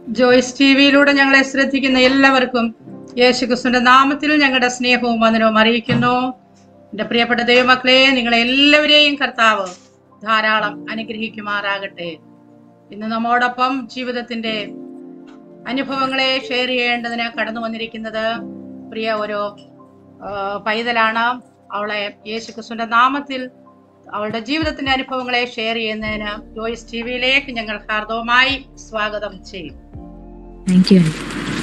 Joyce T വിയിലൂടെ ഞങ്ങളെ ശ്രദ്ധിക്കുന്ന എല്ലാവർക്കും യേശുക്രിസ്തുവിന്റെ നാമത്തിൽ ഞങ്ങളുടെ സ്നേഹവും വന്ദനവും അറിയിക്കുന്നു എന്റെ പ്രിയപ്പെട്ട ദൈവമക്കളെ നിങ്ങളെ എല്ലാവരെയും കർത്താവ് ധാരാളം അനുഗ്രഹിക്കുമാറാകട്ടെ ഇന്ന് നമ്മോടൊപ്പം ജീവിതത്തിന്റെ അനുഭവങ്ങളെ ഷെയർ ചെയ്യേണ്ടതിന് കടന്നു വന്നിരിക്കുന്നത് പ്രിയ ഒരു ആ, പൈതലാണ് അവളെ യേശുക്രിസ്തുവിന്റെ നാമത്തിൽ അവളുടെ ജീവിതത്തിന്റെ അനുഭവങ്ങളെ ഷെയർ ചെയ്യുന്നതിന് ജോയ്സ് ടി വിയിലേക്ക് ഞങ്ങൾ ഹാർദവമായി സ്വാഗതം ചെയ്യും താങ്ക് യു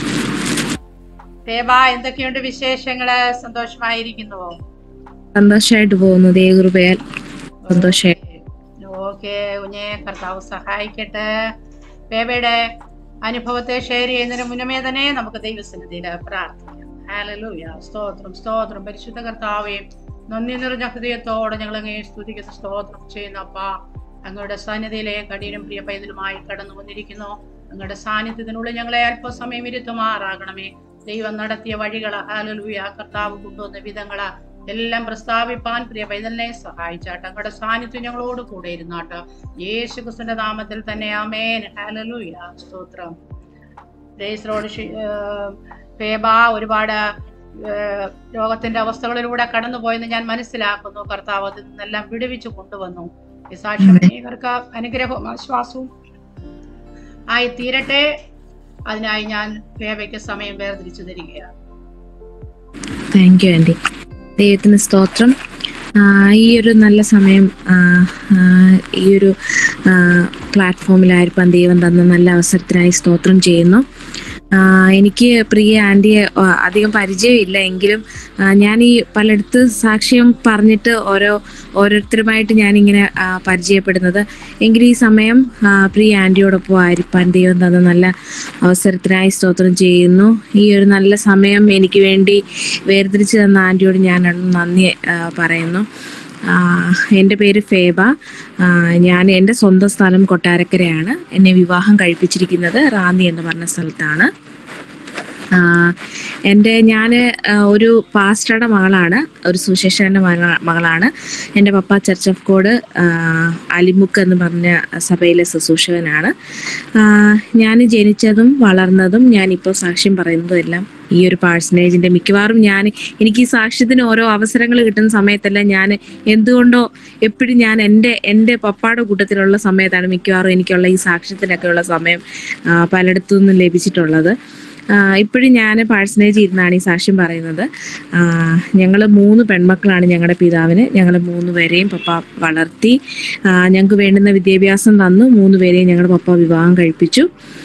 ദേവ എന്തൊക്കെയുണ്ട് വിശേഷങ്ങള് സന്തോഷമായിരിക്കുന്നുവോ സന്തോഷമായിട്ട് പോകുന്നു ദൈവകൃപയാൽ സന്തോഷമായി ഓക്കെ കുഞ്ഞെ കർത്താവ് സഹായിക്കട്ടെ ബേബയുടെ അനുഭവത്തെ ഷെയർ ചെയ്യുന്നതിന് മുന്നമേ തന്നെ നമുക്ക് ദൈവസന്നിധിയിൽ പ്രാർത്ഥിക്കാം ഹാലലൂയ സ്തോത്രം സ്തോത്രം പരിശുദ്ധ കർത്താവേ നന്ദി നിറഞ്ഞ ഹൃദയത്തോടെ ഞങ്ങൾ അങ്ങേ സ്തുതിക്കുന്ന സ്തോത്രം ചെയ്യുന്ന അപ്പ അങ്ങയുടെ സാന്നിധ്യയിലെ കഠിനം പ്രിയ പൈതലുമായി കടന്നു വന്നിരിക്കുന്നു അങ്ങയുടെ സാന്നിധ്യത്തിനുള്ളിൽ ഞങ്ങളെ അല്പസമയം ഇരുത്തുമാറാകണമേ ദൈവം നടത്തിയ വഴികള് ഹാലലൂയ കർത്താവ് കൊണ്ടുവന്ന വിധങ്ങള് എല്ലാം പ്രസ്താവിപ്പാൻ പ്രിയ പൈതലിനെ സഹായിച്ചാട്ട് അങ്ങയുടെ സാന്നിധ്യം ഞങ്ങളോട് കൂടെ ഇരുന്നാട്ട് യേശു ക്രിസ്തുവിന്റെ നാമത്തിൽ തന്നെ ആമേൻ ഹാലലൂയ സ്തോത്രം ഗ്രേസ് ഫേബ ഒരുപാട് ഏഹ്, രോഗത്തിന്റെ അവസ്ഥകളിലൂടെ കടന്നുപോയെന്ന് ഞാൻ മനസ്സിലാക്കുന്നു കർത്താവ് അതിൽ നിന്നെല്ലാം വിടുവിച്ചു കൊണ്ടുവന്നു ഈ സാക്ഷ്യം അനേകർക്ക് അനുഗ്രഹവും ആശ്വാസവും ആയി തീരട്ടെ അതിനായി ഞാൻ ഫേബയ്ക്ക് സമയം വേർതിരിച്ചു തരികയാണ് താങ്ക് യു ആൻറ്റി ദൈവത്തിന് സ്തോത്രം ആ, ഈ ഒരു നല്ല സമയം ആ, ആ, ഈ ഒരു പ്ലാറ്റ്ഫോമിലായിരിക്കാൻ ദൈവം തന്ന നല്ല അവസരത്തിനായി സ്തോത്രം ചെയ്യുന്നു ആ, എനിക്ക് പ്രിയ ആൻറ്റിയെ ആ, അധികം പരിചയമില്ല എങ്കിലും ആ, ഞാൻ ഈ പലയിടത്ത് സാക്ഷ്യം പറഞ്ഞിട്ട് ഓരോ ഓരോരുത്തരുമായിട്ട് ഞാനിങ്ങനെ ആ, പരിചയപ്പെടുന്നത് എങ്കിലും ഈ സമയം ആ, പ്രിയ ആൻറ്റിയോടൊപ്പം ആയിരിക്കാൻ ദൈവം തന്ന നല്ല അവസരത്തിനായി സ്തോത്രം ചെയ്യുന്നു ഈ ഒരു നല്ല സമയം എനിക്ക് വേണ്ടി വേർതിരിച്ചു തന്ന ആൻറ്റിയോട് ഞാൻ നന്ദി ആ, പറയുന്നു ആ, എൻ്റെ പേര് ഫേബ ആ, ഞാൻ എൻ്റെ സ്വന്തം സ്ഥലം കൊട്ടാരക്കരയാണ് എന്നെ വിവാഹം കഴിപ്പിച്ചിരിക്കുന്നത് റാന്നി എന്ന് പറഞ്ഞ സ്ഥലത്താണ് ആ, എൻ്റെ ഞാൻ ഒരു പാസ്റ്ററുടെ മകളാണ് ഒരു സുശേഷൻ്റെ മക മകളാണ് എൻ്റെ പപ്പ ചർച്ച് ഓഫ് കോഡ് ആ, അലിമുക്ക് എന്ന് പറഞ്ഞ സഭയിലെ ശുശ്രൂഷകനാണ് ഞാൻ ജനിച്ചതും വളർന്നതും ഞാനിപ്പോൾ സാക്ഷ്യം പറയുന്നതും എല്ലാം ഈ ഒരു പാഴ്സനേജിന്റെ മിക്കവാറും ഞാൻ എനിക്ക് ഈ സാക്ഷ്യത്തിന് ഓരോ അവസരങ്ങൾ കിട്ടുന്ന സമയത്തെല്ലാം ഞാൻ എന്തുകൊണ്ടോ എപ്പോഴും ഞാൻ എൻ്റെ എൻ്റെ പപ്പായുടെ കൂട്ടത്തിലുള്ള സമയത്താണ് മിക്കവാറും എനിക്കുള്ള ഈ സാക്ഷ്യത്തിനൊക്കെ ഉള്ള സമയം ആ, പലയിടത്തു നിന്നും ലഭിച്ചിട്ടുള്ളത് ഇപ്പോഴും ഞാൻ പാഴ്സനേജ് ഇരുന്നാണ് ഈ സാക്ഷ്യം പറയുന്നത് ഞങ്ങൾ മൂന്ന് പെൺമക്കളാണ് ഞങ്ങളുടെ പിതാവിന് ഞങ്ങൾ മൂന്ന് പേരെയും പപ്പ വളർത്തി ഞങ്ങൾക്ക് വേണ്ടുന്ന വിദ്യാഭ്യാസം തന്നു മൂന്ന് പേരെയും ഞങ്ങളുടെ പപ്പ വിവാഹം കഴിപ്പിച്ചു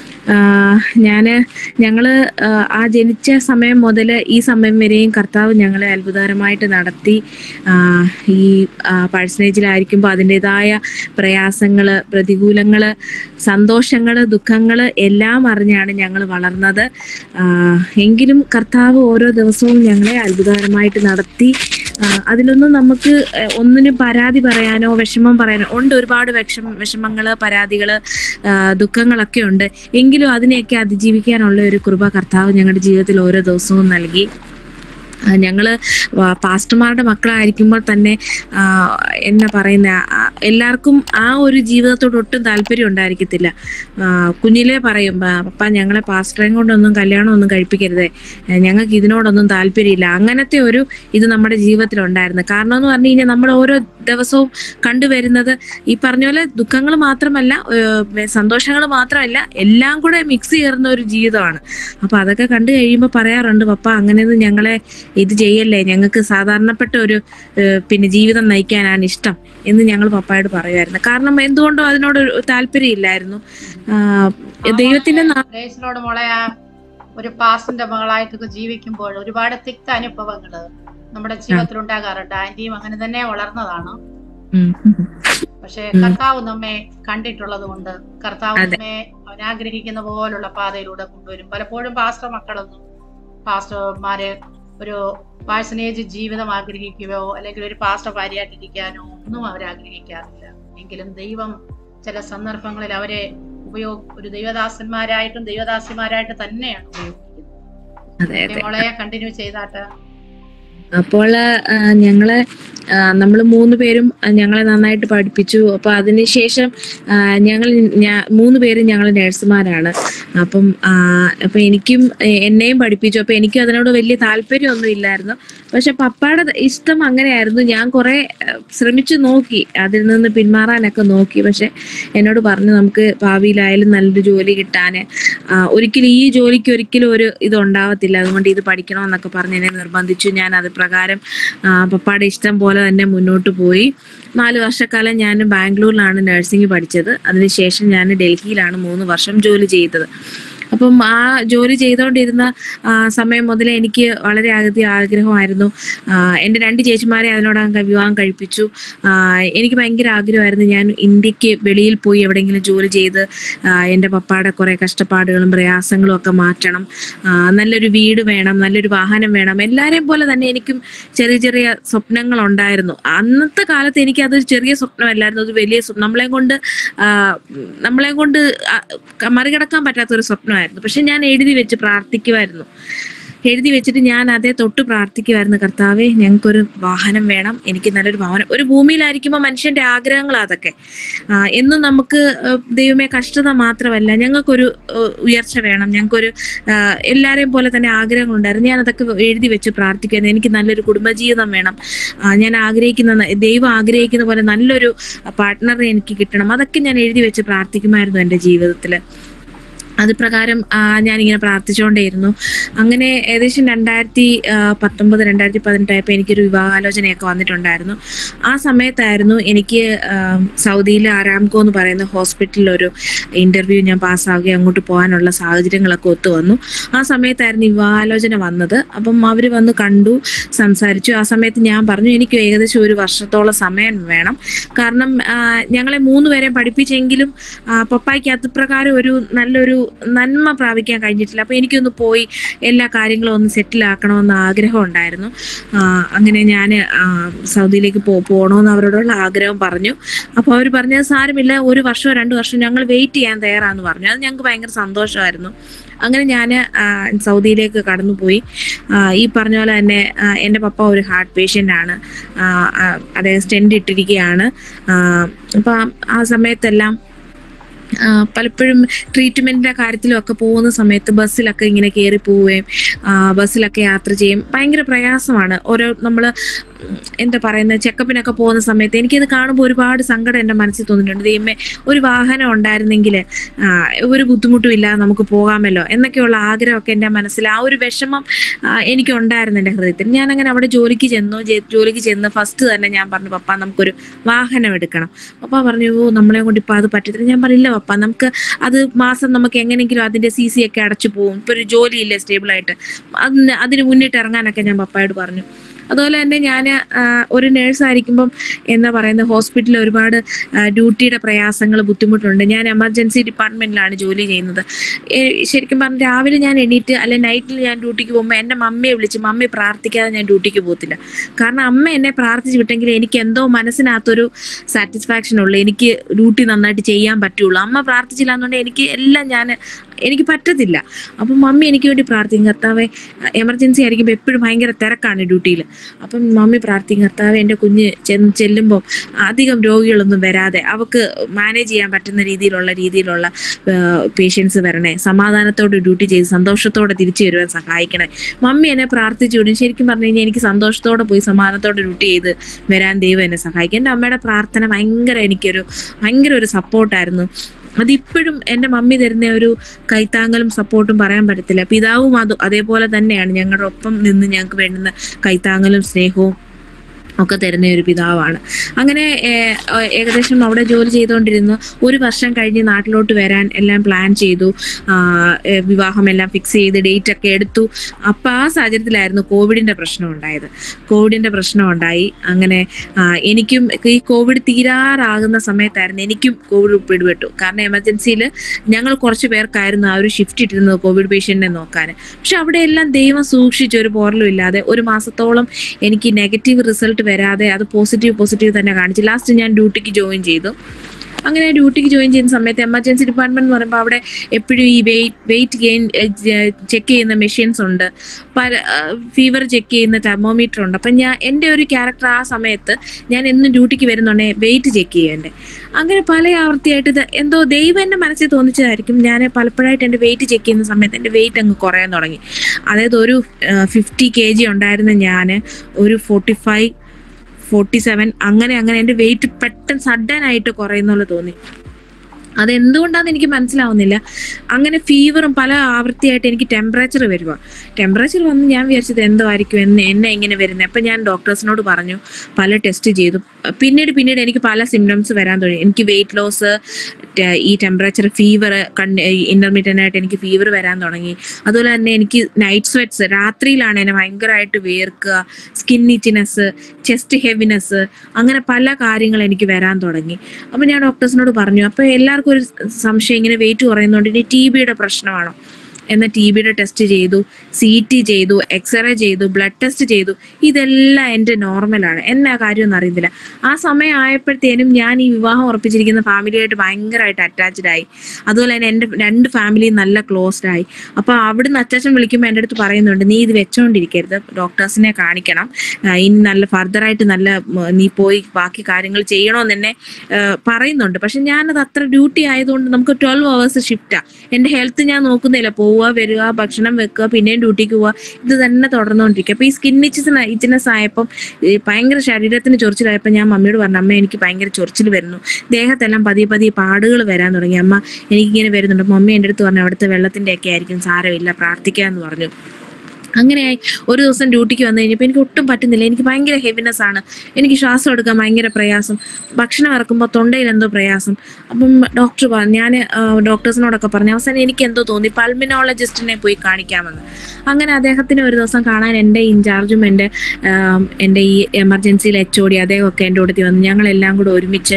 ഞാൻ ഞങ്ങൾ ആ ജനിച്ച സമയം മുതൽ ഈ സമയം വരെയും കർത്താവ് ഞങ്ങളെ അത്ഭുതകരമായിട്ട് നടത്തി ആ, ഈ പഴ്സനേജിലായിരിക്കുമ്പോൾ അതിൻ്റെതായ പ്രയാസങ്ങൾ പ്രതികൂലങ്ങൾ സന്തോഷങ്ങൾ ദുഃഖങ്ങൾ എല്ലാം അറിഞ്ഞാണ് ഞങ്ങൾ വളർന്നത് ആ, എങ്കിലും കർത്താവ് ഓരോ ദിവസവും ഞങ്ങളെ അത്ഭുതകരമായിട്ട് നടത്തി ആ, അതിലൊന്നും നമുക്ക് ഏഹ്, ഒന്നിനും പരാതി പറയാനോ വിഷമം പറയാനോ ഉണ്ട് ഒരുപാട് വിഷമ വിഷമങ്ങൾ പരാതികൾ ദുഃഖങ്ങളൊക്കെ ഉണ്ട് എങ്കിലും അതിനെയൊക്കെ അതിജീവിക്കാനുള്ള ഒരു കൃപ കർത്താവ് ഞങ്ങളുടെ ജീവിതത്തിൽ ഓരോ ദിവസവും നൽകി ആ, ഞങ്ങള് വ- പാസ്റ്റർമാരുടെ മക്കളായിരിക്കുമ്പോൾ തന്നെ ആ, എന്നാ പറയുന്ന ആ, എല്ലാവർക്കും ആ ഒരു ജീവിതത്തോട് ഒട്ടും താല്പര്യം ഉണ്ടായിരിക്കത്തില്ല ആ, കുഞ്ഞിലേ പറയും "ആ, പപ്പ ഞങ്ങളെ പാസ്റ്ററേയും കൊണ്ടൊന്നും കല്യാണം ഒന്നും കഴിപ്പിക്കരുതേ ഏ, ഞങ്ങൾക്ക് ഇതിനോടൊന്നും താല്പര്യമില്ല അങ്ങനത്തെ ഒരു ഇത് നമ്മുടെ ജീവിതത്തിൽ ഉണ്ടായിരുന്നു കാരണം എന്ന് പറഞ്ഞു കഴിഞ്ഞാൽ നമ്മൾ ഓരോ ദിവസവും കണ്ടുവരുന്നത് ഈ പറഞ്ഞ പോലെ ദുഃഖങ്ങൾ മാത്രമല്ല സന്തോഷങ്ങൾ മാത്രമല്ല എല്ലാം കൂടെ മിക്സ് ചേർന്ന ഒരു ജീവിതമാണ് അപ്പൊ അതൊക്കെ കണ്ടു കഴിയുമ്പോൾ പറയാറുണ്ട് പപ്പ അങ്ങനെയൊന്നും ഞങ്ങളെ ഇത് ചെയ്യല്ലേ ഞങ്ങൾക്ക് സാധാരണപ്പെട്ട ഒരു ഏഹ്, പിന്നെ ജീവിതം നയിക്കാനാണ് ഇഷ്ടം എന്ന് ഞങ്ങൾ പപ്പായോട് പറയുമായിരുന്നു കാരണം എന്തുകൊണ്ടോ അതിനോട് ഒരു താല്പര്യമില്ലായിരുന്നു ആഹ്, ദൈവത്തിന്റെ നാ- ഗ്രേസിനോട് മോളെ ആ ഒരു പാസിന്റെ മകളായിട്ടൊക്കെ ജീവിക്കുമ്പോൾ ഒരുപാട് തിക്ത അനുഭവങ്ങള് നമ്മുടെ ജീവിതത്തിൽ ഉണ്ടാകാറുണ്ട് ആന്റിയും അങ്ങനെ തന്നെ വളർന്നതാണ് ഉം. പക്ഷെ കർത്താവ് നമ്മെ കണ്ടിട്ടുള്ളത് കൊണ്ട് കർത്താവ് അതെ. നമ്മെ അവൻ ആഗ്രഹിക്കുന്ന പോലുള്ള പാതയിലൂടെ കൊണ്ടുവരും പലപ്പോഴും പാസ്റ്റർ മക്കളൊന്നും പാസ്റ്റർമാരെ ഒരു പാഴ്സനേജ് ജീവിതം ആഗ്രഹിക്കുകയോ അല്ലെങ്കിൽ ഒരു പാസ്റ്റർ ഭാര്യയായിട്ടിരിക്കാനോ ഒന്നും അവർ ആഗ്രഹിക്കാറില്ല എങ്കിലും ദൈവം ചില സന്ദർഭങ്ങളിൽ അവരെ ഉപയോഗ ഒരു ദൈവദാസന്മാരായിട്ടും ദൈവദാസിമാരായിട്ട് തന്നെയാണ് ഉപയോഗിക്കുന്നത് അതെ അതെ മോളെ കണ്ടിന്യൂ ചെയ്താട്ട് അപ്പോൾ ആ, ഞങ്ങള് നമ്മൾ മൂന്ന് പേരും ആ, ഞങ്ങളെ നന്നായിട്ട് പഠിപ്പിച്ചു അപ്പൊ അതിനുശേഷം ആ, ഞങ്ങൾ ഞാ- മൂന്ന് പേരും ഞങ്ങൾ നഴ്സുമാരാണ് അപ്പം ആ, അപ്പൊ എനിക്കും എ- എന്നെയും പഠിപ്പിച്ചു അപ്പൊ എനിക്കും അതിനോട് വലിയ താല്പര്യമൊന്നും ഇല്ലായിരുന്നു പക്ഷെ പപ്പയുടെ ഇഷ്ടം അങ്ങനെയായിരുന്നു ഞാൻ കുറെ ആ, ശ്രമിച്ചു നോക്കി അതിൽ നിന്ന് പിന്മാറാനൊക്കെ നോക്കി പക്ഷെ എന്നോട് പറഞ്ഞു നമുക്ക് ഭാവിയിലായാലും നല്ലൊരു ജോലി കിട്ടാന് ആ, ഒരിക്കലും ഈ ജോലിക്ക് ഒരിക്കലും ഒരു ഇത് ഉണ്ടാവത്തില്ല അതുകൊണ്ട് ഇത് പഠിക്കണമെന്നൊക്കെ പറഞ്ഞ് എന്നെ നിർബന്ധിച്ചു ഞാൻ അത് പ്രകാരം ആ, പപ്പായുടെ ഇഷ്ടം പോലെ തന്നെ മുന്നോട്ട് പോയി നാല് വർഷക്കാലം ഞാൻ ബാംഗ്ലൂരിലാണ് നഴ്സിംഗ് പഠിച്ചത് അതിനുശേഷം ഞാൻ ഡൽഹിയിലാണ് മൂന്ന് വർഷം ജോലി ചെയ്തത് അപ്പം ആ ജോലി ചെയ്തുകൊണ്ടിരുന്ന ആ, സമയം മുതലേ എനിക്ക് വളരെ അധികം ആഗ്രഹമായിരുന്നു ആ, എൻ്റെ രണ്ട് ചേച്ചിമാരെ അതിനോടകം ക- വിവാഹം കഴിപ്പിച്ചു ആ, എനിക്ക് ഭയങ്കര ആഗ്രഹമായിരുന്നു ഞാൻ ഇന്ത്യക്ക് വെളിയിൽ പോയി എവിടെയെങ്കിലും ജോലി ചെയ്ത് ആ, എൻ്റെ പപ്പായുടെ കുറേ കഷ്ടപ്പാടുകളും പ്രയാസങ്ങളും ഒക്കെ മാറ്റണം ആ, നല്ലൊരു വീട് വേണം നല്ലൊരു വാഹനം വേണം എല്ലാവരെയും പോലെ തന്നെ എനിക്കും ചെറിയ ചെറിയ സ്വപ്നങ്ങൾ ഉണ്ടായിരുന്നു അന്നത്തെ കാലത്ത് എനിക്ക് അതൊരു ചെറിയ സ്വപ്നമല്ലായിരുന്നു അത് വലിയ സ്വപ്നം നമ്മളെ കൊണ്ട് ആ, നമ്മളെ കൊണ്ട് ആ, ക- മറികടക്കാൻ പറ്റാത്തൊരു സ്വപ്നമായിരുന്നു പക്ഷെ ഞാൻ എഴുതി വെച്ച് പ്രാർത്ഥിക്കുമായിരുന്നു എഴുതി വെച്ചിട്ട് ഞാൻ അതേ തൊട്ട് പ്രാർത്ഥിക്കുമായിരുന്നു കർത്താവെ ഞങ്ങൾക്കൊരു വാഹനം വേണം എനിക്ക് നല്ലൊരു വാഹനം ഒരു ഭൂമിയിലായിരിക്കുമ്പോൾ മനുഷ്യന്റെ ആഗ്രഹങ്ങൾ അതൊക്കെ ആ, എന്നും നമുക്ക് ആ, ദൈവമേ കഷ്ടത മാത്രമല്ല ഞങ്ങൾക്കൊരു ആ, ഉയർച്ച വേണം ഞങ്ങൾക്കൊരു ആ, എല്ലാവരെയും പോലെ തന്നെ ആഗ്രഹങ്ങളുണ്ടായിരുന്നു ഞാൻ അതൊക്കെ എഴുതി വെച്ച് പ്രാർത്ഥിക്കുന്നു എനിക്ക് നല്ലൊരു കുടുംബജീവിതം വേണം ആ, ഞാൻ ആഗ്രഹിക്കുന്ന ന- ദൈവം ആഗ്രഹിക്കുന്ന പോലെ നല്ലൊരു പാർട്ട്ണറെ എനിക്ക് കിട്ടണം അതൊക്കെ ഞാൻ എഴുതി വെച്ച് പ്രാർത്ഥിക്കുമായിരുന്നു എൻ്റെ ജീവിതത്തിൽ അത് പ്രകാരം ആ, ഞാനിങ്ങനെ പ്രാർത്ഥിച്ചുകൊണ്ടേയിരുന്നു അങ്ങനെ ഏകദേശം രണ്ടായിരത്തി ആ, പത്തൊമ്പത് രണ്ടായിരത്തി പതിനെട്ടായപ്പോൾ എനിക്കൊരു വിവാഹാലോചനയൊക്കെ വന്നിട്ടുണ്ടായിരുന്നു ആ സമയത്തായിരുന്നു എനിക്ക് ആ, സൗദിയിലെ ആരാംകോ എന്ന് പറയുന്ന ഹോസ്പിറ്റലിൽ ഒരു ഇന്റർവ്യൂ ഞാൻ പാസ്സാവുകയും അങ്ങോട്ട് പോകാനുള്ള സാഹചര്യങ്ങളൊക്കെ ഒത്തു വന്നു ആ സമയത്തായിരുന്നു ഈ വിവാഹാലോചന വന്നത് അപ്പം അവർ വന്ന് കണ്ടു സംസാരിച്ചു ആ സമയത്ത് ഞാൻ പറഞ്ഞു എനിക്ക് ഏകദേശം ഒരു വർഷത്തോളം സമയം വേണം കാരണം ആ, ഞങ്ങളെ മൂന്ന് പേരെ പഠിപ്പിച്ചെങ്കിലും ആ, പപ്പായ്ക്ക് അത് പ്രകാരം ഒരു നല്ലൊരു നന്മ പ്രാപിക്കാൻ കഴിഞ്ഞിട്ടില്ല അപ്പൊ എനിക്കൊന്ന് പോയി എല്ലാ കാര്യങ്ങളും ഒന്ന് സെറ്റിൽ ആക്കണമെന്ന് ആഗ്രഹം ഉണ്ടായിരുന്നു ആ, അങ്ങനെ ഞാൻ സൗദിയിലേക്ക് പോ പോകണമെന്ന് അവരോടുള്ള ആഗ്രഹം പറഞ്ഞു അപ്പോൾ അവർ പറഞ്ഞത് സാരമില്ല ഒരു വർഷമോ രണ്ട് വർഷം ഞങ്ങൾ വെയിറ്റ് ചെയ്യാൻ തയ്യാറാന്ന് പറഞ്ഞു അത് ഞങ്ങൾക്ക് ഭയങ്കര സന്തോഷമായിരുന്നു അങ്ങനെ ഞാൻ സൗദിയിലേക്ക് കടന്നുപോയി ആ, ഈ പറഞ്ഞ പോലെ തന്നെ ആ, എൻ്റെ പപ്പ ഒരു ഹാർട്ട് പേഷ്യൻ്റ് ആണ് ആ, ആ, അദ്ദേഹം സ്റ്റെൻഡ് ഇട്ടിരിക്കുകയാണ് അപ്പം ആ സമയത്തെല്ലാം ആ, പലപ്പോഴും ട്രീറ്റ്മെന്റിന്റെ കാര്യത്തിലും ഒക്കെ പോകുന്ന സമയത്ത് ബസ്സിലൊക്കെ ഇങ്ങനെ കയറി പോവുകയും ആ, ബസ്സിലൊക്കെ യാത്ര ചെയ്യും ഭയങ്കര പ്രയാസമാണ് ഓരോ നമ്മൾ എന്താ പറയുന്നത് ചെക്കപ്പിനൊക്കെ പോകുന്ന സമയത്ത് എനിക്കത് കാണുമ്പോൾ ഒരുപാട് സങ്കടം എൻ്റെ മനസ്സിൽ തോന്നിയിട്ടുണ്ട് ദൈവമേ ഒരു വാഹനം ഉണ്ടായിരുന്നെങ്കിൽ ഒരു ബുദ്ധിമുട്ടും ഇല്ലാതെ നമുക്ക് പോകാമല്ലോ എന്നൊക്കെയുള്ള ആഗ്രഹമൊക്കെ എൻ്റെ മനസ്സിൽ ആ ഒരു വിഷമം ആ, എനിക്കുണ്ടായിരുന്നു എൻ്റെ ഹൃദയത്തിൽ ഞാൻ അങ്ങനെ അവിടെ ജോലിക്ക് ചെന്നു ജെ- ജോലിക്ക് ചെന്ന് ഫസ്റ്റ് തന്നെ ഞാൻ പറഞ്ഞു പപ്പ നമുക്കൊരു വാഹനം എടുക്കണം പപ്പ പറഞ്ഞു "ഓ, നമ്മളെ കൊണ്ട് ഇപ്പൊ അത് പറ്റത്തില്ല ഞാൻ പറഞ്ഞില്ല പപ്പ നമുക്ക് അത് മാസം നമുക്ക് എങ്ങനെയെങ്കിലും അതിന്റെ സി സി ഒക്കെ അടച്ചു പോകും ഇപ്പൊ ഒരു ജോലിയില്ലേ സ്റ്റേബിൾ ആയിട്ട് അതിന് അതിന് മുന്നിട്ട് ഇറങ്ങാനൊക്കെ ഞാൻ പപ്പായോട് പറഞ്ഞു അതുപോലെ തന്നെ ഞാൻ ഒരു നേഴ്സ് ആയിരിക്കുമ്പം എന്താ പറയുന്നത് ഹോസ്പിറ്റലിൽ ഒരുപാട് ആ, ഡ്യൂട്ടിയുടെ പ്രയാസങ്ങൾ ബുദ്ധിമുട്ടുണ്ട് ഞാൻ എമർജൻസി ഡിപ്പാർട്ട്മെന്റിലാണ് ജോലി ചെയ്യുന്നത് ഏ, ശരിക്കും പറഞ്ഞാൽ രാവിലെ ഞാൻ എണീറ്റ് അല്ലെ നൈറ്റിൽ ഞാൻ ഡ്യൂട്ടിക്ക് പോകുമ്പോൾ എൻ്റെ മമ്മിയെ വിളിച്ച് മമ്മി പ്രാർത്ഥിക്കാതെ ഞാൻ ഡ്യൂട്ടിക്ക് പോകത്തില്ല കാരണം അമ്മ എന്നെ പ്രാർത്ഥിച്ച് വിട്ടെങ്കിൽ എനിക്ക് എന്തോ മനസ്സിനകത്തൊരു സാറ്റിസ്ഫാക്ഷൻ ഉള്ളു എനിക്ക് ഡ്യൂട്ടി നന്നായിട്ട് ചെയ്യാൻ പറ്റുള്ളൂ അമ്മ പ്രാർത്ഥിച്ചില്ല എന്നുണ്ടെങ്കിൽ എനിക്ക് എല്ലാം ഞാൻ എനിക്ക് പറ്റത്തില്ല അപ്പം മമ്മി എനിക്ക് വേണ്ടി പ്രാർത്ഥിക്കും കർത്താവെ എമർജൻസി ആയിരിക്കുമ്പോൾ എപ്പോഴും ഭയങ്കര തിരക്കാണ് ഡ്യൂട്ടിയിൽ അപ്പം മമ്മി പ്രാർത്ഥിക്കും കർത്താവെ എൻ്റെ കുഞ്ഞ് ചെന്ന് ചെല്ലുമ്പോൾ അധികം രോഗികളൊന്നും വരാതെ അവൾക്ക് മാനേജ് ചെയ്യാൻ പറ്റുന്ന രീതിയിലുള്ള രീതിയിലുള്ള പേഷ്യൻസ് വരണേ സമാധാനത്തോടെ ഡ്യൂട്ടി ചെയ്ത് സന്തോഷത്തോടെ തിരിച്ചു വരുവാൻ സഹായിക്കണേ മമ്മി എന്നെ പ്രാർത്ഥിച്ചു വിടും ശരിക്കും പറഞ്ഞു കഴിഞ്ഞാൽ എനിക്ക് സന്തോഷത്തോടെ പോയി സമാധാനത്തോടെ ഡ്യൂട്ടി ചെയ്ത് വരാൻ ദൈവം എന്നെ സഹായിക്കും എൻ്റെ അമ്മയുടെ പ്രാർത്ഥന ഭയങ്കര എനിക്കൊരു ഭയങ്കര ഒരു സപ്പോർട്ടായിരുന്നു അതിപ്പോഴും എൻ്റെ മമ്മി തരുന്ന ഒരു കൈത്താങ്ങലും സപ്പോർട്ടും പറയാൻ പറ്റത്തില്ല പിതാവും അത് അതേപോലെ തന്നെയാണ് ഞങ്ങളുടെ ഒപ്പം നിന്ന് ഞങ്ങൾക്ക് വേണ്ടുന്ന കൈത്താങ്ങലും സ്നേഹവും ഒക്കെ തരുന്ന ഒരു പിതാവാണ് അങ്ങനെ ഏഹ്, ഏഹ്, ഏകദേശം അവിടെ ജോലി ചെയ്തുകൊണ്ടിരുന്നു ഒരു വർഷം കഴിഞ്ഞ് നാട്ടിലോട്ട് വരാൻ എല്ലാം പ്ലാൻ ചെയ്തു ആ, ഏഹ്, വിവാഹം എല്ലാം ഫിക്സ് ചെയ്ത് ഡേറ്റ് ഒക്കെ എടുത്തു അപ്പൊ ആ സാഹചര്യത്തിലായിരുന്നു കോവിഡിന്റെ പ്രശ്നം ഉണ്ടായത് കോവിഡിന്റെ പ്രശ്നം ഉണ്ടായി അങ്ങനെ ആ, എനിക്കും ഈ കോവിഡ് തീരാറാകുന്ന സമയത്തായിരുന്നു എനിക്കും കോവിഡ് പിടിപെട്ടു കാരണം എമർജൻസിയിൽ ഞങ്ങൾ കുറച്ച് പേർക്കായിരുന്നു ആ ഒരു ഷിഫ്റ്റ് ഇട്ടിരുന്നത് കോവിഡ് പേഷ്യന്റിനെ നോക്കാൻ പക്ഷെ അവിടെ എല്ലാം ദൈവം സൂക്ഷിച്ച് ഒരു പോറലും ഇല്ലാതെ ഒരു മാസത്തോളം എനിക്ക് നെഗറ്റീവ് റിസൾട്ട് വരാതെ അത് പോസിറ്റീവ് പോസിറ്റീവ് തന്നെ കാണിച്ചു ലാസ്റ്റ് ഞാൻ ഡ്യൂട്ടിക്ക് ജോയിൻ ചെയ്തു അങ്ങനെ ഡ്യൂട്ടിക്ക് ജോയിൻ ചെയ്യുന്ന സമയത്ത് എമർജൻസി ഡിപ്പാർട്ട്മെന്റ് എന്ന് പറയുമ്പോൾ അവിടെ എപ്പോഴും ഈ വെയിറ്റ് വെയിറ്റ് ഗെയിൻ ചെക്ക് ചെയ്യുന്ന മെഷീൻസ് ഉണ്ട് പല ഫീവർ ചെക്ക് ചെയ്യുന്ന തെർമോമീറ്റർ ഉണ്ട് അപ്പം ഞാൻ എൻ്റെ ഒരു ക്യാരക്ടർ ആ സമയത്ത് ഞാൻ എന്നും ഡ്യൂട്ടിക്ക് വരുന്നുണ്ടെങ്കിൽ വെയിറ്റ് ചെക്ക് ചെയ്യേണ്ടേ അങ്ങനെ പല ആവർത്തിയായിട്ട് ഇത് എന്തോ ദൈവം എൻ്റെ മനസ്സിൽ തോന്നിച്ചതായിരിക്കും ഞാൻ പലപ്പോഴായിട്ട് എൻ്റെ വെയിറ്റ് ചെക്ക് ചെയ്യുന്ന സമയത്ത് എൻ്റെ വെയിറ്റ് അങ്ങ് കുറയാൻ തുടങ്ങി അതായത് ഒരു ഫിഫ്റ്റി കെ ജി ഉണ്ടായിരുന്ന ഞാൻ ഒരു ഫോർട്ടി ഫൈവ് ഫോർട്ടി സെവൻ അങ്ങനെ അങ്ങനെ എൻ്റെ വെയിറ്റ് പെട്ടെന്ന് സഡൻ ആയിട്ട് കുറയുന്നുള്ള തോന്നി അതെന്തുകൊണ്ടാന്ന് എനിക്ക് മനസ്സിലാവുന്നില്ല അങ്ങനെ ഫീവറും പല ആവൃത്തിയായിട്ട് എനിക്ക് ടെമ്പറേച്ചർ വരുക ടെമ്പറേച്ചർ വന്ന് ഞാൻ വിചാരിച്ചത് എന്തോ ആയിരിക്കും എന്ന് എന്നെ ഇങ്ങനെ വരുന്നത് അപ്പം ഞാൻ ഡോക്ടേഴ്സിനോട് പറഞ്ഞു പല ടെസ്റ്റ് ചെയ്തു പിന്നീട് പിന്നീട് എനിക്ക് പല സിംറ്റംസ് വരാൻ തുടങ്ങി എനിക്ക് വെയിറ്റ് ലോസ് ഈ ടെമ്പറേച്ചർ ഫീവർ ഇന്റർമീഡിയറ്റ് ആയിട്ട് എനിക്ക് ഫീവർ വരാൻ തുടങ്ങി അതുപോലെ തന്നെ എനിക്ക് നൈറ്റ് സ്വെറ്റ്സ് രാത്രിയിലാണ് എന്നെ ഭയങ്കരമായിട്ട് വേർക്കുക സ്കിൻ ഇച്ചിനെസ് ചെസ്റ്റ് ഹെവിനെസ് അങ്ങനെ പല കാര്യങ്ങൾ എനിക്ക് വരാൻ തുടങ്ങി അപ്പൊ ഞാൻ ഡോക്ടേഴ്സിനോട് പറഞ്ഞു അപ്പൊ എല്ലാവർക്കും ഒരു സംശയം ഇങ്ങനെ വെയിറ്റ് കുറയുന്നതുകൊണ്ട് ഇനി ടി ബിയുടെ പ്രശ്നമാണോ എന്ന ടി ബിയുടെ ടെസ്റ്റ് ചെയ്തു സി ടി ചെയ്തു എക്സ്റേ ചെയ്തു ബ്ലഡ് ടെസ്റ്റ് ചെയ്തു ഇതെല്ലാം എൻ്റെ നോർമലാണ് എന്നാ കാര്യമൊന്നും അറിയത്തില്ല ആ സമയം ആയപ്പോഴത്തേനും ഞാൻ ഈ വിവാഹം ഉറപ്പിച്ചിരിക്കുന്ന ഫാമിലിയായിട്ട് ഭയങ്കരമായിട്ട് അറ്റാച്ച്ഡ് ആയി അതുപോലെ തന്നെ എൻ്റെ രണ്ട് ഫാമിലിയും നല്ല ക്ലോസ്ഡ് ആയി അപ്പൊ അവിടുന്ന് അച്ചാച്ചൻ വിളിക്കുമ്പോൾ എൻ്റെ അടുത്ത് പറയുന്നുണ്ട് നീ ഇത് വെച്ചോണ്ടിരിക്കരുത് ഡോക്ടേഴ്സിനെ കാണിക്കണം ആ, ഇനി നല്ല ഫർദർ ആയിട്ട് നല്ല ഉം, നീ പോയി ബാക്കി കാര്യങ്ങൾ ചെയ്യണമെന്ന് എന്നെ ആ, പറയുന്നുണ്ട് പക്ഷെ ഞാനത് അത്ര ഡ്യൂട്ടി ആയതുകൊണ്ട് നമുക്ക് ട്വൽവ് അവേഴ്സ് ഷിഫ്റ്റാ എൻ്റെ ഹെൽത്ത് ഞാൻ നോക്കുന്നില്ല പോവുക വരിക ഭക്ഷണം വെക്കുക പിന്നെയും ഡ്യൂട്ടിക്ക് പോവുക ഇത് തന്നെ തുടർന്നുകൊണ്ടിരിക്കുക അപ്പൊ ഈ സ്കിൻ ഇച്ചിന് ഇച്ചിനെസ് ആയപ്പം ഈ ഭയങ്കര ശരീരത്തിന് ചൊറിച്ചിലായപ്പോൾ ഞാൻ മമ്മിയോട് പറഞ്ഞു അമ്മ എനിക്ക് ഭയങ്കര ചൊറിച്ചിൽ വരുന്നു ദേഹത്തെല്ലാം പതിയെ പതിയെ പാടുകൾ വരാൻ തുടങ്ങി അമ്മ എനിക്കിങ്ങനെ വരുന്നുണ്ട് മമ്മി എൻ്റെ അടുത്ത് പറഞ്ഞു അവിടുത്തെ വെള്ളത്തിന്റെ ഒക്കെ ആയിരിക്കും സാരമില്ല പ്രാർത്ഥിക്കാന്ന് പറഞ്ഞു അങ്ങനെയായി ഒരു ദിവസം ഡ്യൂട്ടിക്ക് വന്നു കഴിഞ്ഞപ്പോൾ എനിക്ക് ഒട്ടും പറ്റുന്നില്ല എനിക്ക് ഭയങ്കര ഹെവിനെസ് ആണ് എനിക്ക് ശ്വാസം എടുക്കാൻ ഭയങ്കര പ്രയാസം ഭക്ഷണം ഇറക്കുമ്പോൾ തൊണ്ടയിൽ എന്തോ പ്രയാസം അപ്പം ഡോക്ടർ പറഞ്ഞു ഞാൻ ഡോക്ടേഴ്സിനോടൊക്കെ പറഞ്ഞു അവസാനം എനിക്ക് എന്തോ തോന്നി പൾമിനോളജിസ്റ്റിനെ പോയി കാണിക്കാമെന്ന് അങ്ങനെ അദ്ദേഹത്തിന് ഒരു ദിവസം കാണാൻ എൻ്റെ ഇൻചാർജും എൻ്റെ ആം, എൻ്റെ ഈ എമർജൻസിയിൽ എച്ച് ഒ ഡി അദ്ദേഹമൊക്കെ എൻ്റെ കൂടെ വന്നു ഞങ്ങളെല്ലാം കൂടെ ഒരുമിച്ച്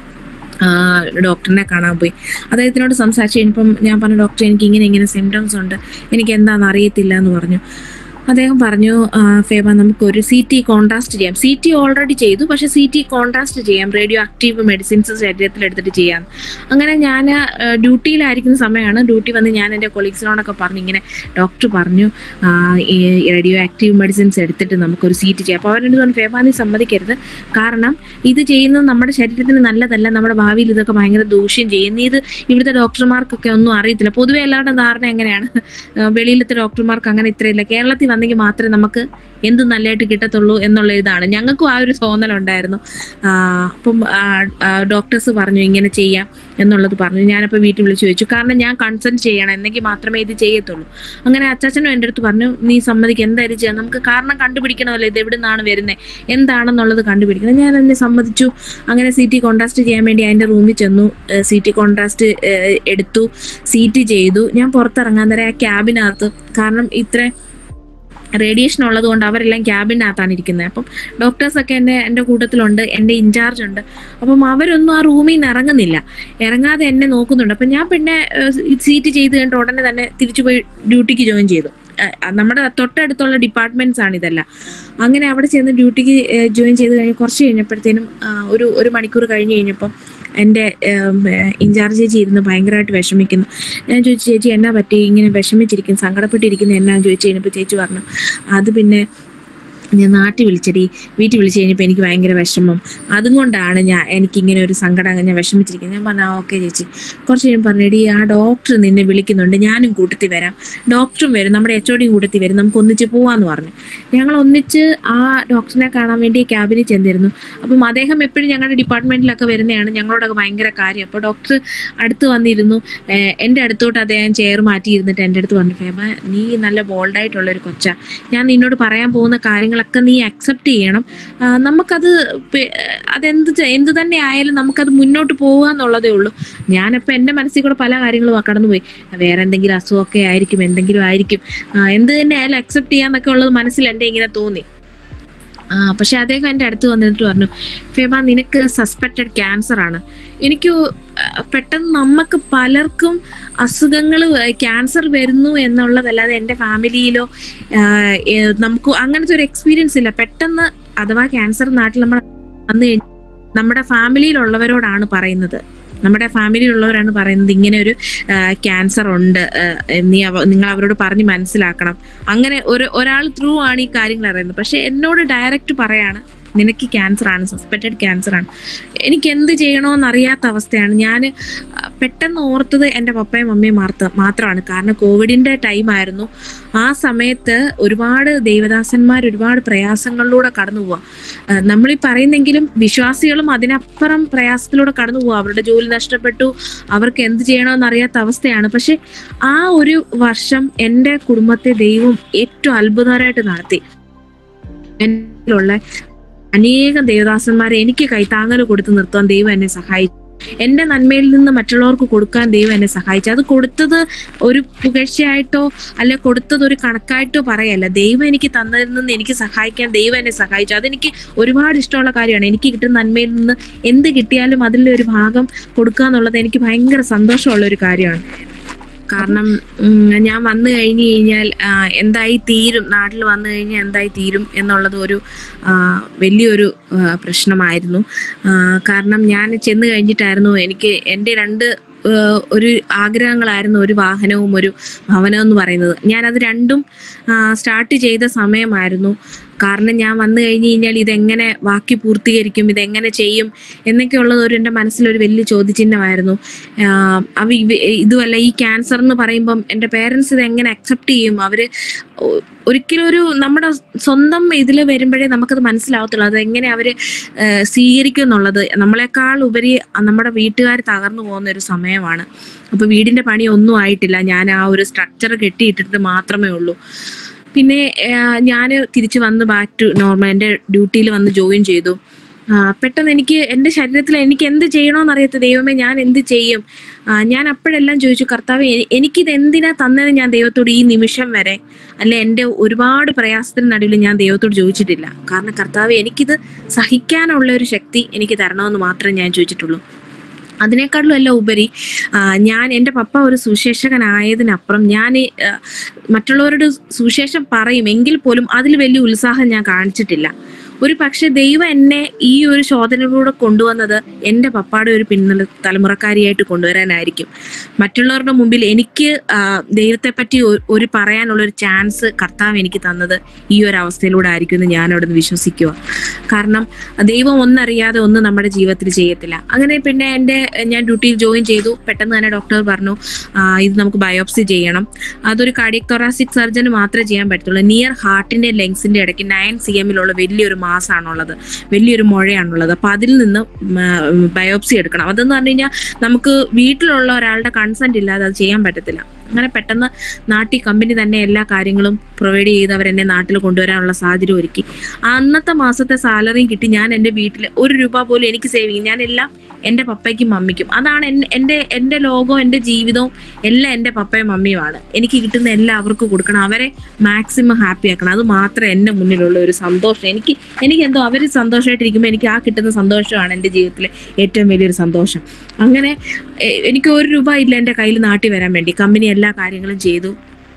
ആ, ഡോക്ടറിനെ കാണാൻ പോയി അദ്ദേഹത്തിനോട് സംസാരിച്ച് കഴിഞ്ഞപ്പം ഞാൻ പറഞ്ഞു ഡോക്ടർ എനിക്ക് ഇങ്ങനെ ഇങ്ങനെ സിംറ്റംസ് ഉണ്ട് എനിക്ക് എന്താണെന്ന് അറിയത്തില്ല എന്ന് പറഞ്ഞു അദ്ദേഹം പറഞ്ഞു "ആ, ഫേബ നമുക്ക് ഒരു സി ടി കോൺട്രാസ്റ്റ് ചെയ്യാം സി ടി ഓൾറെഡി ചെയ്തു പക്ഷെ സി ടി കോൺട്രാസ്റ്റ് ചെയ്യാം റേഡിയോ ആക്റ്റീവ് മെഡിസിൻസ് ശരീരത്തിൽ എടുത്തിട്ട് ചെയ്യാം അങ്ങനെ ഞാൻ ഡ്യൂട്ടിയിലായിരിക്കുന്ന സമയമാണ് ഡ്യൂട്ടി വന്ന് ഞാൻ എൻ്റെ കൊളീഗ്സിനോടൊക്കെ പറഞ്ഞു ഇങ്ങനെ ഡോക്ടർ പറഞ്ഞു ആ, ഈ റേഡിയോ ആക്റ്റീവ് മെഡിസിൻസ് എടുത്തിട്ട് നമുക്കൊരു സി ടി ചെയ്യാം അപ്പോൾ അവരെന്ത് പറഞ്ഞു ഫേബ നീ സമ്മതിക്കരുത് കാരണം ഇത് ചെയ്യുന്നത് നമ്മുടെ ശരീരത്തിന് നല്ലതല്ല നമ്മുടെ ഭാവിയിൽ ഇതൊക്കെ ഭയങ്കര ദൂഷ്യം ചെയ്യും നീ ഇത് ഇവിടുത്തെ ഡോക്ടർമാർക്കൊക്കെ ഒന്നും അറിയത്തില്ല പൊതുവെ എല്ലാവരുടെ ധാരണ എങ്ങനെയാണ് ആ, വെളിയിലത്തെ ഡോക്ടർമാർക്ക് അങ്ങനെ ഇത്രയില്ല കേരളത്തിൽ വന്നെങ്കിൽ മാത്രമേ നമുക്ക് എന്ത് നല്ലതായിട്ട് കിട്ടത്തുള്ളൂ എന്നുള്ള ഇതാണ് ഞങ്ങൾക്കും ആ ഒരു തോന്നലുണ്ടായിരുന്നു ആ, അപ്പം ഡോക്ടേഴ്സ് പറഞ്ഞു ഇങ്ങനെ ചെയ്യാം എന്നുള്ളത് പറഞ്ഞു ഞാനപ്പോൾ വീട്ടിൽ വിളിച്ച് ചോദിച്ചു കാരണം ഞാൻ കൺസൾട്ട് ചെയ്യണം എന്നെങ്കിൽ മാത്രമേ ഇത് ചെയ്യത്തുള്ളൂ അങ്ങനെ അച്ചാച്ചനും എൻ്റെ അടുത്ത് പറഞ്ഞു നീ സമ്മതിക്കുക എന്തായാലും ചെയ്യാം നമുക്ക് കാരണം കണ്ടുപിടിക്കണമല്ലോ ഇത് എവിടെ നിന്നാണ് വരുന്നത് എന്താണെന്നുള്ളത് കണ്ടുപിടിക്കണം ഞാൻ എന്നെ സമ്മതിച്ചു അങ്ങനെ സി ടി കോൺട്രാസ്റ്റ് ചെയ്യാൻ വേണ്ടി അതിൻ്റെ റൂമിൽ ചെന്നു സി ടി കോൺട്രാസ്റ്റ് എടുത്തു സീറ്റ് ചെയ്തു ഞാൻ പുറത്തിറങ്ങാൻ നേരം ആ ക്യാബിനകത്ത് കാരണം ഇത്ര റേഡിയേഷൻ ഉള്ളത് കൊണ്ട് അവരെല്ലാം ക്യാബിനകത്താണ് ഇരിക്കുന്നത് അപ്പം ഡോക്ടേഴ്സൊക്കെ എൻ്റെ എൻ്റെ കൂട്ടത്തിലുണ്ട് എൻ്റെ ഇൻചാർജ് ഉണ്ട് അപ്പം അവരൊന്നും ആ റൂമിൽ നിന്ന് ഇറങ്ങുന്നില്ല ഇറങ്ങാതെ എന്നെ നോക്കുന്നുണ്ട് അപ്പം ഞാൻ പിന്നെ സീറ്റ് ചെയ്ത് കഴിഞ്ഞിട്ട് ഉടനെ തന്നെ തിരിച്ചു പോയി ഡ്യൂട്ടിക്ക് ജോയിൻ ചെയ്തു അഹ് നമ്മുടെ തൊട്ടടുത്തുള്ള ഡിപ്പാർട്ട്മെന്റ്സ് ആണ് ഇതെല്ലാം അങ്ങനെ അവിടെ ചെന്ന് ഡ്യൂട്ടിക്ക് ജോയിൻ ചെയ്ത് കഴിഞ്ഞ് കുറച്ച് കഴിഞ്ഞപ്പോഴത്തേനും ആ, ഒരു ഒരു മണിക്കൂർ കഴിഞ്ഞ് കഴിഞ്ഞപ്പം എൻ്റെ ഇൻചാർജ് ചേച്ചി ഇരുന്ന് ഭയങ്കരമായിട്ട് വിഷമിക്കുന്നു ഞാൻ ചോദിച്ചു ചേച്ചി എന്നാ പറ്റി ഇങ്ങനെ വിഷമിച്ചിരിക്കുന്നു സങ്കടപ്പെട്ടിരിക്കുന്നു എന്നാന്ന് ചോദിച്ചു കഴിഞ്ഞപ്പോൾ ചേച്ചി പറഞ്ഞു അത് പിന്നെ ഞാൻ നാട്ടിൽ വിളിച്ചടി വീട്ടിൽ വിളിച്ച് കഴിഞ്ഞപ്പോൾ എനിക്ക് ഭയങ്കര വിഷമം അതും കൊണ്ടാണ് ഞാൻ എനിക്കിങ്ങനെ ഒരു സങ്കടം ഞാൻ വിഷമിച്ചിരിക്കുന്നത് ഞാൻ പറഞ്ഞു ഓക്കെ ചേച്ചി കുറച്ച് കഴിയുമ്പോൾ പറഞ്ഞെടി ആ ഡോക്ടർ നിന്നെ വിളിക്കുന്നുണ്ട് ഞാനും കൂട്ടത്തിൽ വരാം ഡോക്ടറും വരും നമ്മുടെ എച്ച് ഒടിയും കൂട്ടത്തിൽ വരും നമുക്ക് ഒന്നിച്ച് പോവാന്ന് പറഞ്ഞു ഞങ്ങൾ ഒന്നിച്ച് ആ ഡോക്ടറിനെ കാണാൻ വേണ്ടി ക്യാബിനിൽ ചെന്നിരുന്നു അപ്പം അദ്ദേഹം എപ്പോഴും ഞങ്ങളുടെ ഡിപ്പാർട്ട്മെന്റിലൊക്കെ വരുന്നതാണ് ഞങ്ങളോടൊക്കെ ഭയങ്കര കാര്യം അപ്പോൾ ഡോക്ടർ അടുത്ത് വന്നിരുന്നു ഏഹ് എൻ്റെ അടുത്തോട്ട് അദ്ദേഹം ചെയർ മാറ്റിയിരുന്നിട്ട് എൻ്റെ അടുത്ത് പറഞ്ഞു ഫേമ നീ നല്ല ബോൾഡായിട്ടുള്ള ഒരു കൊച്ചാ ഞാൻ നിന്നോട് പറയാൻ പോകുന്ന കാര്യങ്ങളൊക്കെ നീ അക്സെപ്റ്റ് ചെയ്യണം ആ, നമുക്കത് പെ- അതെന്ത് ചെ- എന്ത് തന്നെ ആയാലും നമുക്കത് മുന്നോട്ട് പോവുക എന്നുള്ളതേ ഉള്ളൂ ഞാനിപ്പോൾ എൻ്റെ മനസ്സിൽ കൂടെ പല കാര്യങ്ങളും കടന്നുപോയി വേറെ എന്തെങ്കിലും അസുഖമൊക്കെ ആയിരിക്കും എന്തെങ്കിലും ആയിരിക്കും ആ, എന്ത് തന്നെ ആയാലും അക്സെപ്റ്റ് ചെയ്യാന്നൊക്കെ ഉള്ളത് മനസ്സിൽ എൻ്റെ ഇങ്ങനെ തോന്നി ആ പക്ഷെ അദ്ദേഹം എൻ്റെ അടുത്ത് വന്നിട്ട് പറഞ്ഞു ഫേമ നിനക്ക് സസ്പെക്റ്റഡ് ക്യാൻസർ ആണ് എനിക്ക് ആ, പെട്ടെന്ന് നമുക്ക് പലർക്കും അസുഖങ്ങൾ ക്യാൻസർ വരുന്നു എന്നുള്ളതല്ലാതെ എൻ്റെ ഫാമിലിയിലോ ആ, ഏ, നമുക്ക് അങ്ങനത്തെ ഒരു എക്സ്പീരിയൻസ് ഇല്ല പെട്ടെന്ന് അഥവാ ക്യാൻസർ നാട്ടിൽ നമ്മൾ വന്നു കഴിഞ്ഞാൽ നമ്മുടെ ഫാമിലിയിലുള്ളവരോടാണ് പറയുന്നത് നമ്മുടെ ഫാമിലിയിലുള്ളവരാണ് പറയുന്നത് ഇങ്ങനെ ഒരു ക്യാൻസർ ഉണ്ട് ആ, നീ അവ- നിങ്ങൾ അവരോട് പറഞ്ഞ് മനസ്സിലാക്കണം അങ്ങനെ ഒരു ഒരാൾ ത്രൂ ആണ് ഈ കാര്യങ്ങൾ അറിയുന്നത് പക്ഷെ എന്നോട് ഡയറക്റ്റ് പറയാണ് നിനക്ക് ക്യാൻസർ ആണ് സസ്പെക്റ്റഡ് ക്യാൻസർ ആണ് എനിക്ക് എന്ത് ചെയ്യണമെന്ന് അറിയാത്ത അവസ്ഥയാണ് ഞാൻ പെട്ടെന്ന് ഓർത്തത് എൻ്റെ പപ്പയും മമ്മിയും മാർത്ത മാത്രമാണ് കാരണം കോവിഡിന്റെ ടൈം ആയിരുന്നു ആ സമയത്ത് ഒരുപാട് ദൈവദാസന്മാർ ഒരുപാട് പ്രയാസങ്ങളിലൂടെ കടന്നു പോവാ ആ, നമ്മളീ പറയുന്നെങ്കിലും വിശ്വാസികളും അതിനപ്പുറം പ്രയാസത്തിലൂടെ കടന്നു പോവാ അവരുടെ ജോലി നഷ്ടപ്പെട്ടു അവർക്ക് എന്ത് ചെയ്യണമെന്ന് അറിയാത്ത അവസ്ഥയാണ് പക്ഷെ ആ ഒരു വർഷം എൻ്റെ കുടുംബത്തെ ദൈവം ഏറ്റവും അത്ഭുതകരമായിട്ട് നടത്തി എന്നിലുള്ള അനേകം ദേവദാസന്മാരെ എനിക്ക് കൈത്താങ്ങൽ കൊടുത്ത് നിർത്താൻ ദൈവം എന്നെ സഹായിച്ചു എന്റെ നന്മയിൽ നിന്ന് മറ്റുള്ളവർക്ക് കൊടുക്കാൻ ദൈവം എന്നെ സഹായിച്ചു അത് കൊടുത്തത് ഒരു പുകഴ്ചയായിട്ടോ അല്ലെ കൊടുത്തത് ഒരു കണക്കായിട്ടോ പറയല്ല ദൈവം എനിക്ക് തന്നതിൽ നിന്ന് എനിക്ക് സഹായിക്കാൻ ദൈവം എന്നെ സഹായിച്ചു അതെനിക്ക് ഒരുപാട് ഇഷ്ടമുള്ള കാര്യമാണ് എനിക്ക് കിട്ടുന്ന നന്മയിൽ നിന്ന് എന്ത് കിട്ടിയാലും അതിലെ ഒരു ഭാഗം കൊടുക്കുക എന്നുള്ളത് എനിക്ക് ഭയങ്കര സന്തോഷമുള്ള ഒരു കാര്യമാണ് കാരണം ഉം, ഞാൻ വന്നു കഴിഞ്ഞു കഴിഞ്ഞാൽ ആ, എന്തായി തീരും നാട്ടിൽ വന്നു കഴിഞ്ഞാൽ എന്തായി തീരും എന്നുള്ളത് ഒരു ആ, വലിയൊരു ആ, പ്രശ്നമായിരുന്നു ആ, കാരണം ഞാൻ ചെന്ന് കഴിഞ്ഞിട്ടായിരുന്നു എനിക്ക് എൻ്റെ രണ്ട് ആ, ഒരു ആഗ്രഹങ്ങളായിരുന്നു ഒരു വാഹനവും ഒരു ഭവനവും എന്ന് പറയുന്നത് ഞാനത് രണ്ടും സ്റ്റാർട്ട് ചെയ്ത സമയമായിരുന്നു കാരണം ഞാൻ വന്നു കഴിഞ്ഞ് കഴിഞ്ഞാൽ ഇതെങ്ങനെ ബാക്കി പൂർത്തീകരിക്കും ഇതെങ്ങനെ ചെയ്യും എന്നൊക്കെ ഉള്ളത് ഒരു എൻ്റെ മനസ്സിലൊരു വലിയ ചോദ്യചിഹ്നമായിരുന്നു ആഹ് അവ ഇവ- ഇതുമല്ല ഈ ക്യാൻസർ എന്ന് പറയുമ്പം എൻ്റെ പേരൻസ് ഇത് എങ്ങനെ അക്സെപ്റ്റ് ചെയ്യും അവര് ഒ- ഒരിക്കലും ഒരു നമ്മുടെ സ്വന്തം ഇതിൽ വരുമ്പോഴേ നമുക്കത് മനസ്സിലാവത്തുള്ളൂ അത് എങ്ങനെ അവര് ആഹ് സ്വീകരിക്കും എന്നുള്ളത് നമ്മളെക്കാൾ ഉപരി നമ്മുടെ വീട്ടുകാർ തകർന്നു പോകുന്ന ഒരു സമയമാണ് അപ്പൊ വീടിന്റെ പണി ഒന്നും ആയിട്ടില്ല ഞാൻ ആ ഒരു സ്ട്രക്ചർ കെട്ടിയിട്ടിട്ട് മാത്രമേ ഉള്ളൂ പിന്നെ ഞാൻ തിരിച്ചു വന്ന് ബാക്ക് ടു നോർമൽ എൻ്റെ ഡ്യൂട്ടിയിൽ വന്ന് ജോയിൻ ചെയ്തു ആ, പെട്ടെന്ന് എനിക്ക് എൻ്റെ ശരീരത്തിൽ എനിക്ക് എന്ത് ചെയ്യണമെന്ന് അറിയാത്ത ദൈവമേ ഞാൻ എന്ത് ചെയ്യും ആ, ഞാൻ അപ്പോഴെല്ലാം ചോദിച്ചു കർത്താവ് എനിക്കിത് എന്തിനാ തന്നത് ഞാൻ ദൈവത്തോട് ഈ നിമിഷം വരെ അല്ലെ എൻ്റെ ഒരുപാട് പ്രയാസത്തിന് നടുവിൽ ഞാൻ ദൈവത്തോട് ചോദിച്ചിട്ടില്ല കാരണം കർത്താവ് എനിക്കിത് സഹിക്കാനുള്ള ഒരു ശക്തി എനിക്ക് തരണമെന്ന് മാത്രമേ ഞാൻ ചോദിച്ചിട്ടുള്ളൂ അതിനേക്കാളും എല്ലാം ഉപരി ആ, ഞാൻ എൻ്റെ പപ്പ ഒരു സുശേഷകനായതിനപ്പുറം ഞാൻ ആ, മറ്റുള്ളവരോട് സുശേഷം പറയും എങ്കിൽ പോലും അതിൽ വലിയ ഉത്സാഹം ഞാൻ കാണിച്ചിട്ടില്ല ഒരു പക്ഷെ ദൈവം എന്നെ ഈ ഒരു ശോധനയിലൂടെ കൊണ്ടുവന്നത് എൻ്റെ പപ്പാടെ ഒരു പിന്നല തലമുറക്കാരിയായിട്ട് കൊണ്ടുവരാനായിരിക്കും മറ്റുള്ളവരുടെ മുമ്പിൽ എനിക്ക് ആ, ദൈവത്തെപ്പറ്റി ഒ- ഒരു പറയാനുള്ള ഒരു ചാൻസ് കർത്താവ് എനിക്ക് തന്നത് ഈ ഒരു അവസ്ഥയിലൂടെ ആയിരിക്കും എന്ന് ഞാൻ അവിടെ നിന്ന് വിശ്വസിക്കുക കാരണം ദൈവം ഒന്നറിയാതെ ഒന്നും നമ്മുടെ ജീവിതത്തിൽ ചെയ്യത്തില്ല അങ്ങനെ പിന്നെ എൻ്റെ ഞാൻ ഡ്യൂട്ടിയിൽ ജോയിൻ ചെയ്തു പെട്ടെന്ന് തന്നെ ഡോക്ടർ പറഞ്ഞു ആ, ഇത് നമുക്ക് ബയോപ്സി ചെയ്യണം അതൊരു കാർഡിയക് തൊറാസിക് സർജന് മാത്രമേ ചെയ്യാൻ പറ്റത്തുള്ളൂ നിയർ ഹാർട്ടിന്റെ ലെങ്സിന്റെ ഇടയ്ക്ക് നയൻ സി എമ്മിലുള്ള വലിയൊരു മാസാണുള്ളത് വലിയൊരു മുഴയാണുള്ളത് അപ്പൊ അതിൽ നിന്ന് ബയോപ്സി എടുക്കണം അതെന്ന് പറഞ്ഞു കഴിഞ്ഞാൽ നമുക്ക് വീട്ടിലുള്ള ഒരാളുടെ കൺസെന്റ് ഇല്ലാതെ അത് ചെയ്യാൻ പറ്റത്തില്ല അങ്ങനെ പെട്ടെന്ന് നാട്ടിൽ കമ്പനി തന്നെ എല്ലാ കാര്യങ്ങളും പ്രൊവൈഡ് ചെയ്ത് അവരെന്നെ നാട്ടിൽ കൊണ്ടുവരാനുള്ള സാഹചര്യം ഒരുക്കി ആ അന്നത്തെ മാസത്തെ സാലറിയും കിട്ടി ഞാൻ എൻ്റെ വീട്ടിൽ ഒരു രൂപ പോലും എനിക്ക് സേവിങ് ഞാൻ എല്ലാം എൻ്റെ പപ്പയ്ക്കും മമ്മിക്കും അതാണ് എൻ- എൻ്റെ എൻ്റെ ലോകവും എൻ്റെ ജീവിതവും എല്ലാം എൻ്റെ പപ്പയും മമ്മിയുമാണ് എനിക്ക് കിട്ടുന്ന എല്ലാം അവർക്ക് കൊടുക്കണം അവരെ മാക്സിമം ഹാപ്പി ആക്കണം അത് മാത്രമേ എൻ്റെ മുന്നിലുള്ള ഒരു സന്തോഷം എനിക്ക് എനിക്ക് എന്തോ അവർ സന്തോഷമായിട്ടിരിക്കുമ്പോൾ എനിക്ക് ആ കിട്ടുന്ന സന്തോഷമാണ് എൻ്റെ ജീവിതത്തിലെ ഏറ്റവും വലിയൊരു സന്തോഷം അങ്ങനെ എ- എനിക്ക് ഒരു രൂപ ഇല്ല എൻ്റെ കയ്യിൽ നാട്ടിൽ വരാൻ വേണ്ടി കമ്പനി എല്ലാ കാര്യങ്ങളും ചെയ്തു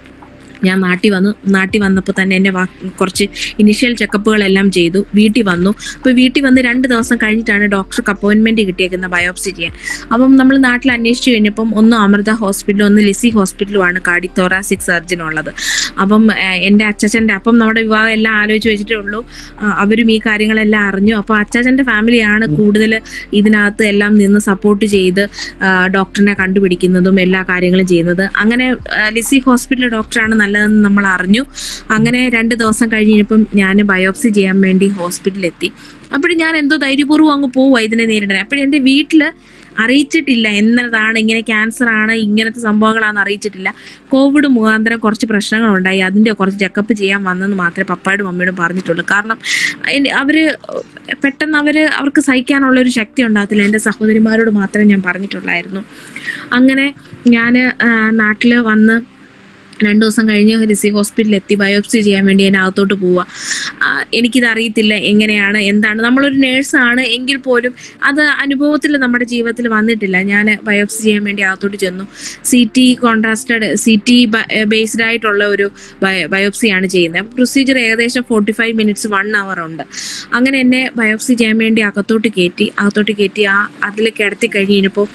ഞാൻ നാട്ടിൽ വന്നു നാട്ടിൽ വന്നപ്പോൾ തന്നെ എന്നെ വാ- കുറച്ച് ഇനിഷ്യൽ ചെക്കപ്പുകളെല്ലാം ചെയ്തു വീട്ടിൽ വന്നു അപ്പോൾ വീട്ടിൽ വന്ന് രണ്ട് ദിവസം കഴിഞ്ഞിട്ടാണ് ഡോക്ടർക്ക് അപ്പോയിൻമെന്റ് കിട്ടിയേക്കുന്ന ബയോപ്സി ചെയ്യാൻ അപ്പം നമ്മൾ നാട്ടിൽ അന്വേഷിച്ചു കഴിഞ്ഞപ്പം ഒന്ന് അമൃത ഹോസ്പിറ്റലും ഒന്ന് ലിസി ഹോസ്പിറ്റലുമാണ് കാർഡി തോറാസിക് സർജൻ ഉള്ളത് അപ്പം ഏഹ്, എൻ്റെ അച്ഛച്ചൻ്റെ അപ്പം നമ്മുടെ വിവാഹം എല്ലാം ആലോചിച്ച് വെച്ചിട്ടേ ഉള്ളൂ ആ, അവരും ഈ കാര്യങ്ങളെല്ലാം അറിഞ്ഞു അപ്പോൾ അച്ഛച്ചൻ്റെ ഫാമിലിയാണ് കൂടുതൽ ഇതിനകത്ത് എല്ലാം നിന്ന് സപ്പോർട്ട് ചെയ്ത് ആ, ഡോക്ടറിനെ കണ്ടുപിടിക്കുന്നതും എല്ലാ കാര്യങ്ങളും ചെയ്യുന്നത് അങ്ങനെ ആ, ലിസി ഹോസ്പിറ്റൽ ഡോക്ടറാണ് നല്ലതെന്ന് നമ്മൾ അറിഞ്ഞു അങ്ങനെ രണ്ട് ദിവസം കഴിഞ്ഞപ്പം ഞാൻ ബയോപ്സി ചെയ്യാൻ വേണ്ടി ഹോസ്പിറ്റലിൽ എത്തി അപ്പോഴും ഞാൻ എന്തോ ധൈര്യപൂർവ്വം അങ്ങ് പോവുക ഇതിനെ നേരിടാൻ അപ്പോഴും എൻ്റെ വീട്ടില് അറിയിച്ചിട്ടില്ല എന്നതാണ് ഇങ്ങനെ ക്യാൻസർ ആണ് ഇങ്ങനത്തെ സംഭവങ്ങളാണെന്ന് അറിയിച്ചിട്ടില്ല കോവിഡ് മുഖാന്തരം കുറച്ച് പ്രശ്നങ്ങളുണ്ടായി അതിന്റെ കുറച്ച് ചെക്കപ്പ് ചെയ്യാൻ വന്നെന്ന് മാത്രമേ പപ്പായോടും മമ്മിയോടും പറഞ്ഞിട്ടുള്ളൂ കാരണം അതിന് അവര് പെട്ടെന്ന് അവര് അവർക്ക് സഹിക്കാനുള്ള ഒരു ശക്തി ഉണ്ടാകത്തില്ല എൻ്റെ സഹോദരിമാരോട് മാത്രമേ ഞാൻ പറഞ്ഞിട്ടുള്ളായിരുന്നു അങ്ങനെ ഞാൻ നാട്ടില് വന്ന് രണ്ടു ദിവസം കഴിഞ്ഞ് റിസീവ് ഹോസ്പിറ്റലിൽ എത്തി ബയോപ്സി ചെയ്യാൻ വേണ്ടി ഞാൻ അകത്തോട്ട് പോവുക ആ, എനിക്കിത് അറിയത്തില്ല എങ്ങനെയാണ് എന്താണ് നമ്മളൊരു നേഴ്സാണ് എങ്കിൽ പോലും അത് അനുഭവത്തിൽ നമ്മുടെ ജീവിതത്തിൽ വന്നിട്ടില്ല ഞാൻ ബയോപ്സി ചെയ്യാൻ വേണ്ടി അകത്തോട്ട് ചെന്നു C T contrasted C T based ആയിട്ടുള്ള ഒരു ബയോപ്സിയാണ് ചെയ്യുന്നത് പ്രൊസീജിയർ ഏകദേശം forty five minutes one hour ഉണ്ട് അങ്ങനെ എന്നെ ബയോപ്സി ചെയ്യാൻ വേണ്ടി അകത്തോട്ട് കയറ്റി അകത്തോട്ട് കയറ്റി ആ അതിൽ കിടത്തി കഴിഞ്ഞപ്പോൾ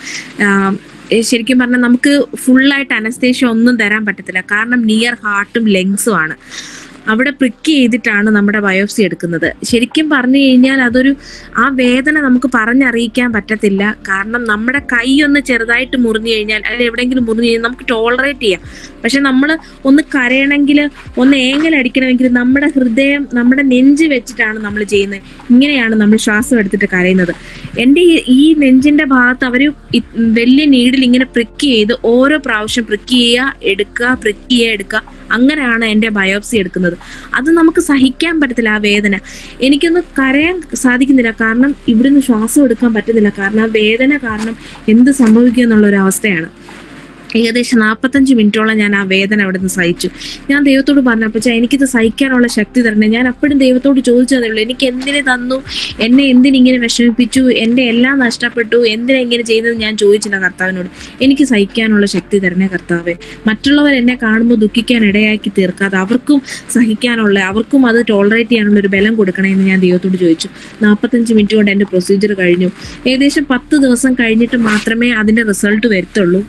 ശരിക്കും പറഞ്ഞാൽ നമുക്ക് ഫുള്ളായിട്ട് അനസ്തേഷ്യ ഒന്നും തരാൻ പറ്റത്തില്ല കാരണം നിയർ ഹാർട്ടും ലങ്സും ആണ് അവിടെ പ്രിക്ക് ചെയ്തിട്ടാണ് നമ്മുടെ ബയോപ്സി എടുക്കുന്നത് ശരിക്കും പറഞ്ഞു കഴിഞ്ഞാൽ അതൊരു ആ വേദന നമുക്ക് പറഞ്ഞറിയിക്കാൻ പറ്റത്തില്ല കാരണം നമ്മുടെ കൈ ഒന്ന് ചെറുതായിട്ട് മുറിഞ്ഞു കഴിഞ്ഞാൽ അല്ലെങ്കിൽ എവിടെയെങ്കിലും മുറിഞ്ഞു കഴിഞ്ഞാൽ നമുക്ക് ടോളറേറ്റ് ചെയ്യാം പക്ഷെ നമ്മൾ ഒന്ന് കരയണമെങ്കിൽ ഒന്ന് ഏങ്ങലടിക്കണമെങ്കിൽ നമ്മുടെ ഹൃദയം നമ്മുടെ നെഞ്ച് വെച്ചിട്ടാണ് നമ്മൾ ചെയ്യുന്നത് ഇങ്ങനെയാണ് നമ്മൾ ശ്വാസം എടുത്തിട്ട് കരയുന്നത് എൻ്റെ ഈ- ഈ നെഞ്ചിന്റെ ഭാഗത്ത് അവർ വലിയ നീഡിൽ ഇങ്ങനെ പ്രിക്ക് ചെയ്ത് ഓരോ പ്രാവശ്യം പ്രിക്ക് ചെയ്യുക എടുക്കുക പ്രിക്ക് ചെയ്യുക എടുക്കുക അങ്ങനെയാണ് എൻ്റെ ബയോപ്സി എടുക്കുന്നത് അത് നമുക്ക് സഹിക്കാൻ പറ്റത്തില്ല ആ വേദന എനിക്കൊന്ന് കരയാൻ സാധിക്കുന്നില്ല കാരണം ഇവിടുന്ന് ശ്വാസം എടുക്കാൻ പറ്റുന്നില്ല കാരണം ആ വേദന കാരണം എന്ത് സംഭവിക്കും എന്നുള്ള ഒരു അവസ്ഥയാണ് ഏകദേശം നാൽപ്പത്തഞ്ച് മിനിറ്റോളം ഞാൻ ആ വേദന അവിടെ നിന്ന് സഹിച്ചു ഞാൻ ദൈവത്തോട് പറഞ്ഞപ്പോൾ എനിക്കിത് സഹിക്കാനുള്ള ശക്തി തരണേ ഞാൻ അപ്പോഴും ദൈവത്തോട് ചോദിച്ചതേ ഉള്ളൂ എനിക്ക് എന്തിനെ തന്നു എന്നെ എന്തിനിങ്ങനെ വിഷമിപ്പിച്ചു എൻ്റെ എല്ലാം നഷ്ടപ്പെട്ടു എന്തിനാ ഇങ്ങനെ ചെയ്യുന്നത് ഞാൻ ചോദിച്ചില്ല കർത്താവിനോട് എനിക്ക് സഹിക്കാനുള്ള ശക്തി തരണേ കർത്താവെ മറ്റുള്ളവർ എന്നെ കാണുമ്പോൾ ദുഃഖിക്കാൻ ഇടയാക്കി തീർക്കാതെ അവർക്കും സഹിക്കാനുള്ള അവർക്കും അത് ടോളറേറ്റ് ചെയ്യാനുള്ള ഒരു ബലം കൊടുക്കണേ എന്ന് ഞാൻ ദൈവത്തോട് ചോദിച്ചു നാൽപ്പത്തഞ്ച് മിനിറ്റ് കൊണ്ട് എൻ്റെ പ്രൊസീജിയർ കഴിഞ്ഞു ഏകദേശം പത്ത് ദിവസം കഴിഞ്ഞിട്ട് മാത്രമേ അതിൻ്റെ റിസൾട്ട് വരുത്തുള്ളൂ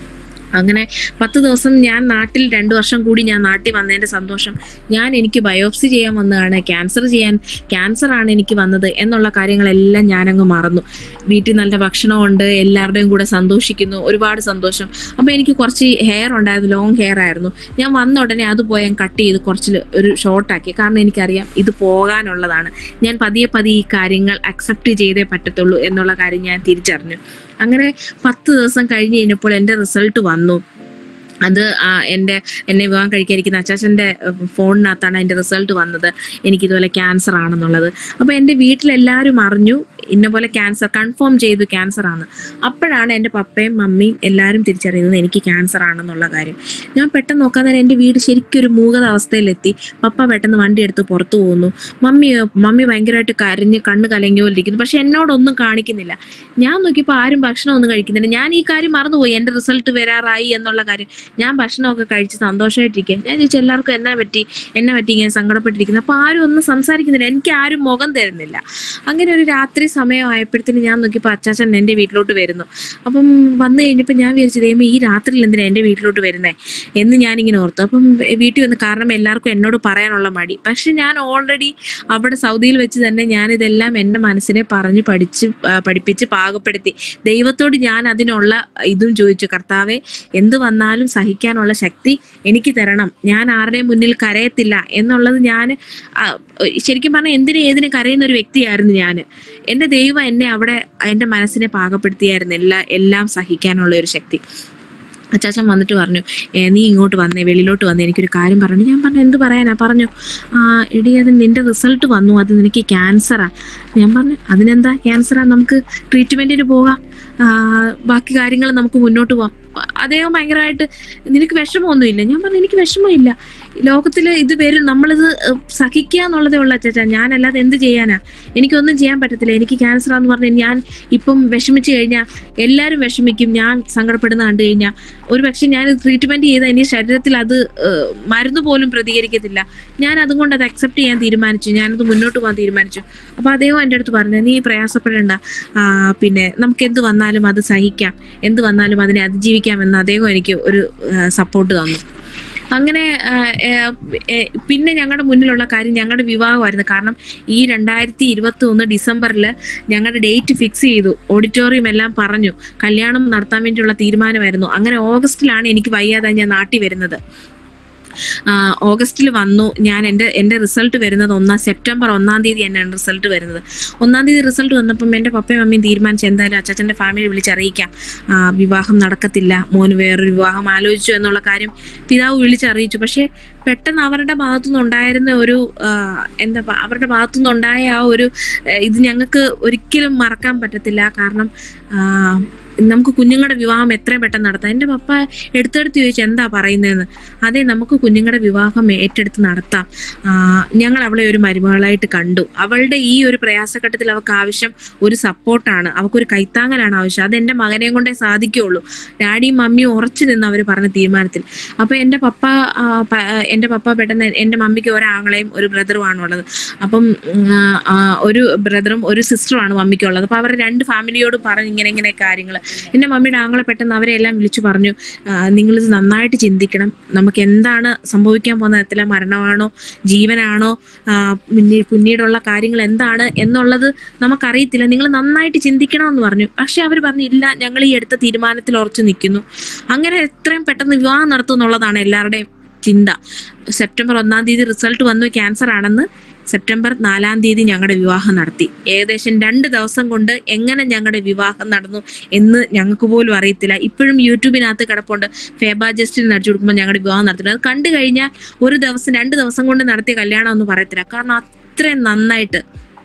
അങ്ങനെ പത്ത് ദിവസം ഞാൻ നാട്ടിൽ രണ്ടു വർഷം കൂടി ഞാൻ നാട്ടിൽ വന്നതിന്റെ സന്തോഷം ഞാൻ എനിക്ക് ബയോപ്സി ചെയ്യാൻ വന്നതാണ് ക്യാൻസർ ചെയ്യാൻ ക്യാൻസർ ആണ് എനിക്ക് വന്നത് എന്നുള്ള കാര്യങ്ങളെല്ലാം ഞാനങ്ങ് മറന്നു വീട്ടിൽ നല്ല ഭക്ഷണമുണ്ട് എല്ലാവരുടെയും കൂടെ സന്തോഷിക്കുന്നു ഒരുപാട് സന്തോഷം അപ്പൊ എനിക്ക് കുറച്ച് ഹെയർ ഉണ്ടായിരുന്നു ലോങ് ഹെയർ ആയിരുന്നു ഞാൻ വന്ന ഉടനെ അത് പോയി ഞാൻ കട്ട് ചെയ്ത് കുറച്ച് ഒരു ഷോർട്ടാക്കി കാരണം എനിക്കറിയാം ഇത് പോകാനുള്ളതാണ് ഞാൻ പതിയെ പതിയെ ഈ കാര്യങ്ങൾ അക്സെപ്റ്റ് ചെയ്തേ പറ്റത്തുള്ളൂ എന്നുള്ള കാര്യം ഞാൻ തിരിച്ചറിഞ്ഞു അങ്ങനെ പത്ത് ദിവസം കഴിഞ്ഞ് കഴിഞ്ഞപ്പോൾ എൻ്റെ റിസൾട്ട് വന്നു അത് ആ എൻ്റെ എന്നെ വിവാഹം കഴിക്കാതിരിക്കുന്ന അച്ചാച്ചൻ്റെ ഫോണിനകത്താണ് അതിൻ്റെ റിസൾട്ട് വന്നത് എനിക്കിതുപോലെ ക്യാൻസർ ആണെന്നുള്ളത് അപ്പോൾ എൻ്റെ വീട്ടിലെല്ലാവരും അറിഞ്ഞു ഇന്ന പോലെ ക്യാൻസർ കൺഫേം ചെയ്തു ക്യാൻസർ ആണ് അപ്പോഴാണ് എൻ്റെ പപ്പയും മമ്മിയും എല്ലാവരും തിരിച്ചറിയുന്നത് എനിക്ക് ക്യാൻസർ ആണെന്നുള്ള കാര്യം ഞാൻ പെട്ടെന്ന് നോക്കാൻ നേരം എൻ്റെ വീട് ശരിക്കും ഒരു മൂകത അവസ്ഥയിലെത്തി പപ്പ പെട്ടെന്ന് വണ്ടി എടുത്ത് പുറത്തു പോകുന്നു മമ്മി മമ്മി ഭയങ്കരമായിട്ട് കരഞ്ഞ് കണ്ണ് കലങ്ങി പോലെ ഇരിക്കുന്നു പക്ഷെ എന്നോടൊന്നും കാണിക്കുന്നില്ല ഞാൻ നോക്കിയപ്പോൾ ആരും ഭക്ഷണം ഒന്നും കഴിക്കുന്നില്ല ഞാൻ ഈ കാര്യം മറന്നുപോയി എൻ്റെ റിസൾട്ട് വരാറായി എന്നുള്ള കാര്യം ഞാൻ ഭക്ഷണമൊക്കെ കഴിച്ച് സന്തോഷമായിട്ടിരിക്കുക ഞാൻ ചോദിച്ചു എല്ലാവർക്കും എന്നാ പറ്റി എന്നെ പറ്റി ഇങ്ങനെ സങ്കടപ്പെട്ടിരിക്കുന്നു അപ്പൊ ആരും ഒന്നും സംസാരിക്കുന്നില്ല എനിക്ക് ആരും മുഖം തരുന്നില്ല അങ്ങനെ ഒരു രാത്രി സമയമായപ്പോഴത്തേന് ഞാൻ നോക്കിയപ്പോൾ അച്ചാച്ചൻ എൻ്റെ വീട്ടിലോട്ട് വരുന്നു അപ്പം വന്നു കഴിഞ്ഞപ്പോൾ ഞാൻ വിചാരിച്ചു ദൈവം ഈ രാത്രിയിൽ എന്തിനാ എൻ്റെ വീട്ടിലോട്ട് വരുന്നേ എന്ന് ഞാനിങ്ങനെ ഓർത്തു അപ്പം വീട്ടിൽ വന്ന് കാരണം എല്ലാവർക്കും എന്നോട് പറയാനുള്ള മടി പക്ഷെ ഞാൻ ഓൾറെഡി അവിടെ സൗദിയിൽ വെച്ച് തന്നെ ഞാനിതെല്ലാം എൻ്റെ മനസ്സിനെ പറഞ്ഞ് പഠിച്ച് ആ, പഠിപ്പിച്ച് പാകപ്പെടുത്തി ദൈവത്തോട് ഞാൻ അതിനുള്ള ഇതും ചോദിച്ചു കർത്താവെ എന്ത് വന്നാലും സഹിക്കാനുള്ള ശക്തി എനിക്ക് തരണം ഞാൻ ആരുടെയും മുന്നിൽ കരയത്തില്ല എന്നുള്ളത് ഞാൻ ശരിക്കും പറഞ്ഞാൽ എന്തിനും ഏതിനും കരയുന്ന ഒരു വ്യക്തിയായിരുന്നു ഞാൻ എൻ്റെ ദൈവം എന്നെ അവിടെ എൻ്റെ മനസ്സിനെ പാകപ്പെടുത്തിയായിരുന്നു എല്ലാ എല്ലാം സഹിക്കാനുള്ള ഒരു ശക്തി അച്ചാച്ചൻ വന്നിട്ട് പറഞ്ഞു "ഏ, നീ ഇങ്ങോട്ട് വന്നേ വെളിയിലോട്ട് വന്നേ എനിക്കൊരു കാര്യം പറഞ്ഞു ഞാൻ പറഞ്ഞു എന്ത് പറയാനാ പറഞ്ഞു ആ എടി അത് നിന്റെ റിസൾട്ട് വന്നു അത് നിനക്ക് ക്യാൻസറാ ഞാൻ പറഞ്ഞു അതിനെന്താ ക്യാൻസറാ നമുക്ക് ട്രീറ്റ്മെന്റിന് പോകാം ആ, ബാക്കി കാര്യങ്ങൾ നമുക്ക് മുന്നോട്ട് പോവാം അദ്ദേഹം ഭയങ്കരമായിട്ട് നിനക്ക് വിഷമമൊന്നുമില്ല ഞാൻ പറഞ്ഞു എനിക്ക് വിഷമമില്ല ലോകത്തിൽ ഇത് വരും നമ്മളിത് ഏഹ്, സഹിക്കുക എന്നുള്ളതേ ഉള്ളൂ അച്ചാച്ചാ ഞാനല്ലാതെ എന്ത് ചെയ്യാനാ എനിക്കൊന്നും ചെയ്യാൻ പറ്റത്തില്ല എനിക്ക് ക്യാൻസർ ആന്ന് പറഞ്ഞ് ഞാൻ ഇപ്പം വിഷമിച്ചു കഴിഞ്ഞാൽ എല്ലാവരും വിഷമിക്കും ഞാൻ സങ്കടപ്പെടുന്ന കണ്ടു കഴിഞ്ഞാൽ ഒരു പക്ഷെ ഞാൻ ട്രീറ്റ്മെന്റ് ചെയ്ത എന്റെ ശരീരത്തിൽ അത് ഏഹ്, മരുന്ന് പോലും പ്രതികരിക്കത്തില്ല ഞാൻ അതുകൊണ്ട് അത് അക്സെപ്റ്റ് ചെയ്യാൻ തീരുമാനിച്ചു ഞാനത് മുന്നോട്ട് പോകാൻ തീരുമാനിച്ചു അപ്പൊ അദ്ദേഹം എൻ്റെ അടുത്ത് പറഞ്ഞു നീ പ്രയാസപ്പെടേണ്ട ആ, പിന്നെ നമുക്ക് എന്ത് വന്നാലും അത് സഹിക്കാം എന്ത് വന്നാലും അതിനെ അതിജീവിക്കാം എന്ന് അദ്ദേഹം എനിക്ക് ഒരു സപ്പോർട്ട് തന്നു അങ്ങനെ ആ, ഏ, ഏ, പിന്നെ ഞങ്ങളുടെ മുന്നിലുള്ള കാര്യം ഞങ്ങളുടെ വിവാഹമായിരുന്നു കാരണം ഈ രണ്ടായിരത്തി ഇരുപത്തി ഒന്ന് ഡിസംബറിൽ ഞങ്ങളുടെ ഡേറ്റ് ഫിക്സ് ചെയ്തു ഓഡിറ്റോറിയം എല്ലാം പറഞ്ഞു കല്യാണം നടത്താൻ വേണ്ടിയുള്ള തീരുമാനമായിരുന്നു അങ്ങനെ ഓഗസ്റ്റിലാണ് എനിക്ക് വയ്യാതെ ഞാൻ നാട്ടിൽ വരുന്നത് ആ, ഓഗസ്റ്റിൽ വന്നു ഞാൻ എൻ്റെ എൻ്റെ റിസൾട്ട് വരുന്നത് ഒന്നാം സെപ്റ്റംബർ ഒന്നാം തീയതി തന്നെയാണ് റിസൾട്ട് വരുന്നത് ഒന്നാം തീയതി റിസൾട്ട് വന്നപ്പം എൻ്റെ പപ്പയും അമ്മയും തീരുമാനിച്ചു എന്തായാലും അച്ചാച്ചൻ്റെ ഫാമിലി വിളിച്ചറിയിക്കാം ആ, വിവാഹം നടക്കത്തില്ല മോന് വേറൊരു വിവാഹം ആലോചിച്ചു എന്നുള്ള കാര്യം പിതാവ് വിളിച്ചറിയിച്ചു പക്ഷേ പെട്ടെന്ന് അവരുടെ ഭാഗത്തുനിന്ന് ഉണ്ടായിരുന്ന ഒരു ആ, എന്താ പ- അവരുടെ ഭാഗത്തുനിന്ന് ഉണ്ടായ ആ ഒരു ആ, ഇത് ഞങ്ങൾക്ക് ഒരിക്കലും മറക്കാൻ പറ്റത്തില്ല കാരണം ആ, നമുക്ക് കുഞ്ഞുങ്ങളുടെ വിവാഹം എത്രയും പെട്ടെന്ന് നടത്താം എൻ്റെ പപ്പ എടുത്തെടുത്ത് ചോദിച്ചു എന്താ പറയുന്നതെന്ന് അതെ നമുക്ക് കുഞ്ഞുങ്ങളുടെ വിവാഹം ഏറ്റെടുത്ത് നടത്താം ആ, ഞങ്ങൾ അവളെ ഒരു മരുമകളായിട്ട് കണ്ടു അവളുടെ ഈ ഒരു പ്രയാസഘട്ടത്തിൽ അവൾക്ക് ആവശ്യം ഒരു സപ്പോർട്ടാണ് അവൾക്കൊരു കൈത്താങ്ങലാണ് ആവശ്യം അത് എൻ്റെ മകനെ കൊണ്ടേ സാധിക്കുകയുള്ളൂ ഡാഡിയും മമ്മിയും ഉറച്ചു നിന്ന് അവർ പറഞ്ഞ തീരുമാനത്തിൽ അപ്പൊ എൻ്റെ പപ്പ ആ, പ- എൻ്റെ പപ്പ പെട്ടെന്ന് എൻ്റെ മമ്മിക്ക് ഒരാങ്ങളെയും ഒരു ബ്രദറുമാണ് ഉള്ളത് അപ്പം ഉം, ആ, ഒരു ബ്രദറും ഒരു സിസ്റ്ററുമാണ് മമ്മിക്കുള്ളത് അപ്പൊ അവർ രണ്ട് ഫാമിലിയോട് പറഞ്ഞു ഇങ്ങനെ ഇങ്ങനെ കാര്യങ്ങൾ എൻ്റെ മമ്മിയുടെ ആങ്ങളെ പെട്ടെന്ന് അവരെ എല്ലാം വിളിച്ചു പറഞ്ഞു നിങ്ങൾ ഇത് നന്നായിട്ട് ചിന്തിക്കണം നമുക്ക് എന്താണ് സംഭവിക്കാൻ പോകുന്ന തരത്തിലെ മരണമാണോ ജീവനാണോ ആ, പിന്നീ- പിന്നീടുള്ള കാര്യങ്ങൾ എന്താണ് എന്നുള്ളത് നമുക്കറിയത്തില്ല നിങ്ങൾ നന്നായിട്ട് ചിന്തിക്കണം എന്ന് പറഞ്ഞു പക്ഷെ അവർ പറഞ്ഞു ഇല്ല ഞങ്ങൾ ഈ എടുത്ത തീരുമാനത്തിൽ ഉറച്ചു നിൽക്കുന്നു അങ്ങനെ എത്രയും പെട്ടെന്ന് വിവാഹം നടത്തും എന്നുള്ളതാണ് എല്ലാവരുടെയും ചിന്ത സെപ്റ്റംബർ ഒന്നാം തീയതി റിസൾട്ട് വന്നു ക്യാൻസർ ആണെന്ന് സെപ്റ്റംബർ നാലാം തീയതി ഞങ്ങളുടെ വിവാഹം നടത്തി ഏകദേശം രണ്ട് ദിവസം കൊണ്ട് എങ്ങനെ ഞങ്ങളുടെ വിവാഹം നടന്നു എന്ന് ഞങ്ങൾക്ക് പോലും അറിയത്തില്ല ഇപ്പോഴും യൂട്യൂബിനകത്ത് കിടപ്പുണ്ട് ഫേബ ജസ്റ്റിന് നടിച്ചു കൊടുക്കുമ്പോൾ ഞങ്ങളുടെ വിവാഹം നടത്തുന്നത് അത് കണ്ടു കഴിഞ്ഞാൽ ഒരു ദിവസം രണ്ട് ദിവസം കൊണ്ട് നടത്തിയ കല്യാണം എന്ന് പറയത്തില്ല കാരണം അത്രയും നന്നായിട്ട്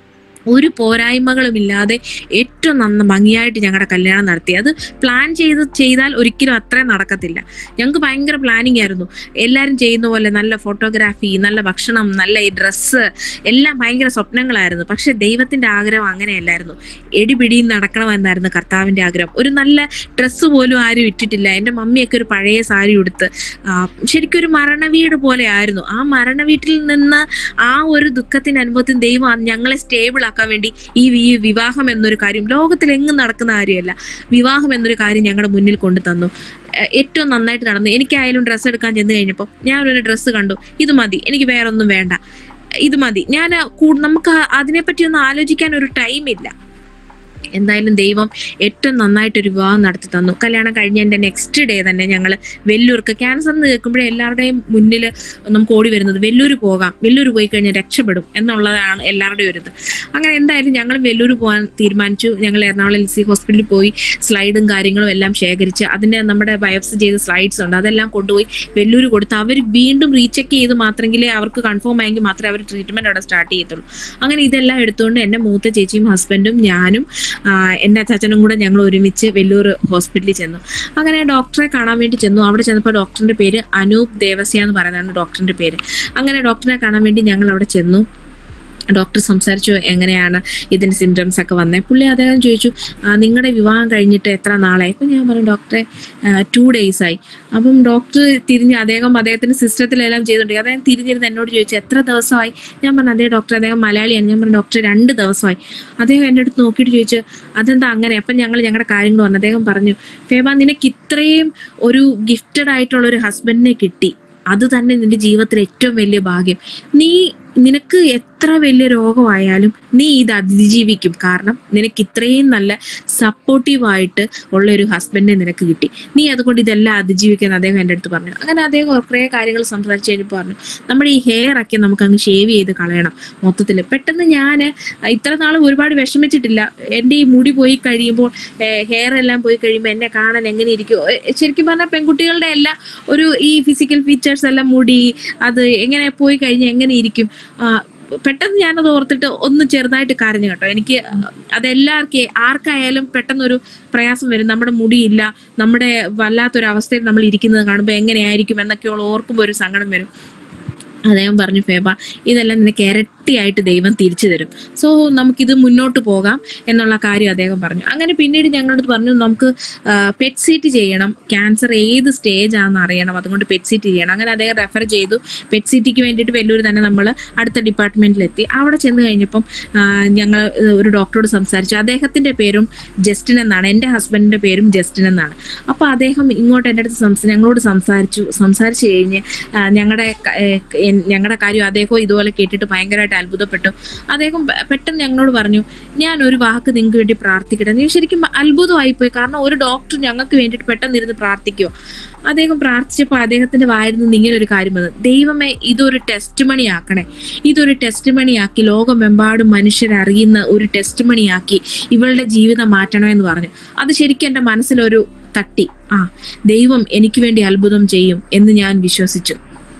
ഒരു പോരായ്മകളും ഇല്ലാതെ ഏറ്റവും നന്ന ഭംഗിയായിട്ട് ഞങ്ങളുടെ കല്യാണം നടത്തി അത് പ്ലാൻ ചെയ്ത് ചെയ്താൽ ഒരിക്കലും അത്രയും നടക്കത്തില്ല ഞങ്ങൾക്ക് ഭയങ്കര പ്ലാനിങ് ആയിരുന്നു എല്ലാവരും ചെയ്യുന്ന പോലെ നല്ല ഫോട്ടോഗ്രാഫി നല്ല ഭക്ഷണം നല്ല ഈ ഡ്രസ്സ് എല്ലാം ഭയങ്കര സ്വപ്നങ്ങളായിരുന്നു പക്ഷെ ദൈവത്തിന്റെ ആഗ്രഹം അങ്ങനെയല്ലായിരുന്നു എടിപിടിയും നടക്കണമെന്നായിരുന്നു കർത്താവിന്റെ ആഗ്രഹം ഒരു നല്ല ഡ്രസ്സ് പോലും ആരും ഇട്ടിട്ടില്ല എൻ്റെ മമ്മിയൊക്കെ ഒരു പഴയ സാരി ഉടുത്ത് ആ, ശരിക്കും ഒരു മരണവീട് പോലെ ആയിരുന്നു ആ മരണവീട്ടിൽ നിന്ന് ആ ഒരു ദുഃഖത്തിന്റെ അനുഭവത്തിൽ ദൈവം ആ ഞങ്ങളെ സ്റ്റേബിൾ ആക്കാൻ വേണ്ടി ഈ ഈ വിവാഹം എന്നൊരു കാര്യം ലോകത്തിൽ എങ്ങും നടക്കുന്ന കാര്യമല്ല വിവാഹം എന്നൊരു കാര്യം ഞങ്ങളുടെ മുന്നിൽ കൊണ്ടു തന്നു ഏഹ് ഏറ്റവും നന്നായിട്ട് നടന്നു എനിക്കായാലും ഡ്രസ്സ് എടുക്കാൻ ചെന്ന് കഴിഞ്ഞപ്പോൾ ഞാൻ ഒരു ഡ്രസ്സ് കണ്ടു ഇത് മതി എനിക്ക് വേറെ ഒന്നും വേണ്ട ഇത് മതി ഞാൻ കൂ- നമുക്ക് അതിനെപ്പറ്റി ഒന്നും ആലോചിക്കാൻ ഒരു ടൈം ഇല്ല എന്തായാലും ദൈവം ഏറ്റവും നന്നായിട്ട് ഒരു വിവാഹം നടത്തി തന്നു കല്യാണം കഴിഞ്ഞ എൻ്റെ നെക്സ്റ്റ് ഡേ തന്നെ ഞങ്ങൾ വെല്ലൂർക്ക് ക്യാൻസർ എന്ന് കേൾക്കുമ്പോഴേ എല്ലാവരുടെയും മുന്നിൽ നമുക്ക് ഓടി വരുന്നത് വെല്ലൂർ പോകാം വെല്ലൂർ പോയി കഴിഞ്ഞാൽ രക്ഷപ്പെടും എന്നുള്ളതാണ് എല്ലാവരുടെയും ഒരു ഇത് അങ്ങനെ എന്തായാലും ഞങ്ങൾ വെല്ലൂർ പോകാൻ തീരുമാനിച്ചു ഞങ്ങൾ എറണാകുളം എൽ സി ഹോസ്പിറ്റലിൽ പോയി സ്ലൈഡും കാര്യങ്ങളും എല്ലാം ശേഖരിച്ച് അതിന്റെ നമ്മുടെ ബയോപ്സി ചെയ്ത സ്ലൈഡ്സ് ഉണ്ട് അതെല്ലാം കൊണ്ടുപോയി വെല്ലൂർ കൊടുത്ത് അവർ വീണ്ടും റീചെക്ക് ചെയ്ത് മാത്രമെങ്കിലേ അവർക്ക് കൺഫേം ആയെങ്കിൽ മാത്രമേ അവർ ട്രീറ്റ്മെന്റ് അവിടെ സ്റ്റാർട്ട് ചെയ്യത്തുള്ളൂ അങ്ങനെ ഇതെല്ലാം എടുത്തുകൊണ്ട് എൻ്റെ മൂത്ത ചേച്ചിയും ഹസ്ബൻഡും ഞാനും ആ, എൻ്റെ അച്ചാച്ചനും കൂടെ ഞങ്ങൾ ഒരുമിച്ച് വെല്ലൂർ ഹോസ്പിറ്റലിൽ ചെന്നു അങ്ങനെ ഡോക്ടറെ കാണാൻ വേണ്ടി ചെന്നു അവിടെ ചെന്നപ്പോൾ ഡോക്ടറിന്റെ പേര് അനൂപ് ദേവസ്യ എന്ന് പറയുന്നതാണ് ഡോക്ടറിന്റെ പേര് അങ്ങനെ ഡോക്ടറിനെ കാണാൻ വേണ്ടി ഞങ്ങൾ അവിടെ ചെന്നു ഡോക്ടർ സംസാരിച്ചു എങ്ങനെയാണ് ഇതിന്റെ സിംറ്റംസ് ഒക്കെ വന്നേ പുള്ളി അദ്ദേഹം ചോദിച്ചു നിങ്ങളുടെ വിവാഹം കഴിഞ്ഞിട്ട് എത്ര നാളായി അപ്പൊ ഞാൻ പറഞ്ഞു ഡോക്ടറെ ടു ഡേയ്സ് ആയി അപ്പം ഡോക്ടർ തിരിഞ്ഞ് അദ്ദേഹം അദ്ദേഹത്തിന്റെ സിസ്റ്റത്തിലെല്ലാം ചെയ്തിട്ടുണ്ട് അദ്ദേഹം തിരിഞ്ഞിരുന്ന് എന്നോട് ചോദിച്ചു എത്ര ദിവസമായി ഞാൻ പറഞ്ഞു അതേ ഡോക്ടർ അദ്ദേഹം മലയാളിയാണ് ഞാൻ പറഞ്ഞു ഡോക്ടർ രണ്ട് ദിവസമായി അദ്ദേഹം എൻ്റെ അടുത്ത് നോക്കിയിട്ട് ചോദിച്ചു അതെന്താ അങ്ങനെ അപ്പം ഞങ്ങൾ ഞങ്ങളുടെ കാര്യങ്ങൾ പറഞ്ഞു അദ്ദേഹം പറഞ്ഞു ഫേബ നിനക്ക് ഇത്രയും ഒരു ഗിഫ്റ്റഡ് ആയിട്ടുള്ള ഒരു ഹസ്ബൻഡിനെ കിട്ടി അത് തന്നെ നിന്റെ ജീവിതത്തിലെ ഏറ്റവും വലിയ ഭാഗ്യം നീ നിനക്ക് എത്ര വലിയ രോഗമായാലും നീ ഇത് അതിജീവിക്കും കാരണം നിനക്ക് ഇത്രയും നല്ല സപ്പോർട്ടീവായിട്ട് ഉള്ള ഒരു ഹസ്ബൻഡിനെ നിനക്ക് കിട്ടി നീ അതുകൊണ്ട് ഇതെല്ലാം അതിജീവിക്കുന്ന അദ്ദേഹം എൻ്റെ അടുത്ത് പറഞ്ഞു അങ്ങനെ അദ്ദേഹം കുറേ കാര്യങ്ങൾ സംസാരിച്ച് കഴിഞ്ഞപ്പോൾ പറഞ്ഞു നമ്മുടെ ഈ ഹെയർ ഒക്കെ നമുക്ക് അങ്ങ് ഷേവ് ചെയ്ത് കളയണം മൊത്തത്തിൽ പെട്ടെന്ന് ഞാൻ ഇത്ര നാൾ ഒരുപാട് വിഷമിച്ചിട്ടില്ല എൻ്റെ ഈ മുടി പോയി കഴിയുമ്പോൾ ഹെയർ എല്ലാം പോയി കഴിയുമ്പോൾ എന്നെ കാണാൻ എങ്ങനെ ഇരിക്കും ഏ, ശരിക്കും പറഞ്ഞാൽ പെൺകുട്ടികളുടെ എല്ലാ ഒരു ഈ ഫിസിക്കൽ ഫീച്ചേഴ്സ് എല്ലാം മുടി അത് എങ്ങനെ പോയി കഴിഞ്ഞാൽ എങ്ങനെ ഇരിക്കും ആ, പെട്ടെന്ന് ഞാനത് ഓർത്തിട്ട് ഒന്ന് ചെറുതായിട്ട് കരഞ്ഞു കേട്ടോ എനിക്ക് അതെല്ലാവർക്കും ആർക്കായാലും പെട്ടെന്നൊരു പ്രയാസം വരും നമ്മുടെ മുടിയില്ല നമ്മുടെ വല്ലാത്തൊരു അവസ്ഥയിൽ നമ്മൾ ഇരിക്കുന്നത് കാണുമ്പോൾ എങ്ങനെയായിരിക്കും എന്നൊക്കെയുള്ള ഓർക്കുമ്പോൾ ഒരു സങ്കടം വരും അദ്ദേഹം പറഞ്ഞു ഫേബ ഇതെല്ലാം നിനക്ക് ഇരട്ടിയായിട്ട് ദൈവം തിരിച്ചു തരും സോ നമുക്കിത് മുന്നോട്ട് പോകാം എന്നുള്ള കാര്യം അദ്ദേഹം പറഞ്ഞു അങ്ങനെ പിന്നീട് ഞങ്ങളടുത്ത് പറഞ്ഞു നമുക്ക് പെറ്റ് സീറ്റ് ചെയ്യണം ക്യാൻസർ ഏത് സ്റ്റേജ് ആണെന്ന് അറിയണം അതുകൊണ്ട് പെറ്റ് സീറ്റ് ചെയ്യണം അങ്ങനെ അദ്ദേഹം റെഫർ ചെയ്തു പെറ്റ് സീറ്റിക്ക് വേണ്ടിയിട്ട് വെല്ലൂർ തന്നെ നമ്മൾ അടുത്ത ഡിപ്പാർട്ട്മെന്റിലെത്തി അവിടെ ചെന്ന് കഴിഞ്ഞപ്പം ഞങ്ങൾ ഒരു ഡോക്ടറോട് സംസാരിച്ചു അദ്ദേഹത്തിന്റെ പേരും ജസ്റ്റിൻ എന്നാണ് എൻ്റെ ഹസ്ബൻഡിന്റെ പേരും ജസ്റ്റിൻ എന്നാണ് അപ്പോൾ അദ്ദേഹം ഇങ്ങോട്ട് എൻ്റെ അടുത്ത് സംസാ ഞങ്ങളോട് സംസാരിച്ചു സംസാരിച്ചു കഴിഞ്ഞ് ഞങ്ങളുടെ ഞങ്ങളുടെ കാര്യം അദ്ദേഹം ഇതുപോലെ കേട്ടിട്ട് ഭയങ്കരമായിട്ട് അത്ഭുതപ്പെട്ടു അദ്ദേഹം പെ- പെട്ടെന്ന് ഞങ്ങളോട് പറഞ്ഞു ഞാൻ ഒരു വാക്ക് നിങ്ങൾക്ക് വേണ്ടി പ്രാർത്ഥിക്കട്ടെ നീ ശരിക്കും അത്ഭുതമായിപ്പോയി കാരണം ഒരു ഡോക്ടർ ഞങ്ങൾക്ക് വേണ്ടിയിട്ട് പെട്ടെന്ന് ഇരുന്ന് പ്രാർത്ഥിക്കുമോ അദ്ദേഹം പ്രാർത്ഥിച്ചപ്പോൾ അദ്ദേഹത്തിന്റെ വായിൽ നിന്ന് ഇങ്ങനെ ഒരു കാര്യം വന്നു ദൈവമേ ഇതൊരു ടെസ്റ്റ് മണി ആക്കണേ ഇതൊരു ടെസ്റ്റ് മണിയാക്കി ലോകമെമ്പാടും മനുഷ്യരറിയുന്ന ഒരു ടെസ്റ്റ് മണിയാക്കി ഇവളുടെ ജീവിതം മാറ്റണമെന്ന് പറഞ്ഞു അത് ശരിക്കും എൻ്റെ മനസ്സിലൊരു തട്ടി ആ ദൈവം എനിക്ക് വേണ്ടി അത്ഭുതം ചെയ്യും എന്ന് ഞാൻ വിശ്വസിച്ചു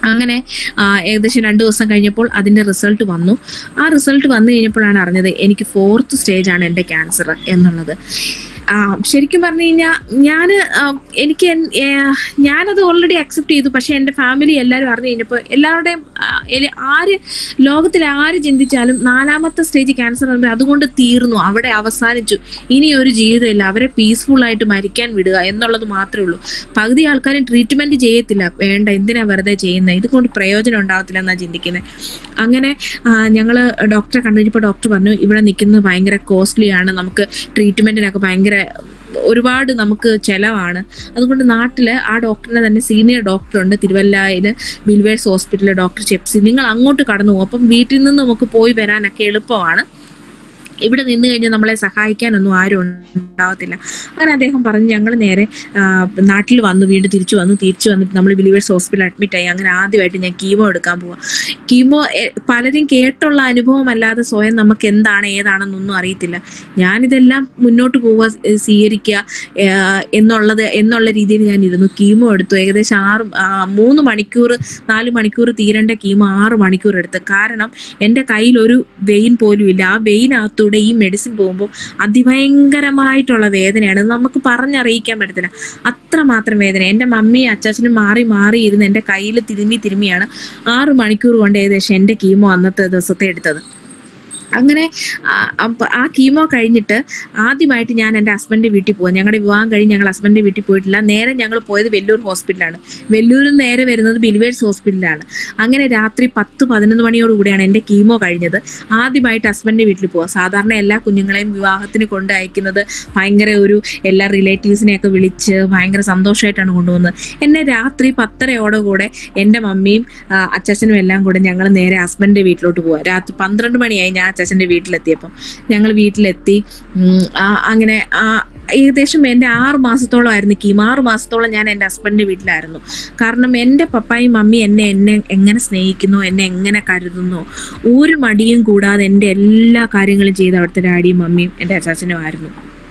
അങ്ങനെ ആ, ഏകദേശം രണ്ട് ദിവസം കഴിഞ്ഞപ്പോൾ അതിന്റെ റിസൾട്ട് വന്നു ആ റിസൾട്ട് വന്നു കഴിഞ്ഞപ്പോഴാണ് അറിഞ്ഞത് എനിക്ക് ഫോർത്ത് സ്റ്റേജ് ആണ് എൻ്റെ ക്യാൻസർ എന്നുള്ളത് ആ, ശരിക്കും പറഞ്ഞു കഴിഞ്ഞാൽ ഞാൻ എനിക്ക് എൻ- ഏ, ഞാനത് ഓൾറെഡി അക്സെപ്റ്റ് ചെയ്തു പക്ഷെ എൻ്റെ ഫാമിലി എല്ലാവരും അറിഞ്ഞു കഴിഞ്ഞപ്പോൾ എല്ലാവരുടെയും ആ, എല് ആര് ലോകത്തിൽ ആര് ചിന്തിച്ചാലും നാലാമത്തെ സ്റ്റേജ് ക്യാൻസർ ആകുമ്പോൾ അതുകൊണ്ട് തീർന്നു അവിടെ അവസാനിച്ചു ഇനി ഒരു ജീവിതമില്ല അവരെ പീസ്ഫുൾ ആയിട്ട് മരിക്കാൻ വിടുക എന്നുള്ളത് മാത്രമേ ഉള്ളൂ പകുതി ആൾക്കാരും ട്രീറ്റ്മെന്റ് ചെയ്യത്തില്ല വേണ്ട എന്തിനാ വെറുതെ ചെയ്യുന്നത് ഇതുകൊണ്ട് പ്രയോജനം ഉണ്ടാകത്തില്ല എന്നാ ചിന്തിക്കുന്നത് അങ്ങനെ ആ, ഞങ്ങള് ഡോക്ടറെ കണ്ടുകഴിഞ്ഞപ്പോൾ ഡോക്ടർ പറഞ്ഞു ഇവിടെ നിൽക്കുന്നത് ഭയങ്കര കോസ്റ്റ്ലി ആണ് നമുക്ക് ട്രീറ്റ്മെന്റിനൊക്കെ ഭയങ്കര ഒരുപാട് നമുക്ക് ചെലവാണ് അതുകൊണ്ട് നാട്ടില് ആ ഡോക്ടറിനെ തന്നെ സീനിയർ ഡോക്ടറുണ്ട് തിരുവല്ലയില് ബിൽവേഴ്സ് ഹോസ്പിറ്റലിലെ ഡോക്ടർ ചെപ്സി നിങ്ങൾ അങ്ങോട്ട് കടന്നു പോകും അപ്പം വീട്ടിൽ നിന്ന് നമുക്ക് പോയി വരാനൊക്കെ എളുപ്പമാണ് ഇവിടെ നിന്ന് കഴിഞ്ഞാൽ നമ്മളെ സഹായിക്കാനൊന്നും ആരും ഉണ്ടാവത്തില്ല അങ്ങനെ അദ്ദേഹം പറഞ്ഞു ഞങ്ങൾ നേരെ ആ, നാട്ടിൽ വന്നു വീണ്ടും തിരിച്ചു വന്നു തിരിച്ചു വന്നിട്ട് നമ്മൾ ബിലീവേഴ്സ് ഹോസ്പിറ്റലിൽ അഡ്മിറ്റ് ആയി അങ്ങനെ ആദ്യമായിട്ട് ഞാൻ കീമോ എടുക്കാൻ പോവാം കീമോ എ, പലരും കേട്ടുള്ള അനുഭവം അല്ലാതെ സ്വയം നമുക്ക് എന്താണ് ഏതാണെന്നൊന്നും അറിയത്തില്ല ഞാനിതെല്ലാം മുന്നോട്ട് പോവുക എ, സ്വീകരിക്കുക ഏ, എന്നുള്ളത് എന്നുള്ള രീതിയിൽ ഞാൻ ഇരുന്നു കീമോ എടുത്തു ഏകദേശം ആറ് ആ, മൂന്ന് മണിക്കൂർ നാല് മണിക്കൂർ തീരേണ്ട കീമോ ആറ് മണിക്കൂർ എടുത്ത് കാരണം എൻ്റെ കയ്യിൽ ഒരു വെയിൻ പോലും ഇല്ല ആ വെയിനകത്തൂടെ ഈ മെഡിസിൻ പോകുമ്പോൾ അതിഭയങ്കരമായിട്ടുള്ള വേദനയാണ് ഇത് നമുക്ക് പറഞ്ഞറിയിക്കാൻ പറ്റത്തില്ല അത്രമാത്രം വേദന എൻ്റെ മമ്മിയും അച്ചാച്ചനും മാറി മാറി ഇരുന്ന് എൻ്റെ കയ്യിൽ തിരുമ്മി തിരുമ്മിയാണ് ആറ് മണിക്കൂർ കൊണ്ട് ഏകദേശം എൻ്റെ കീമോ അന്നത്തെ ദിവസത്തെ എടുത്തത് അങ്ങനെ ആ, അപ്പ- ആ കീമോ കഴിഞ്ഞിട്ട് ആദ്യമായിട്ട് ഞാൻ എൻ്റെ ഹസ്ബൻഡിന്റെ വീട്ടിൽ പോകാം ഞങ്ങളുടെ വിവാഹം കഴിഞ്ഞ് ഞങ്ങൾ ഹസ്ബൻഡിന്റെ വീട്ടിൽ പോയിട്ടില്ല നേരെ ഞങ്ങൾ പോയത് വെല്ലൂർ ഹോസ്പിറ്റലാണ് വെല്ലൂരിൽ നിന്ന് നേരെ വരുന്നത് ബിൽവേഴ്സ് ഹോസ്പിറ്റലാണ് അങ്ങനെ രാത്രി പത്ത് പതിനൊന്ന് മണിയോട് കൂടിയാണ് എൻ്റെ കീമോ കഴിഞ്ഞത് ആദ്യമായിട്ട് ഹസ്ബൻഡിന്റെ വീട്ടിൽ പോവാം സാധാരണ എല്ലാ കുഞ്ഞുങ്ങളെയും വിവാഹത്തിന് കൊണ്ട് അയക്കുന്നത് ഭയങ്കര ഒരു എല്ലാ റിലേറ്റീവ്സിനെയൊക്കെ വിളിച്ച് ഭയങ്കര സന്തോഷമായിട്ടാണ് കൊണ്ടുപോകുന്നത് എന്നെ രാത്രി പത്തരയോടെ കൂടെ എൻ്റെ മമ്മിയും ആ, അച്ചാച്ചനും എല്ലാം കൂടെ ഞങ്ങൾ നേരെ ഹസ്ബൻഡിന്റെ വീട്ടിലോട്ട് പോവാം രാത്രി പന്ത്രണ്ട് മണിയായി ഞാൻ അച്ചാച്ചന്റെ വീട്ടിലെത്തിയപ്പം ഞങ്ങൾ വീട്ടിലെത്തി ഉം, ആ, അങ്ങനെ ആ ഏകദേശം എൻ്റെ ആറ് മാസത്തോളമായിരുന്നു കീം ആറ് മാസത്തോളം ഞാൻ എൻ്റെ ഹസ്ബൻഡിന്റെ വീട്ടിലായിരുന്നു കാരണം എൻ്റെ പപ്പായും മമ്മി എന്നെ എന്നെ എങ്ങനെ സ്നേഹിക്കുന്നു എന്നെ എങ്ങനെ കരുതുന്നു ഒരു മടിയും കൂടാതെ എൻ്റെ എല്ലാ കാര്യങ്ങളും ചെയ്ത് അവിടുത്തെ ഡാഡിയും മമ്മിയും എൻ്റെ അച്ചാച്ചനും ആയിരുന്നു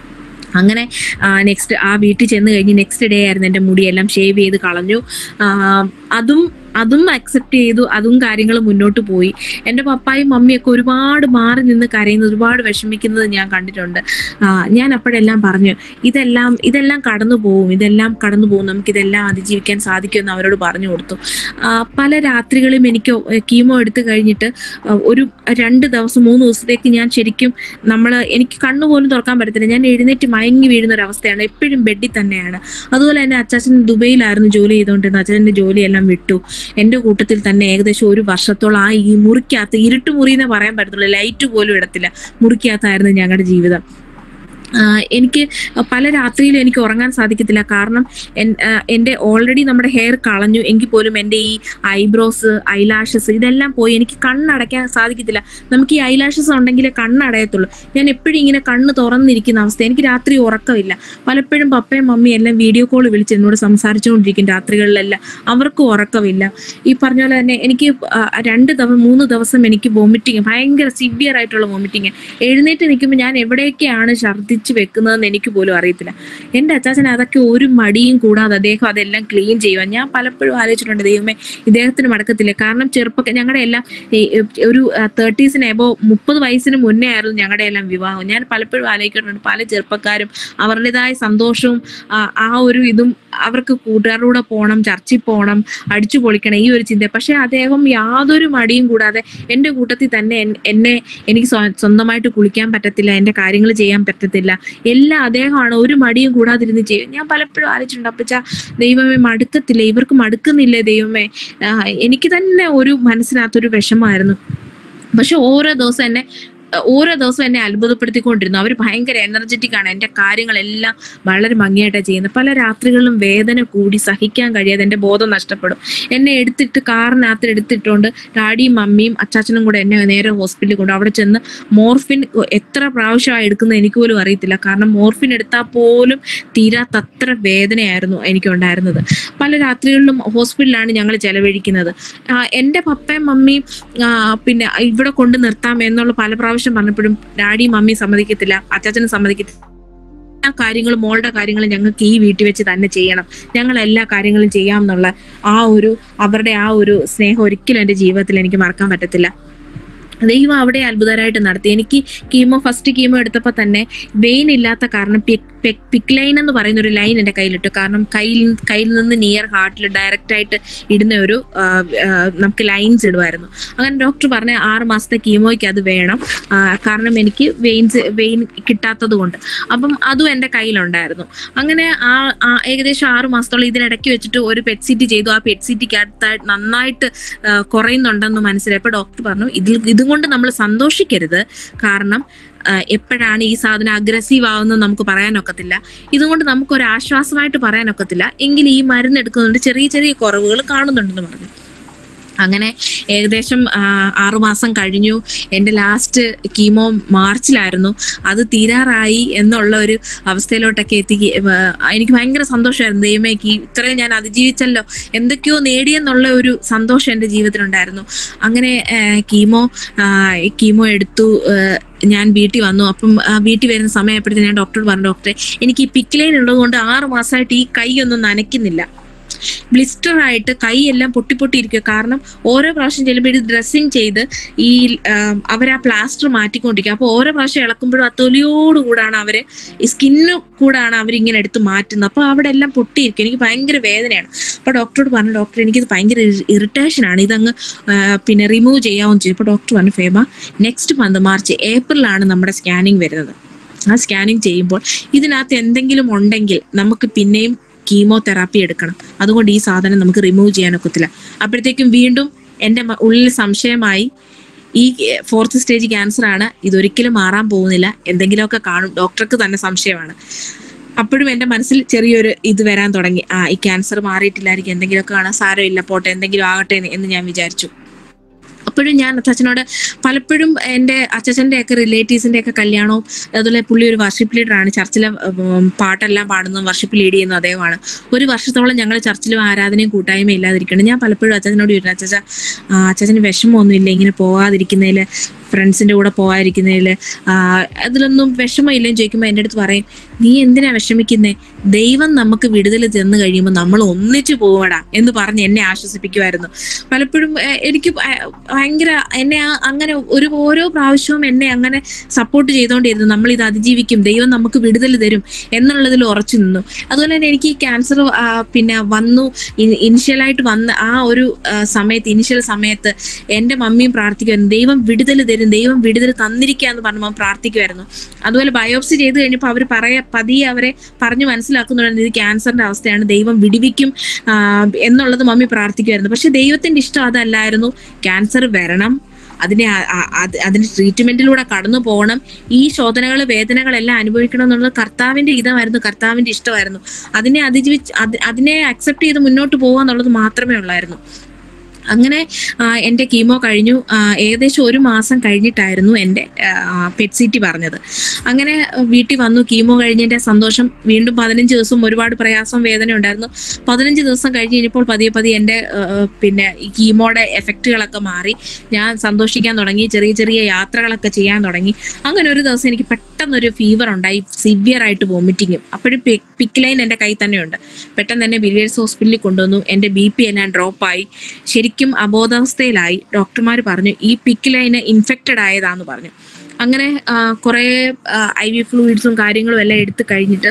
അങ്ങനെ നെക്സ്റ്റ് ആ വീട്ടിൽ ചെന്ന് കഴിഞ്ഞ് നെക്സ്റ്റ് ഡേ ആയിരുന്നു എൻ്റെ മുടിയെല്ലാം ഷേവ് ചെയ്ത് കളഞ്ഞു ആ, അതും അതും അക്സെപ്റ്റ് ചെയ്തു അതും കാര്യങ്ങൾ മുന്നോട്ട് പോയി എൻ്റെ പപ്പായും മമ്മിയൊക്കെ ഒരുപാട് മാറി നിന്ന് കരയുന്നത് ഒരുപാട് വിഷമിക്കുന്നത് ഞാൻ കണ്ടിട്ടുണ്ട് ആ, ഞാൻ അപ്പോഴെല്ലാം പറഞ്ഞു ഇതെല്ലാം ഇതെല്ലാം കടന്നു പോകും ഇതെല്ലാം കടന്നു പോകും നമുക്കിതെല്ലാം അതിജീവിക്കാൻ സാധിക്കുമെന്ന് അവരോട് പറഞ്ഞു കൊടുത്തു ആ, പല രാത്രികളും എനിക്ക് കീമോ എടുത്തു കഴിഞ്ഞിട്ട് ആ, ഒരു രണ്ട് ദിവസം മൂന്ന് ദിവസത്തേക്ക് ഞാൻ ശരിക്കും നമ്മൾ എനിക്ക് കണ്ണു പോലും തുറക്കാൻ പറ്റത്തില്ല ഞാൻ എഴുന്നേറ്റ് മയങ്ങി വീഴുന്ന ഒരു അവസ്ഥയാണ് എപ്പോഴും ബെഡിൽ തന്നെയാണ് അതുപോലെ തന്നെ അച്ചാച്ചൻ ദുബൈയിലായിരുന്നു ജോലി ചെയ്തുകൊണ്ടിരുന്നത് അച്ഛൻ്റെ ജോലിയെല്ലാം വിട്ടു എൻ്റെ കൂട്ടത്തിൽ തന്നെ ഏകദേശം ഒരു വർഷത്തോളം ആ ഈ മുറിക്കകത്ത് ഇരുട്ട് മുറി എന്നേ പറയാൻ പറ്റത്തുള്ളൂ ലൈറ്റ് പോലും ഇടത്തില്ല മുറിക്കകത്തായിരുന്നു ഞങ്ങളുടെ ജീവിതം ആ, എനിക്ക് പല രാത്രിയിലും എനിക്ക് ഉറങ്ങാൻ സാധിക്കത്തില്ല കാരണം എൻ- ആ, എൻ്റെ ഓൾറെഡി നമ്മുടെ ഹെയർ കളഞ്ഞു എങ്കിൽ പോലും എൻ്റെ ഈ ഐബ്രോസ് ഐലാഷസ് ഇതെല്ലാം പോയി എനിക്ക് കണ്ണടയ്ക്കാൻ സാധിക്കത്തില്ല നമുക്ക് ഈ ഐലാഷസ് ഉണ്ടെങ്കിലേ കണ്ണടയത്തുള്ളൂ ഞാൻ എപ്പോഴും ഇങ്ങനെ കണ്ണ് തുറന്നിരിക്കുന്ന അവസ്ഥ എനിക്ക് രാത്രി ഉറക്കമില്ല പലപ്പോഴും പപ്പയും മമ്മിയും എല്ലാം വീഡിയോ കോൾ വിളിച്ച് എന്നോട് സംസാരിച്ചുകൊണ്ടിരിക്കും രാത്രികളിലെല്ലാം അവർക്കും ഉറക്കമില്ല ഈ പറഞ്ഞ പോലെ തന്നെ എനിക്ക് ആ, രണ്ട് ദിവസം മൂന്ന് ദിവസം എനിക്ക് വോമിറ്റിങ് ഭയങ്കര സിവിയർ ആയിട്ടുള്ള വോമിറ്റിങ് എഴുന്നേറ്റ് നിൽക്കുമ്പോൾ ഞാൻ എവിടെയൊക്കെയാണ് ഛർദ്ദിച്ച് വെക്കുന്നതെന്ന് എനിക്ക് പോലും അറിയത്തില്ല എൻ്റെ അച്ചാച്ചൻ അതൊക്കെ ഒരു മടിയും കൂടാതെ അദ്ദേഹം അതെല്ലാം ക്ലീൻ ചെയ്യുക ഞാൻ പലപ്പോഴും ആലോചിച്ചിട്ടുണ്ട് ദൈവമേ ഇദ്ദേഹത്തിന് മടക്കത്തില്ല കാരണം ചെറുപ്പ ഞങ്ങളുടെ എല്ലാം ഈ, ഒരു തേർട്ടീസിന് എബോ മുപ്പത് വയസ്സിന് മുന്നേ ആയിരുന്നു ഞങ്ങളുടെ എല്ലാം വിവാഹം ഞാൻ പലപ്പോഴും ആലോചിക്കുന്നുണ്ട് പല ചെറുപ്പക്കാരും അവരുടേതായ സന്തോഷവും ആ, ആ ഒരു ഇതും അവർക്ക് കൂട്ടുകാരുടെ കൂടെ പോകണം ചർച്ചിൽ പോകണം അടിച്ചു പൊളിക്കണം ഈ ഒരു ചിന്ത പക്ഷെ അദ്ദേഹം യാതൊരു മടിയും കൂടാതെ എൻ്റെ കൂട്ടത്തിൽ തന്നെ എൻ- എന്നെ എനിക്ക് സ്വ- സ്വന്തമായിട്ട് കുളിക്കാൻ പറ്റത്തില്ല എൻ്റെ കാര്യങ്ങൾ ചെയ്യാൻ പറ്റത്തില്ല എല്ലാം അദ്ദേഹമാണ് ഒരു മടിയും കൂടാതിരുന്ന് ചെയ്യും ഞാൻ പലപ്പോഴും ആലോചിച്ചിട്ടുണ്ട് അപ്പച്ച ദൈവമേ മടുക്കത്തില്ല ഇവർക്ക് മടുക്കുന്നില്ലേ ദൈവമേ ആ, എനിക്ക് തന്നെ ഒരു മനസ്സിനകത്തൊരു വിഷമമായിരുന്നു പക്ഷെ ഓരോ ദിവസം എന്നെ ഓരോ ദിവസം എന്നെ അത്ഭുതപ്പെടുത്തിക്കൊണ്ടിരുന്നു അവർ ഭയങ്കര എനർജറ്റിക് ആണ് എൻ്റെ കാര്യങ്ങളെല്ലാം വളരെ ഭംഗിയായിട്ടാണ് ചെയ്യുന്നത് പല രാത്രികളിലും വേദന കൂടി സഹിക്കാൻ കഴിയാതെ എൻ്റെ ബോധം നഷ്ടപ്പെടും എന്നെ എടുത്തിട്ട് കാറിനകത്ത് എടുത്തിട്ടുകൊണ്ട് ഡാഡിയും മമ്മിയും അച്ചാച്ചനും കൂടെ എന്നെ നേരെ ഹോസ്പിറ്റലിൽ കൊണ്ട് അവിടെ ചെന്ന് മോർഫിൻ എത്ര പ്രാവശ്യമായി എടുക്കുന്നത് എനിക്ക് പോലും അറിയത്തില്ല കാരണം മോർഫിൻ എടുത്താൽ പോലും തീരാത്തത്ര വേദനയായിരുന്നു എനിക്കുണ്ടായിരുന്നത് പല രാത്രികളിലും ഹോസ്പിറ്റലിലാണ് ഞങ്ങൾ ചെലവഴിക്കുന്നത് ആ, എൻ്റെ പപ്പയും മമ്മിയും ആ, പിന്നെ ഇവിടെ കൊണ്ട് നിർത്താം എന്നുള്ള പല പ്രാവശ്യം പറഞ്ഞപ്പോഴും ഡാഡിയും മമ്മിയും സമ്മതിക്കത്തില്ല അച്ചാച്ചനും സമ്മതിക്കത്തില്ല കാര്യങ്ങളും മോളുടെ കാര്യങ്ങളും ഞങ്ങൾക്ക് ഈ വീട്ടിൽ വെച്ച് തന്നെ ചെയ്യണം ഞങ്ങൾ എല്ലാ കാര്യങ്ങളും ചെയ്യാമെന്നുള്ള ആ ഒരു അവരുടെ ആ ഒരു സ്നേഹം ഒരിക്കലും എൻ്റെ ജീവിതത്തിൽ എനിക്ക് മറക്കാൻ പറ്റത്തില്ല ദൈവം അവിടെ അത്ഭുതമായിട്ട് നടത്തി എനിക്ക് കീമോ ഫസ്റ്റ് കീമോ എടുത്തപ്പോൾ തന്നെ വെയിൻ ഇല്ലാത്ത കാരണം പിക് ലൈൻ എന്ന് പറയുന്ന ഒരു ലൈൻ എൻ്റെ കയ്യിലിട്ടു കാരണം കയ്യിൽ കയ്യിൽ നിന്ന് നിയർ ഹാർട്ടിൽ ഡയറക്റ്റ് ആയിട്ട് ഇടുന്ന ഒരു ആ, ആ, നമുക്ക് ലൈൻസ് ഇടുമായിരുന്നു അങ്ങനെ ഡോക്ടർ പറഞ്ഞ ആറ് മാസത്തെ കീമോയ്ക്ക് അത് വേണം ആ, കാരണം എനിക്ക് വെയിൻസ് വെയിൻ കിട്ടാത്തത് കൊണ്ട് അപ്പം അതും എൻ്റെ കയ്യിലുണ്ടായിരുന്നു അങ്ങനെ ആ ആ ഏകദേശം ആറ് മാസത്തോളം ഇതിനിടയ്ക്ക് വെച്ചിട്ട് ഒരു പെറ്റ് സിറ്റി ചെയ്തു ആ പെറ്റ് സിറ്റിക്ക് അടുത്തായിട്ട് നന്നായിട്ട് ആ, കുറയുന്നുണ്ടെന്ന് മനസ്സിലായപ്പോൾ ഡോക്ടർ പറഞ്ഞു ഇതിൽ ഇതും കൊണ്ട് നമ്മൾ സന്തോഷിക്കരുത് കാരണം ആ, എപ്പോഴാണ് ഈ സാധനം അഗ്രസീവ് ആവുന്നത് നമുക്ക് പറയാനൊക്കത്തില്ല ഇതുകൊണ്ട് നമുക്ക് ഒരു ആശ്വാസമായിട്ട് പറയാനൊക്കത്തില്ല എങ്കിൽ ഈ മരുന്ന് എടുക്കുന്നുണ്ട് ചെറിയ ചെറിയ കുറവുകൾ കാണുന്നുണ്ടെന്ന് പറഞ്ഞു അങ്ങനെ ഏകദേശം ആ, ആറുമാസം കഴിഞ്ഞു എൻ്റെ ലാസ്റ്റ് കീമോ മാർച്ചിലായിരുന്നു അത് തീരാറായി എന്നുള്ള ഒരു അവസ്ഥയിലോട്ടൊക്കെ എത്തി ആ, എനിക്ക് ഭയങ്കര സന്തോഷമായിരുന്നു ദൈവമേ കീ ഇത്രയും ഞാൻ അതിജീവിച്ചല്ലോ എന്തൊക്കെയോ നേടിയെന്നുള്ള ഒരു സന്തോഷം എൻ്റെ ജീവിതത്തിലുണ്ടായിരുന്നു അങ്ങനെ ആ, കീമോ ആ, കീമോ എടുത്ു ആ, ഞാൻ വീട്ടിൽ വന്നു അപ്പം ആ, വീട്ടിൽ വരുന്ന സമയപ്പോഴത്തേക്ക് ഞാൻ ഡോക്ടറോട് പറഞ്ഞു ഡോക്ടറെ എനിക്ക് ഈ പിക്ലൈൻ ഉള്ളത് കൊണ്ട് ആറ് മാസമായിട്ട് ഈ കൈ ഒന്നും നനയ്ക്കുന്നില്ല ബ്ലിസ്റ്റർ ആയിട്ട് കൈയെല്ലാം പൊട്ടി പൊട്ടി ഇരിക്കുക കാരണം ഓരോ പ്രാവശ്യം ചെല്ലുമ്പോൾ ഇത് ഡ്രസ്സിങ് ചെയ്ത് ഈ അവർ ആ പ്ലാസ്റ്റർ മാറ്റിക്കൊണ്ടിരിക്കുക അപ്പോൾ ഓരോ പ്രാവശ്യം ഇളക്കുമ്പോഴും ആ തൊലിയോടുകൂടാണ് അവര് ഈ സ്കിന്നു കൂടാണ് അവരിങ്ങനെ എടുത്ത് മാറ്റുന്നത് അപ്പോൾ അവിടെ എല്ലാം പൊട്ടിയിരിക്കും എനിക്ക് ഭയങ്കര വേദനയാണ് അപ്പോൾ ഡോക്ടറോട് പറഞ്ഞു ഡോക്ടർ എനിക്കിത് ഭയങ്കര ഇറിറ്റേഷൻ ആണ് ഇതങ്ങ് ആ, പിന്നെ റിമൂവ് ചെയ്യാമെന്ന് ചോദിച്ചു അപ്പോൾ ഡോക്ടർ പറഞ്ഞു ഫേമ നെക്സ്റ്റ് മന്ത് മാർച്ച് ഏപ്രിലാണ് നമ്മുടെ സ്കാനിങ് വരുന്നത് ആ സ്കാനിങ് ചെയ്യുമ്പോൾ ഇതിനകത്ത് എന്തെങ്കിലും ഉണ്ടെങ്കിൽ നമുക്ക് പിന്നെയും കീമോതെറാപ്പി എടുക്കണം അതുകൊണ്ട് ഈ സാധനം നമുക്ക് റിമൂവ് ചെയ്യാനൊക്കത്തില്ല അപ്പോഴത്തേക്കും വീണ്ടും എൻ്റെ മ- ഉള്ളിൽ സംശയമായി ഈ ഫോർത്ത് സ്റ്റേജ് ക്യാൻസർ ആണ് ഇതൊരിക്കലും മാറാൻ പോകുന്നില്ല എന്തെങ്കിലുമൊക്കെ കാണും ഡോക്ടർക്ക് തന്നെ സംശയമാണ് അപ്പോഴും എൻ്റെ മനസ്സിൽ ചെറിയൊരു ഇത് വരാൻ തുടങ്ങി ആ ഈ ക്യാൻസർ മാറിയിട്ടില്ലായിരിക്കും എന്തെങ്കിലുമൊക്കെ കാണാൻ സാരമില്ല പോട്ടെ എന്തെങ്കിലും ആകട്ടെ എന്ന് എന്ന് ഞാൻ വിചാരിച്ചു അപ്പോഴും ഞാൻ അച്ഛനോട് പലപ്പോഴും എൻ്റെ അച്ഛൻ്റെ ഒക്കെ റിലേറ്റീവ്സിന്റെ ഒക്കെ കല്യാണവും അതുപോലെ പുള്ളി ഒരു വർഷിപ്പ് ലീഡർ ആണ് ചർച്ചിലെ ഉം, പാട്ടെല്ലാം പാടുന്നതും വർഷിപ്പ് ലീഡ് ചെയ്യുന്നതും അദ്ദേഹമാണ് ഒരു വർഷത്തോളം ഞങ്ങൾ ചർച്ചിലും ആരാധനയും കൂട്ടായ്മയും ഇല്ലാതിരിക്കണം ഞാൻ പലപ്പോഴും അച്ഛനോട് ചോദിച്ചു അച്ഛച്ച അച്ഛന് വിഷമമൊന്നുമില്ല ഇങ്ങനെ പോകാതിരിക്കുന്നതിൽ ഫ്രണ്ട്സിന്റെ കൂടെ പോകാതിരിക്കുന്നതിൽ അതിലൊന്നും വിഷമമില്ലെന്ന് ചോദിക്കുമ്പോൾ എൻ്റെ അടുത്ത് പറയും നീ എന്തിനാ വിഷമിക്കുന്നേ ദൈവം നമുക്ക് വിടുതൽ ചെന്ന് കഴിയുമ്പോൾ നമ്മൾ ഒന്നിച്ചു പോവടാ എന്ന് പറഞ്ഞ് എന്നെ ആശ്വസിപ്പിക്കുമായിരുന്നു പലപ്പോഴും ഏഹ്, എനിക്ക് ഭയ- ഭയങ്കര എന്നെ ആ- അങ്ങനെ ഒരു ഓരോ പ്രാവശ്യവും എന്നെ അങ്ങനെ സപ്പോർട്ട് ചെയ്തുകൊണ്ടിരുന്നു നമ്മൾ ഇത് അതിജീവിക്കും ദൈവം നമുക്ക് വിടുതൽ തരും എന്നുള്ളതിൽ ഉറച്ചു നിന്നു അതുപോലെ തന്നെ എനിക്ക് ഈ ക്യാൻസർ പിന്നെ വന്നു ഇനിഷ്യലായിട്ട് വന്ന ആ ഒരു ആ, സമയത്ത് ഇനിഷ്യൽ സമയത്ത് എൻ്റെ മമ്മിയും പ്രാർത്ഥിക്കുമായിരുന്നു ദൈവം വിടുതൽ തരും ദൈവം വിടുതൽ തന്നിരിക്കുക എന്ന് പറഞ്ഞപ്പോൾ പ്രാർത്ഥിക്കുമായിരുന്നു അതുപോലെ ബയോപ്സി ചെയ്ത് കഴിഞ്ഞപ്പോൾ അവർ പറയാ പതിയെ അവരെ പറഞ്ഞു മനസ്സിലാക്കുന്നുണ്ട് ഇത് ക്യാൻസറിന്റെ അവസ്ഥയാണ് ദൈവം വിടിവിക്കും ആ, എന്നുള്ളത് മമ്മി പ്രാർത്ഥിക്കുമായിരുന്നു പക്ഷെ ദൈവത്തിന്റെ ഇഷ്ടം അതല്ലായിരുന്നു ക്യാൻസർ വരണം അതിനെ ആ- ആ- അത് അതിന്റെ ട്രീറ്റ്മെന്റിലൂടെ കടന്നു പോകണം ഈ ശോധനകൾ വേദനകളെല്ലാം അനുഭവിക്കണം എന്നുള്ളത് കർത്താവിന്റെ ഇതമായിരുന്നു കർത്താവിന്റെ ഇഷ്ടമായിരുന്നു അതിനെ അതിജീവിച്ച് അത് അതിനെ അക്സെപ്റ്റ് ചെയ്ത് മുന്നോട്ട് പോകുക എന്നുള്ളത് മാത്രമേ ഉള്ളായിരുന്നു അങ്ങനെ ആ, എൻ്റെ കീമോ കഴിഞ്ഞു ആ, ഏകദേശം ഒരു മാസം കഴിഞ്ഞിട്ടായിരുന്നു എൻ്റെ പെറ്റ് സിറ്റി പറഞ്ഞത് അങ്ങനെ ആ, വീട്ടിൽ വന്നു കീമോ കഴിഞ്ഞതിൻ്റെ സന്തോഷം വീണ്ടും പതിനഞ്ച് ദിവസം ഒരുപാട് പ്രയാസം വേദന ഉണ്ടായിരുന്നു പതിനഞ്ച് ദിവസം കഴിഞ്ഞ് കഴിഞ്ഞപ്പോൾ പതിയെ പതിയെ എൻ്റെ ആ, പിന്നെ ഈ കീമോയുടെ എഫക്റ്റുകളൊക്കെ മാറി ഞാൻ സന്തോഷിക്കാൻ തുടങ്ങി ചെറിയ ചെറിയ യാത്രകളൊക്കെ ചെയ്യാൻ തുടങ്ങി അങ്ങനെ ഒരു ദിവസം എനിക്ക് പെട്ടെന്നൊരു ഫീവർ ഉണ്ടായി സിവിയർ ആയിട്ട് വോമിറ്റിങ്ങും അപ്പോഴും പിക്ക് ലൈൻ എൻ്റെ കയ്യിൽ തന്നെയുണ്ട് പെട്ടെന്ന് തന്നെ ബില്ലേഴ്സ് ഹോസ്പിറ്റലിൽ കൊണ്ടുവന്നു എൻ്റെ ബി പി എല്ലാം ഡ്രോപ്പായി ശരിക്കും അബോധാവസ്ഥയിലായി ഡോക്ടർമാർ പറഞ്ഞു ഈ പിക്ക് ലൈന് ഇൻഫെക്റ്റഡ് ആയതാന്ന് പറഞ്ഞു അങ്ങനെ ആ, കുറേ ഐ വി ഫ്ലൂയിഡ്സും കാര്യങ്ങളും എല്ലാം എടുത്തു കഴിഞ്ഞിട്ട്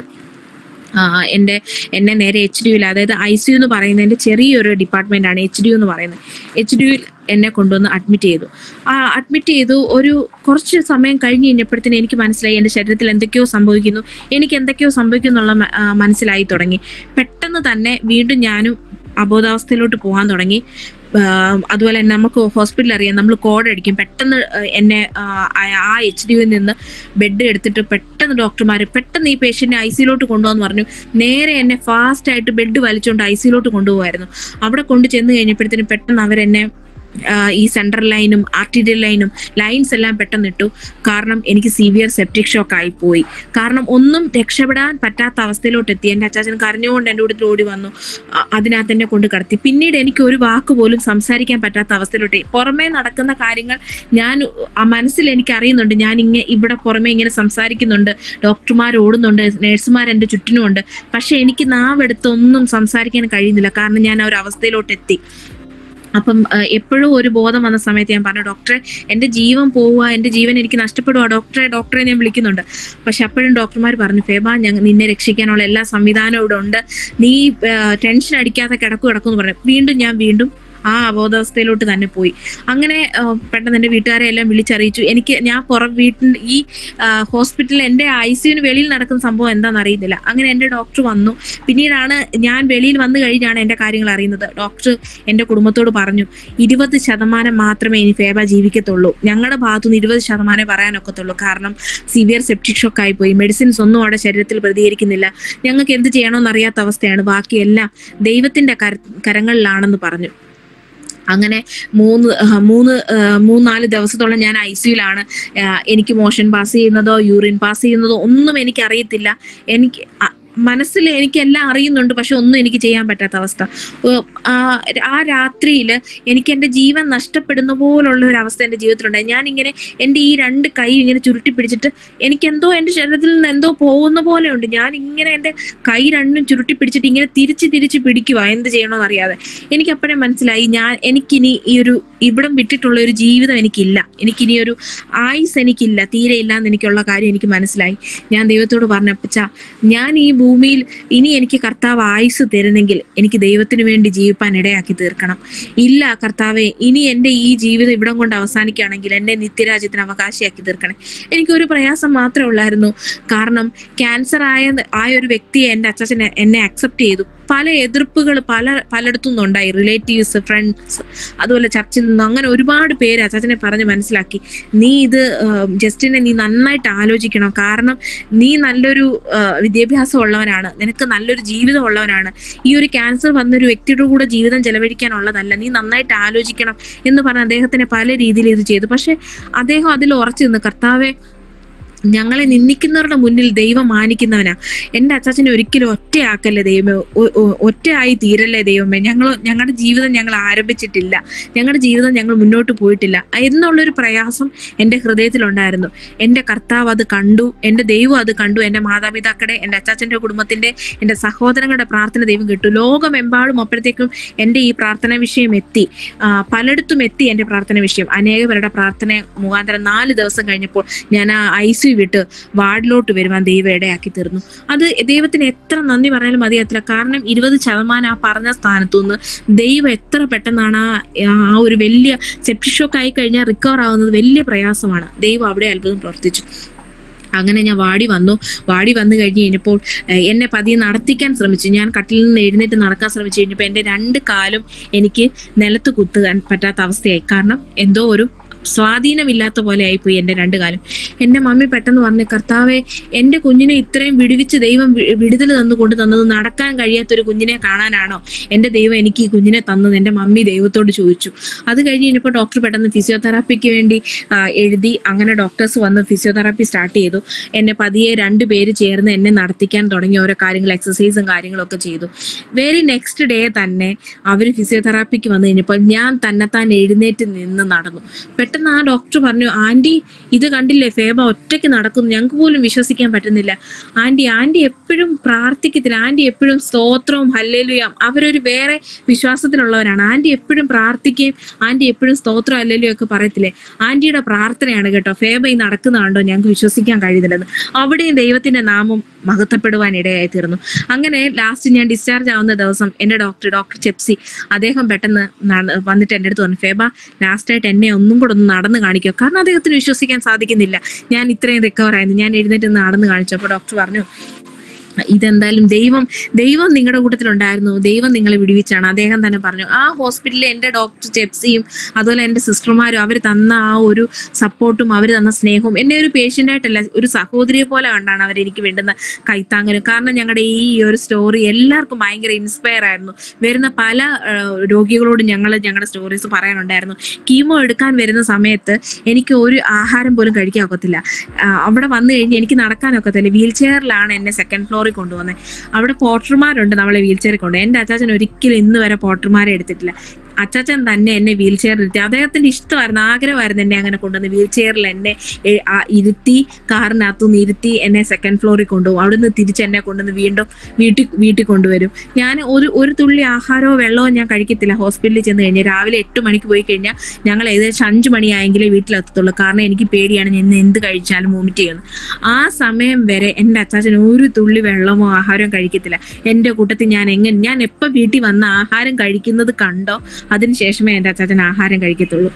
ആ, എൻ്റെ എന്നെ നേരെ എച്ച് ഡിയിൽ അതായത് ഐ സി യു എന്ന് പറയുന്നതിൻ്റെ ചെറിയൊരു ഡിപ്പാർട്ട്മെന്റ് ആണ് എച്ച് ഡി യു എന്ന് പറയുന്നത് എച്ച് ഡി യുയിൽ എന്നെ കൊണ്ടുവന്ന് അഡ്മിറ്റ് ചെയ്തു ആ അഡ്മിറ്റ് ചെയ്തു ഒരു കുറച്ച് സമയം കഴിഞ്ഞ് കഴിഞ്ഞപ്പോഴത്തേന് എനിക്ക് മനസ്സിലായി എൻ്റെ ശരീരത്തിൽ എന്തൊക്കെയോ സംഭവിക്കുന്നു എനിക്ക് എന്തൊക്കെയോ സംഭവിക്കുന്നു എന്നുള്ള മ- ആ, മനസ്സിലായി തുടങ്ങി പെട്ടെന്ന് തന്നെ വീണ്ടും ഞാനും അബോധാവസ്ഥയിലോട്ട് പോകാൻ തുടങ്ങി ആ, അതുപോലെ തന്നെ നമുക്ക് ഹോസ്പിറ്റലിൽ അറിയാം നമ്മൾ കോഡ് അടിക്കും പെട്ടെന്ന് ആ, എന്നെ ആ, ആ എച്ച് ഡി യുവിൽ നിന്ന് ബെഡ് എടുത്തിട്ട് പെട്ടെന്ന് ഡോക്ടർമാർ പെട്ടെന്ന് ഈ പേഷ്യന്റിനെ ഐ സിയിലോട്ട് കൊണ്ടുപോകാന്ന് പറഞ്ഞു നേരെ എന്നെ ഫാസ്റ്റ് ആയിട്ട് ബെഡ് വലിച്ചുകൊണ്ട് ഐ സിയിലോട്ട് കൊണ്ടുപോകായിരുന്നു അവിടെ കൊണ്ട് ചെന്ന് കഴിഞ്ഞപ്പോഴത്തേനും പെട്ടെന്ന് അവരെന്നെ ആ, ഈ സെൻട്രൽ ലൈനും ആർട്ടിരിയൽ ലൈനും ലൈൻസ് എല്ലാം പെട്ടെന്ന് ഇട്ടു കാരണം എനിക്ക് സിവിയർ സെപ്റ്റിക് ഷോക്ക് ആയി പോയി കാരണം ഒന്നും രക്ഷപ്പെടാൻ പറ്റാത്ത അവസ്ഥയിലോട്ട് എത്തി എൻ്റെ അച്ചാച്ചൻ കരഞ്ഞുകൊണ്ട് എൻ്റെ കൂടെ ഓടി വന്നു അ- അതിനകത്ത് എന്നെ കൊണ്ട് കടത്തി പിന്നീട് എനിക്ക് ഒരു വാക്ക് പോലും സംസാരിക്കാൻ പറ്റാത്ത അവസ്ഥയിലോട്ട് എത്തി. പുറമേ നടക്കുന്ന കാര്യങ്ങൾ ഞാൻ ആ മനസ്സിൽ എനിക്ക് അറിയുന്നുണ്ട് ഞാൻ ഇങ്ങനെ ഇവിടെ പുറമേ ഇങ്ങനെ സംസാരിക്കുന്നുണ്ട് ഡോക്ടർമാർ ഓടുന്നുണ്ട് നഴ്സുമാർ എൻ്റെ ചുറ്റിനുമുണ്ട് പക്ഷെ എനിക്ക് നാവെടുത്ത് ഒന്നും സംസാരിക്കാൻ കഴിയുന്നില്ല കാരണം ഞാൻ ആ ഒരു അവസ്ഥയിലോട്ട് എത്തി അപ്പം അഹ് എപ്പോഴും ഒരു ബോധം വന്ന സമയത്ത് ഞാൻ പറഞ്ഞു ഡോക്ടറെ എൻ്റെ ജീവൻ പോവുക എൻ്റെ ജീവൻ എനിക്ക് നഷ്ടപ്പെടുക ഡോക്ടറെ ഡോക്ടറെ ഞാൻ വിളിക്കുന്നുണ്ട് പക്ഷെ അപ്പോഴും ഡോക്ടർമാർ പറഞ്ഞു ഫേബ ഞങ്ങൾ നിന്നെ രക്ഷിക്കാനുള്ള എല്ലാ സംവിധാനവും ഇവിടെ ഉണ്ട് നീ ടെൻഷൻ അടിക്കാതെ കിടക്കു കിടക്കും എന്ന് പറഞ്ഞു വീണ്ടും ഞാൻ വീണ്ടും ആ അബോധാവസ്ഥയിലോട്ട് തന്നെ പോയി അങ്ങനെ ആ, പെട്ടെന്ന് എൻ്റെ വീട്ടുകാരെ എല്ലാം വിളിച്ചറിയിച്ചു എനിക്ക് ഞാൻ പുറം വീട്ടിൽ ഈ ഹോസ്പിറ്റലിൽ എൻ്റെ ഐ സിയുന് വെളിയിൽ നടക്കുന്ന സംഭവം എന്താണെന്ന് അറിയുന്നില്ല അങ്ങനെ എൻ്റെ ഡോക്ടർ വന്നു പിന്നീടാണ് ഞാൻ വെളിയിൽ വന്നു കഴിഞ്ഞാണ് എൻ്റെ കാര്യങ്ങൾ അറിയുന്നത് ഡോക്ടർ എൻ്റെ കുടുംബത്തോട് പറഞ്ഞു ഇരുപത് ശതമാനം മാത്രമേ ഇനി ഫേബ ജീവിക്കത്തുള്ളൂ ഞങ്ങളുടെ ഭാഗത്തുനിന്ന് ഇരുപത് ശതമാനമേ പറയാനൊക്കത്തുള്ളൂ കാരണം സിവിയർ സെപ്റ്റിക് ഷോക്ക് ആയി പോയി മെഡിസിൻസ് ഒന്നും അവിടെ ശരീരത്തിൽ പ്രതികരിക്കുന്നില്ല ഞങ്ങൾക്ക് എന്ത് ചെയ്യണമെന്ന് അറിയാത്ത അവസ്ഥയാണ് ബാക്കിയെല്ലാം ദൈവത്തിന്റെ കര കരങ്ങളിലാണെന്ന് പറഞ്ഞു അങ്ങനെ മൂന്ന് ആ, മൂന്ന് ആ, മൂന്നാല് ദിവസത്തോളം ഞാൻ ഐ സിയുലാണ് എനിക്ക് മോഷൻ പാസ് ചെയ്യുന്നതോ യൂറിൻ പാസ് ചെയ്യുന്നതോ ഒന്നും എനിക്ക് അറിയത്തില്ല എനിക്ക് അ- മനസ്സിൽ എനിക്കെല്ലാം അറിയുന്നുണ്ട് പക്ഷെ ഒന്നും എനിക്ക് ചെയ്യാൻ പറ്റാത്ത അവസ്ഥ ഏർ, ആ ആ രാത്രിയിൽ എനിക്ക് എൻ്റെ ജീവൻ നഷ്ടപ്പെടുന്ന പോലുള്ള ഒരു അവസ്ഥ എൻ്റെ ജീവിതത്തിലുണ്ടായി ഞാൻ ഇങ്ങനെ എൻ്റെ ഈ രണ്ട് കൈ ഇങ്ങനെ ചുരുട്ടി പിടിച്ചിട്ട് എനിക്ക് എന്തോ എൻ്റെ ശരീരത്തിൽ നിന്ന് എന്തോ പോകുന്ന പോലെയുണ്ട് ഞാൻ ഇങ്ങനെ എൻ്റെ കൈ രണ്ടും ചുരുട്ടി പിടിച്ചിട്ട് ഇങ്ങനെ തിരിച്ച് തിരിച്ച് പിടിക്കുക എന്ത് ചെയ്യണമെന്ന് അറിയാതെ എനിക്ക് അപ്പോഴേ മനസ്സിലായി ഞാൻ എനിക്കിനി ഈ ഒരു ഇവിടം വിട്ടിട്ടുള്ള ഒരു ജീവിതം എനിക്കില്ല എനിക്കിനി ഒരു ആയുസ് എനിക്കില്ല തീരെ ഇല്ല എന്ന് എനിക്കുള്ള കാര്യം എനിക്ക് മനസ്സിലായി ഞാൻ ദൈവത്തോട് പറഞ്ഞപ്പച്ച ഞാൻ ഈ ഭൂമിയിൽ ഇനി എനിക്ക് കർത്താവ് ആയുസ് തരുന്നെങ്കിൽ എനിക്ക് ദൈവത്തിന് വേണ്ടി ജീവിപ്പാൻ ഇടയാക്കി തീർക്കണം ഇല്ല കർത്താവെ ഇനി എൻ്റെ ഈ ജീവിതം ഇവിടം കൊണ്ട് അവസാനിക്കുകയാണെങ്കിൽ എൻ്റെ നിത്യരാജ്യത്തിന് അവകാശിയാക്കി തീർക്കണേ എനിക്കൊരു പ്രയാസം മാത്രമേ ഉള്ളായിരുന്നു കാരണം ക്യാൻസർ ആയ ആയ ഒരു വ്യക്തിയെ എൻ്റെ അച്ഛൻ എന്നെ അക്സെപ്റ്റ് ചെയ്തു പല എതിർപ്പുകൾ പല പലയിടത്തു നിന്നുണ്ടായി റിലേറ്റീവ്സ് ഫ്രണ്ട്സ് അതുപോലെ ചർച്ചിൽ നിന്ന് അങ്ങനെ ഒരുപാട് പേര് അച്ചാച്ചനെ പറഞ്ഞ് മനസ്സിലാക്കി നീ ഇത് ജസ്റ്റിനെ നീ നന്നായിട്ട് ആലോചിക്കണം കാരണം നീ നല്ലൊരു ആ, വിദ്യാഭ്യാസം ഉള്ളവനാണ് നിനക്ക് നല്ലൊരു ജീവിതം ഉള്ളവനാണ് ഈ ഒരു ക്യാൻസർ വന്നൊരു വ്യക്തിയുടെ കൂടെ ജീവിതം ചെലവഴിക്കാനുള്ളതല്ല നീ നന്നായിട്ട് ആലോചിക്കണം എന്ന് പറഞ്ഞ് അദ്ദേഹത്തിനെ പല രീതിയിൽ ഇത് ചെയ്തു പക്ഷെ അദ്ദേഹം അതിൽ ഉറച്ചു നിന്ന് കർത്താവെ ഞങ്ങളെ നിന്ദിക്കുന്നവരുടെ മുന്നിൽ ദൈവം മാനിക്കുന്നവനാ എൻ്റെ അച്ചാച്ചനെ ഒരിക്കലും ഒറ്റയാക്കല്ലേ ദൈവമേ ഒ- ഒ- ഒറ്റയായി തീരല്ലേ ദൈവമേ ഞങ്ങൾ ഞങ്ങളുടെ ജീവിതം ഞങ്ങൾ ആരംഭിച്ചിട്ടില്ല ഞങ്ങളുടെ ജീവിതം ഞങ്ങൾ മുന്നോട്ട് പോയിട്ടില്ല എന്നുള്ളൊരു പ്രയാസം എൻ്റെ ഹൃദയത്തിലുണ്ടായിരുന്നു എൻ്റെ കർത്താവ് അത് കണ്ടു എൻ്റെ ദൈവം അത് കണ്ടു എൻ്റെ മാതാപിതാക്കളുടെ എൻ്റെ അച്ചാച്ചൻ്റെ കുടുംബത്തിൻ്റെ എൻ്റെ സഹോദരങ്ങളുടെ പ്രാർത്ഥന ദൈവം കിട്ടു ലോകമെമ്പാടും അപ്പോഴത്തേക്കും എൻ്റെ ഈ പ്രാർത്ഥന വിഷയം എത്തി ആ, പലയിടത്തും എത്തി എൻ്റെ പ്രാർത്ഥന വിഷയം അനേക പേരുടെ പ്രാർത്ഥന മുഖാന്തരം നാല് ദിവസം കഴിഞ്ഞപ്പോൾ ഞാൻ ആ ഐ സി വിട്ട് വാർഡിലോട്ട് വരുവാൻ ദൈവം ഇടയാക്കി തീർന്നു അത് ദൈവത്തിന് എത്ര നന്ദി പറഞ്ഞാലും മതിയാത്തില്ല കാരണം ഇരുപത് ശതമാനം ആ പറഞ്ഞ സ്ഥാനത്തു നിന്ന് ദൈവം എത്ര പെട്ടെന്നാണ് ആ ആ ഒരു വലിയ സെപ്റ്റി ഷോക്ക് ആയി കഴിഞ്ഞാൽ റിക്കവർ ആവുന്നത് വലിയ പ്രയാസമാണ് ദൈവം അവിടെ അത്ഭുതം പ്രവർത്തിച്ചു അങ്ങനെ ഞാൻ വാടി വന്നു വാടി വന്നു കഴിഞ്ഞ് കഴിഞ്ഞപ്പോൾ ഏഹ്, എന്നെ പതിയെ നടത്തിക്കാൻ ശ്രമിച്ചു ഞാൻ കട്ടിലിൽ നിന്ന് എഴുന്നേറ്റ് നടക്കാൻ ശ്രമിച്ചു കഴിഞ്ഞപ്പോൾ എൻ്റെ രണ്ട് കാലും എനിക്ക് നിലത്ത് കുത്തുകാൻ പറ്റാത്ത അവസ്ഥയായി കാരണം എന്തോ ഒരു സ്വാധീനമില്ലാത്ത പോലെ ആയിപ്പോയി എൻ്റെ രണ്ട് കാലും എൻ്റെ മമ്മി പെട്ടെന്ന് പറഞ്ഞു കർത്താവെ എൻ്റെ കുഞ്ഞിനെ ഇത്രയും വിടുവിച്ച് ദൈവം വി- വിടുതൽ തന്നു കൊണ്ട് തന്നത് നടക്കാൻ കഴിയാത്തൊരു കുഞ്ഞിനെ കാണാനാണോ എൻ്റെ ദൈവം എനിക്ക് ഈ കുഞ്ഞിനെ തന്നത് എൻ്റെ മമ്മി ദൈവത്തോട് ചോദിച്ചു അത് കഴിഞ്ഞ് കഴിഞ്ഞപ്പോൾ ഡോക്ടർ പെട്ടെന്ന് ഫിസിയോതെറാപ്പിക്ക് വേണ്ടി ആ, എഴുതി അങ്ങനെ ഡോക്ടേഴ്സ് വന്ന് ഫിസിയോതെറാപ്പി സ്റ്റാർട്ട് ചെയ്തു എന്നെ പതിയെ രണ്ട് പേര് ചേർന്ന് എന്നെ നടത്തിക്കാൻ തുടങ്ങി ഓരോ കാര്യങ്ങൾ എക്സസൈസും കാര്യങ്ങളൊക്കെ ചെയ്തു വെരി നെക്സ്റ്റ് ഡേ തന്നെ അവർ ഫിസിയോതെറാപ്പിക്ക് വന്നു കഴിഞ്ഞപ്പോൾ ഞാൻ തന്നെത്താൻ എഴുന്നേറ്റ് നിന്ന് നടന്നു പെട്ടെന്ന് ആ ഡോക്ടർ പറഞ്ഞു ആന്റി ഇത് കണ്ടില്ലേ ഫേബ ഒറ്റയ്ക്ക് നടക്കുന്നു ഞങ്ങൾക്ക് പോലും വിശ്വസിക്കാൻ പറ്റുന്നില്ല ആന്റി ആന്റി എപ്പോഴും പ്രാർത്ഥിക്കത്തില്ല ആന്റി എപ്പോഴും സ്തോത്രവും ഹല്ലേലുയാം അവരൊരു വേറെ വിശ്വാസത്തിലുള്ളവരാണ് ആന്റി എപ്പോഴും പ്രാർത്ഥിക്കുകയും ആന്റി എപ്പോഴും സ്തോത്രം ഹല്ലേലുയും ഒക്കെ പറയത്തില്ലേ ആന്റിയുടെ പ്രാർത്ഥനയാണ് കേട്ടോ ഫേബ ഈ നടക്കുന്നതാണ്ടോ ഞങ്ങൾക്ക് വിശ്വസിക്കാൻ കഴിയുന്നില്ലെന്ന് അവിടെയും ദൈവത്തിന്റെ നാമം മഹത്വപ്പെടുവാൻ ഇടയായി തീർന്നു അങ്ങനെ ലാസ്റ്റ് ഞാൻ ഡിസ്ചാർജ് ആവുന്ന ദിവസം എന്റെ ഡോക്ടർ ഡോക്ടർ ചെപ്സി അദ്ദേഹം പെട്ടെന്ന് നട- വന്നിട്ട് എൻ്റെ അടുത്ത് പറഞ്ഞു ഫേബ ലാസ്റ്റ് ആയിട്ട് എന്നെ ഒന്നും കൂടെ ഒന്ന് നടന്ന് കാണിക്കുക കാരണം അദ്ദേഹത്തിന് വിശ്വസിക്കാൻ സാധിക്കുന്നില്ല ഞാൻ ഇത്രയും റിക്കവർ ആയിരുന്നു ഞാൻ എഴുന്നേറ്റ് നിന്ന് നടന്ന് കാണിച്ചു അപ്പോൾ ഡോക്ടർ പറഞ്ഞു ഇതെന്തായാലും ദൈവം ദൈവം നിങ്ങളുടെ കൂട്ടത്തിലുണ്ടായിരുന്നു ദൈവം നിങ്ങളെ വിടുവിച്ചാണ് അദ്ദേഹം തന്നെ പറഞ്ഞു ആ ഹോസ്പിറ്റലിൽ എൻ്റെ ഡോക്ടർ ചെപ്സിയും അതുപോലെ എൻ്റെ സിസ്റ്റർമാരും അവർ തന്ന ആ ഒരു സപ്പോർട്ടും അവർ തന്ന സ്നേഹവും എന്നെ ഒരു പേഷ്യൻ്റ് ആയിട്ടല്ല ഒരു സഹോദരിയെ പോലെ കണ്ടാണ് അവർ എനിക്ക് വേണ്ടുന്ന കൈത്താങ്ങലും കാരണം ഞങ്ങളുടെ ഈ ഒരു സ്റ്റോറി എല്ലാവർക്കും ഭയങ്കര ഇൻസ്പയർ ആയിരുന്നു വരുന്ന പല ആ, രോഗികളോടും ഞങ്ങൾ ഞങ്ങളുടെ സ്റ്റോറീസ് പറയാനുണ്ടായിരുന്നു കീമോ എടുക്കാൻ വരുന്ന സമയത്ത് എനിക്ക് ഒരു ആഹാരം പോലും കഴിക്കാൻ ഒക്കത്തില്ല ആ, അവിടെ വന്നു കഴിഞ്ഞ് എനിക്ക് നടക്കാനൊക്കത്തില്ല വീൽ ചെയറിലാണ് എന്നെ സെക്കൻഡ് ഫ്ലോറിൽ കൊണ്ടുവന്നത് അവിടെ പോട്ടർമാരുണ്ട് നമ്മളെ വീൽ ചെയറിൽ കൊണ്ട് എൻ്റെ അച്ചാച്ചൻ ഒരിക്കലും ഇന്ന് വരെ പോട്ടർമാരെ എടുത്തിട്ടില്ല അച്ചാച്ചൻ തന്നെ എന്നെ വീൽ ചെയറിൽ ഇരുത്തി അദ്ദേഹത്തിന്റെ ഇഷ്ടമായിരുന്നു ആഗ്രഹമായിരുന്നു എന്നെ അങ്ങനെ കൊണ്ടുവന്ന് വീൽ ചെയറിൽ എന്നെ എ- ആ ഇരുത്തി കാറിനകത്തുനിന്ന് ഇരുത്തി എന്നെ സെക്കൻഡ് ഫ്ലോറിൽ കൊണ്ടുപോകും അവിടുന്ന് തിരിച്ച് എന്നെ കൊണ്ടുവന്ന് വീണ്ടും വീട്ടിൽ വീട്ടിൽ കൊണ്ടുവരും ഞാൻ ഒരു ഒരു തുള്ളി ആഹാരമോ വെള്ളമോ ഞാൻ കഴിക്കത്തില്ല ഹോസ്പിറ്റലിൽ ചെന്ന് കഴിഞ്ഞാൽ രാവിലെ എട്ട് മണിക്ക് പോയി കഴിഞ്ഞാൽ ഞങ്ങൾ ഏകദേശം അഞ്ചു മണിയായെങ്കിലേ വീട്ടിലെത്തത്തുള്ളൂ കാരണം എനിക്ക് പേടിയാണ് ഞാൻ ഇന്ന് എന്ത് കഴിച്ചാലും വോമിറ്റ് ചെയ്യുന്നത് ആ സമയം വരെ എൻ്റെ അച്ചാച്ചൻ ഒരു തുള്ളി വെള്ളമോ ആഹാരമോ കഴിക്കത്തില്ല എൻ്റെ കൂട്ടത്തിൽ ഞാൻ എങ്ങനെ ഞാൻ എപ്പോൾ വീട്ടിൽ വന്ന് ആഹാരം കഴിക്കുന്നത് കണ്ടോ അതിനുശേഷമേ എൻ്റെ അച്ചാച്ചൻ ആഹാരം കഴിക്കത്തുള്ളൂ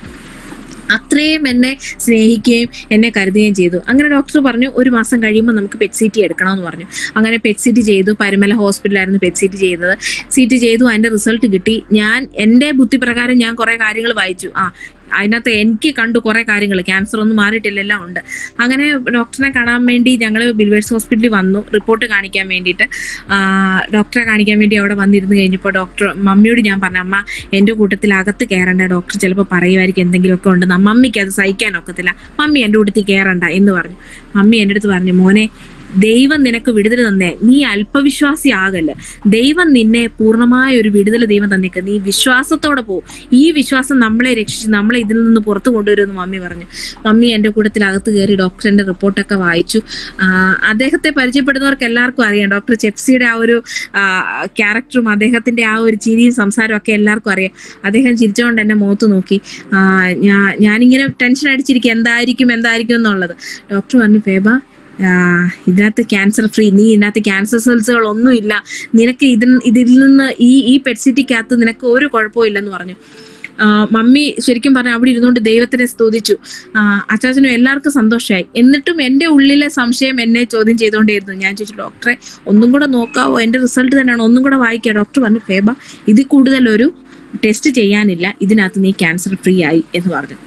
അത്രയും എന്നെ സ്നേഹിക്കുകയും എന്നെ കരുതുകയും ചെയ്തു അങ്ങനെ ഡോക്ടർ പറഞ്ഞു ഒരു മാസം കഴിയുമ്പോൾ നമുക്ക് പെറ്റ് സി ടി എടുക്കണമെന്ന് പറഞ്ഞു അങ്ങനെ പെറ്റ് സി ടി ചെയ്തു പരുമല ഹോസ്പിറ്റലായിരുന്നു പെറ്റ് സി ടി ചെയ്തത് സി ടി ചെയ്തു അതിന്റെ റിസൾട്ട് കിട്ടി ഞാൻ എൻ്റെ ബുദ്ധിപ്രകാരം ഞാൻ കുറെ കാര്യങ്ങൾ വായിച്ചു ആ അതിനകത്ത് എനിക്ക് കണ്ടു കുറെ കാര്യങ്ങൾ ക്യാൻസർ ഒന്നും മാറിയിട്ടില്ല എല്ലാം ഉണ്ട് അങ്ങനെ ഡോക്ടറിനെ കാണാൻ വേണ്ടി ഞങ്ങൾ ബിൽവേഴ്സ് ഹോസ്പിറ്റലിൽ വന്നു റിപ്പോർട്ട് കാണിക്കാൻ വേണ്ടിയിട്ട് ആ, ഡോക്ടറെ കാണിക്കാൻ വേണ്ടി അവിടെ വന്നിരുന്ന് കഴിഞ്ഞപ്പോൾ ഡോക്ടർ മമ്മിയോട് ഞാൻ പറഞ്ഞു അമ്മ എൻ്റെ കൂട്ടത്തിൽ അകത്ത് കയറണ്ട ഡോക്ടർ ചിലപ്പോൾ പറയുമായിരിക്കും എന്തെങ്കിലുമൊക്കെ ഉണ്ടെന്ന് മമ്മിക്ക് അത് സഹിക്കാൻ ഒക്കത്തില്ല മമ്മി എൻ്റെ കൂട്ടത്തിൽ കയറണ്ട എന്ന് പറഞ്ഞു മമ്മി എൻ്റെ അടുത്ത് പറഞ്ഞു മോനെ ദൈവം നിനക്ക് വിടുതൽ തന്നേ നീ അല്പവിശ്വാസി ആകല്ല ദൈവം നിന്നെ പൂർണ്ണമായ ഒരു വിടുതൽ ദൈവം തന്നേക്ക് നീ വിശ്വാസത്തോടെ പോ ഈ വിശ്വാസം നമ്മളെ രക്ഷിച്ച് നമ്മളെ ഇതിൽ നിന്ന് പുറത്തു കൊണ്ടുവരുമെന്ന് മമ്മി പറഞ്ഞു മമ്മി എൻ്റെ കൂട്ടത്തിൽ അകത്ത് കയറി ഡോക്ടറിന്റെ റിപ്പോർട്ടൊക്കെ വായിച്ചു ആ, അദ്ദേഹത്തെ പരിചയപ്പെടുന്നവർക്ക് എല്ലാവർക്കും അറിയാം ഡോക്ടർ ചെപ്സിയുടെ ആ ഒരു ക്യാരക്ടറും അദ്ദേഹത്തിന്റെ ആ ഒരു ചിരിയും സംസാരവും ഒക്കെ എല്ലാവർക്കും അറിയാം അദ്ദേഹം ചിരിച്ചുകൊണ്ട് എന്നെ മുഖത്ത് നോക്കി ആ, ഞാ ഞാനിങ്ങനെ ടെൻഷൻ അടിച്ചിരിക്കും എന്തായിരിക്കും എന്തായിരിക്കും എന്നുള്ളത് ഡോക്ടർ പറഞ്ഞു ഫേബ ആ, ഇതിനകത്ത് ക്യാൻസർ ഫ്രീ നീ ഇതിനകത്ത് ക്യാൻസർ സെൽസുകൾ ഒന്നുമില്ല നിനക്ക് ഇതിൽ ഇതിൽ നിന്ന് ഈ ഈ പെറ്റ്സിറ്റിക്കകത്ത് നിനക്ക് ഒരു കുഴപ്പവും ഇല്ലെന്ന് പറഞ്ഞു ആ, മമ്മി ശരിക്കും പറഞ്ഞ അവിടെ ഇരുന്നുകൊണ്ട് ദൈവത്തിനെ സ്തുതിച്ചു ആ, അച്ചാച്ചനും എല്ലാവർക്കും സന്തോഷമായി എന്നിട്ടും എന്റെ ഉള്ളിലെ സംശയം എന്നെ ചോദ്യം ചെയ്തുകൊണ്ടേയിരുന്നു ഞാൻ ചോദിച്ചു ഡോക്ടറെ ഒന്നും കൂടെ നോക്കാവോ എന്റെ റിസൾട്ട് തന്നെയാണ് ഒന്നും കൂടെ വായിക്കുക ഡോക്ടർ പറഞ്ഞു ഫേബ ഇതിൽ കൂടുതൽ ഒരു ടെസ്റ്റ് ചെയ്യാനില്ല ഇതിനകത്ത് നീ ക്യാൻസർ ഫ്രീ ആയി എന്ന് പറഞ്ഞു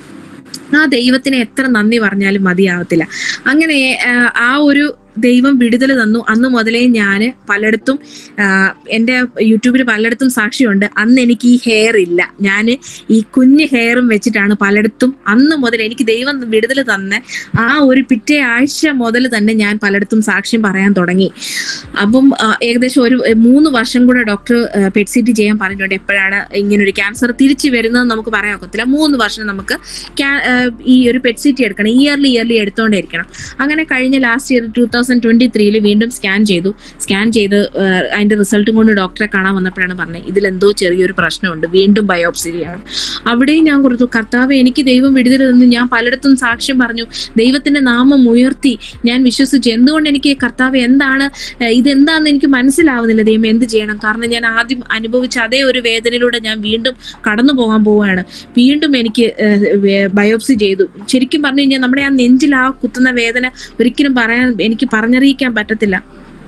ആ ദൈവത്തിന് എത്ര നന്ദി പറഞ്ഞാലും മതിയാവത്തില്ല അങ്ങനെ ആ, ആ ഒരു ദൈവം വിടുതൽ തന്നു അന്ന് മുതലേ ഞാൻ പലയിടത്തും ആ, എൻ്റെ യൂട്യൂബിൽ പലയിടത്തും സാക്ഷിയുണ്ട് അന്ന് എനിക്ക് ഈ ഹെയർ ഇല്ല ഞാൻ ഈ കുഞ്ഞ് ഹെയറും വെച്ചിട്ടാണ് പലയിടത്തും അന്ന് മുതൽ എനിക്ക് ദൈവം വിടുതൽ തന്ന ആ ഒരു പിറ്റേ ആഴ്ച മുതൽ തന്നെ ഞാൻ പലയിടത്തും സാക്ഷ്യം പറയാൻ തുടങ്ങി അപ്പം ആ, ഏകദേശം ഒരു എ, മൂന്ന് വർഷം കൂടെ ഡോക്ടർ പെറ്റ് സിറ്റി ചെയ്യാൻ പറഞ്ഞിട്ടുണ്ട് എപ്പോഴാണ് ഇങ്ങനെ ഒരു ക്യാൻസർ തിരിച്ചു വരുന്നത് നമുക്ക് പറയാൻ ഒക്കത്തില്ല മൂന്ന് വർഷം നമുക്ക് ക്യാ- ആ, ഈ ഒരു പെറ്റ് സിറ്റി എടുക്കണം ഇയർലി ഇയർലി എടുത്തോണ്ടിരിക്കണം അങ്ങനെ കഴിഞ്ഞ last year two thousand twenty ത്രീയിൽ വീണ്ടും സ്കാൻ ചെയ്തു സ്കാൻ ചെയ്ത് ആ, അതിന്റെ റിസൾട്ടും കൊണ്ട് ഡോക്ടറെ കാണാൻ വന്നപ്പോഴാണ് പറഞ്ഞത് ഇതിലെന്തോ ചെറിയൊരു പ്രശ്നമുണ്ട് വീണ്ടും ബയോപ്സി ചെയ്യണം അവിടെയും ഞാൻ കൊടുത്തു കർത്താവ് എനിക്ക് ദൈവം വിടുതൽ തന്നു ഞാൻ പലയിടത്തും സാക്ഷ്യം പറഞ്ഞു ദൈവത്തിന്റെ നാമം ഉയർത്തി ഞാൻ വിശ്വസിച്ചു എന്തുകൊണ്ട് എനിക്ക് കർത്താവ് എന്താണ് ഏഹ് ഇതെന്താണെന്ന് എനിക്ക് മനസ്സിലാവുന്നില്ല ദൈവം എന്ത് ചെയ്യണം കാരണം ഞാൻ ആദ്യം അനുഭവിച്ച അതേ ഒരു വേദനയിലൂടെ ഞാൻ വീണ്ടും കടന്നു പോകാൻ പോവുകയാണ് വീണ്ടും എനിക്ക് ബയോപ്സി ചെയ്തു ശരിക്കും പറഞ്ഞു കഴിഞ്ഞാൽ നമ്മുടെ ആ നെഞ്ചിൽ ആ കുത്തുന്ന വേദന ഒരിക്കലും പറയാൻ എനിക്ക് പറഞ്ഞറിയിക്കാൻ പറ്റത്തില്ല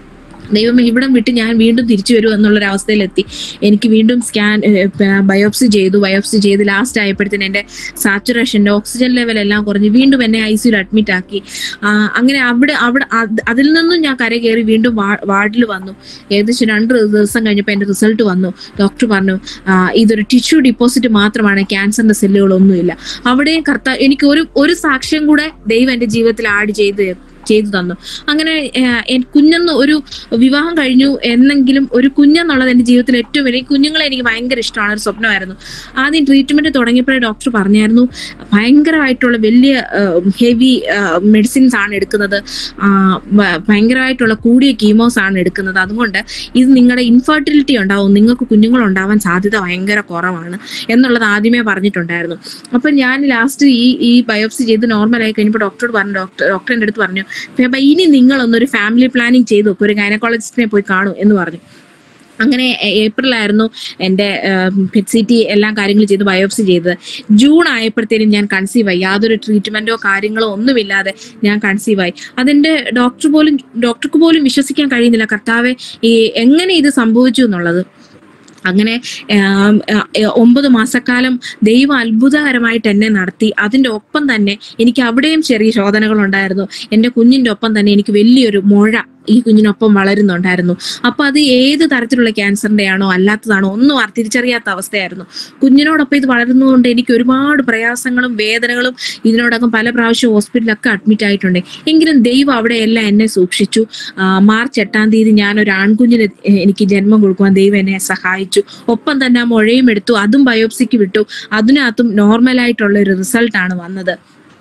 ദൈവം ഇവിടം വിട്ട് ഞാൻ വീണ്ടും തിരിച്ചു വരും എന്നുള്ളൊരു അവസ്ഥയിലെത്തി എനിക്ക് വീണ്ടും സ്കാൻ ബയോപ്സി ചെയ്തു ബയോപ്സി ചെയ്ത് ലാസ്റ്റ് ആയപ്പോഴത്തേന് എൻ്റെ സാച്ചുറേഷൻ്റെ ഓക്സിജൻ ലെവൽ എല്ലാം കുറഞ്ഞ് വീണ്ടും എന്നെ ഐ സിയിൽ അഡ്മിറ്റ് ആക്കി ആ, അങ്ങനെ അവിടെ അവിടെ അത് അതിൽ നിന്നും ഞാൻ കര കയറി വീണ്ടും വാർഡിൽ വന്നു ഏകദേശം രണ്ട് ദിവസം കഴിഞ്ഞപ്പോൾ എൻ്റെ റിസൾട്ട് വന്നു ഡോക്ടർ പറഞ്ഞു ആ, ഇതൊരു ടിഷ്യൂ ഡിപ്പോസിറ്റ് മാത്രമാണ് ക്യാൻസറിന്റെ സെല്ലുകളൊന്നുമില്ല അവിടെയും കർത്ത എനിക്ക് ഒരു ഒരു സാക്ഷ്യം കൂടെ ദൈവം എൻ്റെ ജീവിതത്തിൽ ആഡ് ചെയ്ത് ചെയ്തു തന്നു അങ്ങനെ ആ, എൻ- കുഞ്ഞെന്ന് ഒരു വിവാഹം കഴിഞ്ഞു എന്നെങ്കിലും ഒരു കുഞ്ഞെന്നുള്ളത് എൻ്റെ ജീവിതത്തിൽ ഏറ്റവും വലിയ കുഞ്ഞുങ്ങളെ എനിക്ക് ഭയങ്കര ഇഷ്ടമാണ് ഒരു സ്വപ്നമായിരുന്നു ആദ്യം ട്രീറ്റ്മെന്റ് തുടങ്ങിയപ്പോഴേ ഡോക്ടർ പറഞ്ഞായിരുന്നു ഭയങ്കരമായിട്ടുള്ള വലിയ ഹെവി മെഡിസിൻസ് ആണ് എടുക്കുന്നത് ആ, ഭ- ഭയങ്കരമായിട്ടുള്ള കൂടിയ കീമോസ് ആണ് എടുക്കുന്നത് അതുകൊണ്ട് ഇത് നിങ്ങളുടെ ഇൻഫെർട്ടിലിറ്റി ഉണ്ടാവും നിങ്ങൾക്ക് കുഞ്ഞുങ്ങൾ ഉണ്ടാവാൻ സാധ്യത ഭയങ്കര കുറവാണ് എന്നുള്ളത് ആദ്യമേ പറഞ്ഞിട്ടുണ്ടായിരുന്നു അപ്പൊ ഞാൻ ലാസ്റ്റ് ഈ ഈ ബയോപ്സി ചെയ്ത് നോർമൽ ആയി കഴിഞ്ഞപ്പോൾ ഡോക്ടറോട് പറഞ്ഞു ഡോക്ടർ ഡോക്ടറിന്റെ അടുത്ത് പറഞ്ഞു "ഫെബ, ഇനി നിങ്ങളൊന്നൊരു ഫാമിലി പ്ലാനിങ് ചെയ്തു നോക്കൂ ഒരു ഗൈനക്കോളജിസ്റ്റിനെ പോയി കാണൂ എന്ന് പറഞ്ഞു അങ്ങനെ എ- ഏപ്രിലായിരുന്നു എൻ്റെ പെറ്റ് സി ടി എല്ലാം കാര്യങ്ങൾ ചെയ്ത് ബയോപ്സി ചെയ്തത് ജൂൺ ആയപ്പോഴത്തേനും ഞാൻ കൺസീവ് ആയി യാതൊരു ട്രീറ്റ്മെന്റോ കാര്യങ്ങളോ ഒന്നുമില്ലാതെ ഞാൻ കൺസീവ് ആയി അതിന്റെ ഡോക്ടർ പോലും ഡോക്ടർക്ക് പോലും വിശ്വസിക്കാൻ കഴിയുന്നില്ല കർത്താവെ ഈ എങ്ങനെ ഇത് സംഭവിച്ചു എന്നുള്ളത് അങ്ങനെ ആം, ആ, ഏ, ഒമ്പത് മാസക്കാലം ദൈവം അത്ഭുതകരമായിട്ട് എന്നെ നടത്തി അതിന്റെ ഒപ്പം തന്നെ എനിക്ക് അവിടെയും ചെറിയ ശോധനകൾ ഉണ്ടായിരുന്നു എന്റെ കുഞ്ഞിന്റെ ഒപ്പം തന്നെ എനിക്ക് വലിയൊരു മുഴ ഈ കുഞ്ഞിനൊപ്പം വളരുന്നുണ്ടായിരുന്നു അപ്പൊ അത് ഏത് തരത്തിലുള്ള ക്യാൻസറിന്റെ ആണോ അല്ലാത്തതാണോ ഒന്നും ആ തിരിച്ചറിയാത്ത അവസ്ഥയായിരുന്നു കുഞ്ഞിനോടൊപ്പം ഇത് വളരുന്നതുകൊണ്ട് എനിക്ക് ഒരുപാട് പ്രയാസങ്ങളും വേദനകളും ഇതിനോടകം പല പ്രാവശ്യം ഹോസ്പിറ്റലിലൊക്കെ അഡ്മിറ്റ് ആയിട്ടുണ്ട് എങ്കിലും ദൈവം അവിടെയെല്ലാം എന്നെ സൂക്ഷിച്ചു ആ, മാർച്ച് എട്ടാം തീയതി ഞാൻ ഒരു ആൺകുഞ്ഞിന് എ- എനിക്ക് ജന്മം കൊടുക്കുവാൻ ദൈവം എന്നെ സഹായിച്ചു ഒപ്പം തന്നെ ആ മുഴയും എടുത്തു അതും ബയോപ്സിക്ക് വിട്ടു അതിനകത്തും നോർമലായിട്ടുള്ള ഒരു റിസൾട്ടാണ് വന്നത്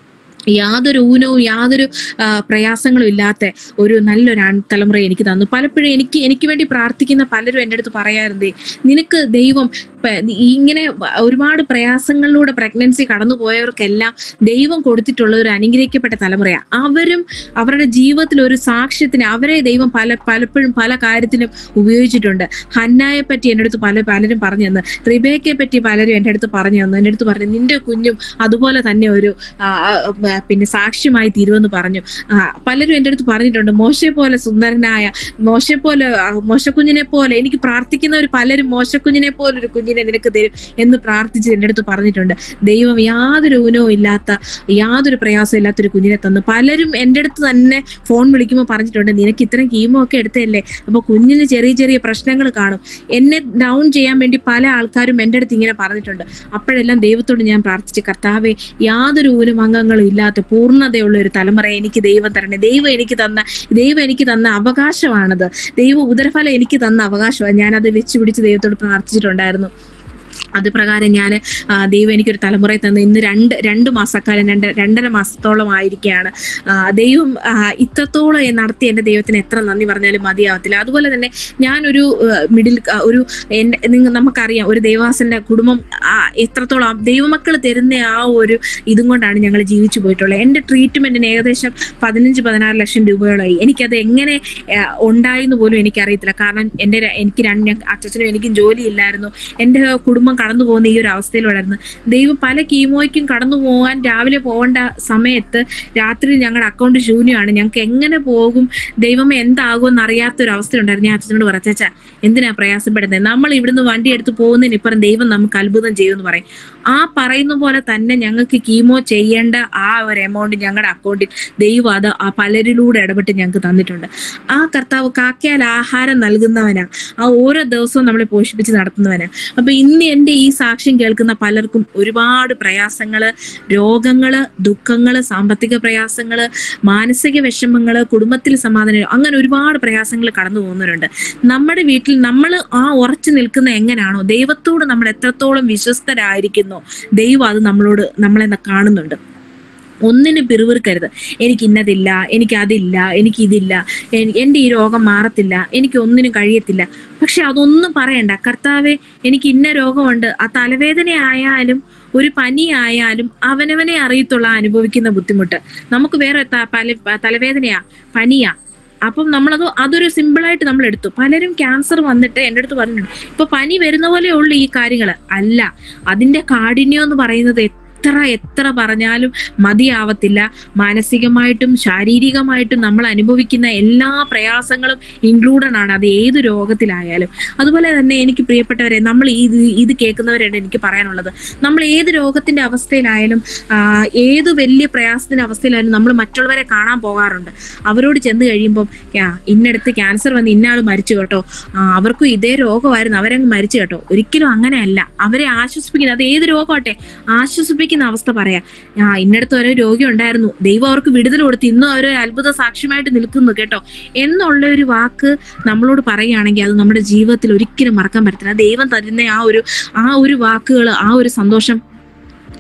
യാതൊരു ഊനവും യാതൊരു ആ, പ്രയാസങ്ങളും ഇല്ലാത്ത ഒരു നല്ലൊരു ആൺ തലമുറ എനിക്ക് തന്നു പലപ്പോഴും എനിക്ക് എനിക്ക് വേണ്ടി പ്രാർത്ഥിക്കുന്ന പലരും എൻ്റെ അടുത്ത് പറയാറുണ്ട് നിനക്ക് ദൈവം പ- ഇങ്ങനെ വ- ഒരുപാട് പ്രയാസങ്ങളിലൂടെ പ്രഗ്നൻസി കടന്നു പോയവർക്കെല്ലാം ദൈവം കൊടുത്തിട്ടുള്ള ഒരു അനുഗ്രഹിക്കപ്പെട്ട തലമുറയാണ് അവരും അവരുടെ ജീവിതത്തിൽ ഒരു സാക്ഷ്യത്തിന് അവരെ ദൈവം പല പലപ്പോഴും പല കാര്യത്തിലും ഉപയോഗിച്ചിട്ടുണ്ട് ഹന്നായെ പറ്റി എൻ്റെ അടുത്ത് പല പലരും പറഞ്ഞു തന്നു റിബേക്കയെ പറ്റി പലരും എൻ്റെ അടുത്ത് പറഞ്ഞു തന്നു എൻ്റെ അടുത്ത് പറഞ്ഞു നിന്റെ കുഞ്ഞും അതുപോലെ തന്നെ ഒരു ആ, ആ, ആ, പിന്നെ സാക്ഷ്യമായി തീരുമെന്ന് പറഞ്ഞു ആ, പലരും എൻ്റെ അടുത്ത് പറഞ്ഞിട്ടുണ്ട് മോശയെ പോലെ സുന്ദരനായ മോശയെ പോലെ ആ, മോശക്കുഞ്ഞിനെ പോലെ എനിക്ക് പ്രാർത്ഥിക്കുന്നവർ പലരും മോശക്കുഞ്ഞിനെ പോലെ ഒരു കുഞ്ഞിനെ നിനക്ക് തരും എന്ന് പ്രാർത്ഥിച്ച് എൻ്റെ അടുത്ത് പറഞ്ഞിട്ടുണ്ട് ദൈവം യാതൊരു ഊനവും ഇല്ലാത്ത യാതൊരു പ്രയാസവും ഇല്ലാത്തൊരു കുഞ്ഞിനെ തന്നു പലരും എൻ്റെ അടുത്ത് തന്നെ ഫോൺ വിളിക്കുമ്പോൾ പറഞ്ഞിട്ടുണ്ട് നിനക്ക് ഇത്രയും കീമോ ഒക്കെ എടുത്തല്ലേ അപ്പൊ കുഞ്ഞിന് ചെറിയ ചെറിയ പ്രശ്നങ്ങൾ കാണും എന്നെ ഡൗൺ ചെയ്യാൻ വേണ്ടി പല ആൾക്കാരും എൻ്റെ അടുത്ത് ഇങ്ങനെ പറഞ്ഞിട്ടുണ്ട് അപ്പോഴെല്ലാം ദൈവത്തോട് ഞാൻ പ്രാർത്ഥിച്ചു കർത്താവെ യാതൊരു ഊനമംഗങ്ങളും ഇല്ലാത്ത പൂർണ്ണതയുള്ള ഒരു തലമുറ എനിക്ക് ദൈവം തരണേ ദൈവം എനിക്ക് തന്ന ദൈവം എനിക്ക് തന്ന അവകാശമാണത് ദൈവം ഉദരഫലം എനിക്ക് തന്ന അവകാശമാണ് ഞാൻ അത് വെച്ച് പിടിച്ച് ദൈവത്തോട് പ്രാർത്ഥിച്ചിട്ടുണ്ടായിരുന്നു അത് പ്രകാരം ഞാൻ ദൈവം എനിക്കൊരു തലമുറയെ തന്നു ഇന്ന് രണ്ട് രണ്ട് മാസക്കാലം രണ്ട് രണ്ടര മാസത്തോളം ആയിരിക്കുകയാണ് ആ, ദൈവം ആ, ഇത്രത്തോളം നടത്തി എൻ്റെ ദൈവത്തിന് എത്ര നന്ദി പറഞ്ഞാലും മതിയാവത്തില്ല അതുപോലെ തന്നെ ഞാനൊരു മിഡിൽ ഒരു എൻ്റെ നിങ്ങൾ നമുക്കറിയാം ഒരു ദേവാസന്റെ കുടുംബം ആ, എത്രത്തോളം ദൈവമക്കൾ തരുന്ന ആ ഒരു ഇതും കൊണ്ടാണ് ഞങ്ങൾ ജീവിച്ചു പോയിട്ടുള്ളത് എൻ്റെ ട്രീറ്റ്മെന്റിന് ഏകദേശം പതിനഞ്ച് പതിനാറ് ലക്ഷം രൂപയോളമായി എനിക്കത് എങ്ങനെ ആ, ഉണ്ടായെന്ന് പോലും എനിക്കറിയത്തില്ല കാരണം എൻ്റെ ര- എനിക്ക് രണ്ട് ഞാൻ- അച്ഛനും എനിക്കും ജോലിയില്ലായിരുന്നു എൻ്റെ കുടുംബം കടന്നു പോകുന്ന ഈ ഒരു അവസ്ഥയിലുണ്ടായിരുന്നു ദൈവം പല കീമോയ്ക്കും കടന്നു പോകാൻ രാവിലെ പോകേണ്ട സമയത്ത് രാത്രി ഞങ്ങളുടെ അക്കൗണ്ട് ശൂന്യമാണ് ഞങ്ങൾക്ക് എങ്ങനെ പോകും ദൈവമേ എന്താകും എന്ന് അറിയാത്ത ഒരു അവസ്ഥ ഉണ്ടായിരുന്നു ഞാൻ അച്ഛനോട് പറയാം ചേച്ചാ എന്തിനാ പ്രയാസപ്പെടുന്നത് നമ്മൾ ഇവിടുന്ന് വണ്ടി എടുത്ത് പോകുന്നതിന് ഇപ്പുറം ദൈവം നമുക്ക് അത്ഭുതം ചെയ്യുമെന്ന് പറയും ആ പറയുന്ന പോലെ തന്നെ ഞങ്ങൾക്ക് കീമോ ചെയ്യേണ്ട ആ ഒരു എമൗണ്ട് ഞങ്ങളുടെ അക്കൗണ്ടിൽ ദൈവം അത് ആ പലരിലൂടെ ഇടപെട്ട് ഞങ്ങൾക്ക് തന്നിട്ടുണ്ട് ആ കർത്താവ് കാക്കയാൽ ആഹാരം നൽകുന്നവനാ ആ ഓരോ ദിവസവും നമ്മളെ പോഷിപ്പിച്ച് നടത്തുന്നവനാ അപ്പൊ ഇന്ന് എൻ്റെ ഈ സാക്ഷ്യം കേൾക്കുന്ന പലർക്കും ഒരുപാട് പ്രയാസങ്ങള് രോഗങ്ങള് ദുഃഖങ്ങള് സാമ്പത്തിക പ്രയാസങ്ങള് മാനസിക വിഷമങ്ങള് കുടുംബത്തിൽ സമാധാനം അങ്ങനെ ഒരുപാട് പ്രയാസങ്ങൾ കടന്നു പോകുന്നവരുണ്ട് നമ്മുടെ വീട്ടിൽ നമ്മൾ ആ ഉറച്ചു നിൽക്കുന്ന എങ്ങനെയാണോ ദൈവത്തോട് നമ്മൾ എത്രത്തോളം വിശ്വസ്തരായിരിക്കുന്നോ ദൈവം അത് നമ്മളോട് നമ്മളെ കാണുന്നുണ്ട് ഒന്നിനും പിറുവിറുക്കരുത് എനിക്ക് ഇന്നതില്ല എനിക്ക് അതില്ല എനിക്ക് ഇതില്ല എൻ- എൻ്റെ ഈ രോഗം മാറത്തില്ല എനിക്ക് ഒന്നിനും കഴിയത്തില്ല പക്ഷെ അതൊന്നും പറയണ്ട കർത്താവെ എനിക്ക് ഇന്ന രോഗമുണ്ട് ആ തലവേദന ആയാലും ഒരു പനി ആയാലും അവനവനെ അറിയത്തുള്ള അനുഭവിക്കുന്ന ബുദ്ധിമുട്ട് നമുക്ക് വേറെ ത- പല തലവേദനയാ പനിയാ അപ്പം നമ്മളത് അതൊരു സിമ്പിളായിട്ട് നമ്മൾ എടുത്തു പലരും ക്യാൻസർ വന്നിട്ട് എൻ്റെ അടുത്ത് പറഞ്ഞിട്ടുണ്ട് ഇപ്പൊ പനി വരുന്ന പോലെ ഉള്ളു ഈ കാര്യങ്ങൾ അല്ല അതിന്റെ കാഠിന്യം എന്ന് പറയുന്നത് എത്ര എത്ര പറഞ്ഞാലും മതിയാവത്തില്ല മാനസികമായിട്ടും ശാരീരികമായിട്ടും നമ്മൾ അനുഭവിക്കുന്ന എല്ലാ പ്രയാസങ്ങളും ഇൻക്ലൂഡഡ് ആണ് അത് ഏത് രോഗത്തിലായാലും അതുപോലെ തന്നെ എനിക്ക് പ്രിയപ്പെട്ടവരെ നമ്മൾ ഇത് ഇത് കേൾക്കുന്നവരാണ് എനിക്ക് പറയാനുള്ളത് നമ്മൾ ഏത് രോഗത്തിന്റെ അവസ്ഥയിലായാലും ആ, ഏത് വലിയ പ്രയാസത്തിന്റെ അവസ്ഥയിലായാലും നമ്മൾ മറ്റുള്ളവരെ കാണാൻ പോകാറുണ്ട് അവരോട് ചെന്ന് കഴിയുമ്പോൾ "ആ, ഇന്നടത്ത് ക്യാൻസർ വന്ന് ഇന്നയാൾ മരിച്ചു കേട്ടോ ആ, അവർക്കും ഇതേ രോഗമായിരുന്നു അവരങ്ങ് മരിച്ചു കേട്ടോ ഒരിക്കലും അങ്ങനെയല്ല അവരെ ആശ്വസിപ്പിക്കുന്നത് അത് ഏത് രോഗമാട്ടെ ആശ്വസിപ്പിക്കുന്ന അവസ്ഥ പറയാം ആ ഇന്നടത്ത് ഒരു രോഗി ഉണ്ടായിരുന്നു ദൈവം അവർക്ക് വിടുതൽ കൊടുത്ത് ഇന്നും അവർ അത്ഭുത സാക്ഷ്യമായിട്ട് നിൽക്കുന്നു കേട്ടോ എന്നുള്ള ഒരു വാക്ക് നമ്മളോട് പറയുകയാണെങ്കിൽ അത് നമ്മുടെ ജീവിതത്തിൽ ഒരിക്കലും മറക്കാൻ പറ്റത്തില്ല ദൈവം തരുന്ന ആ ഒരു ആ ഒരു വാക്കുകൾ ആ ഒരു സന്തോഷം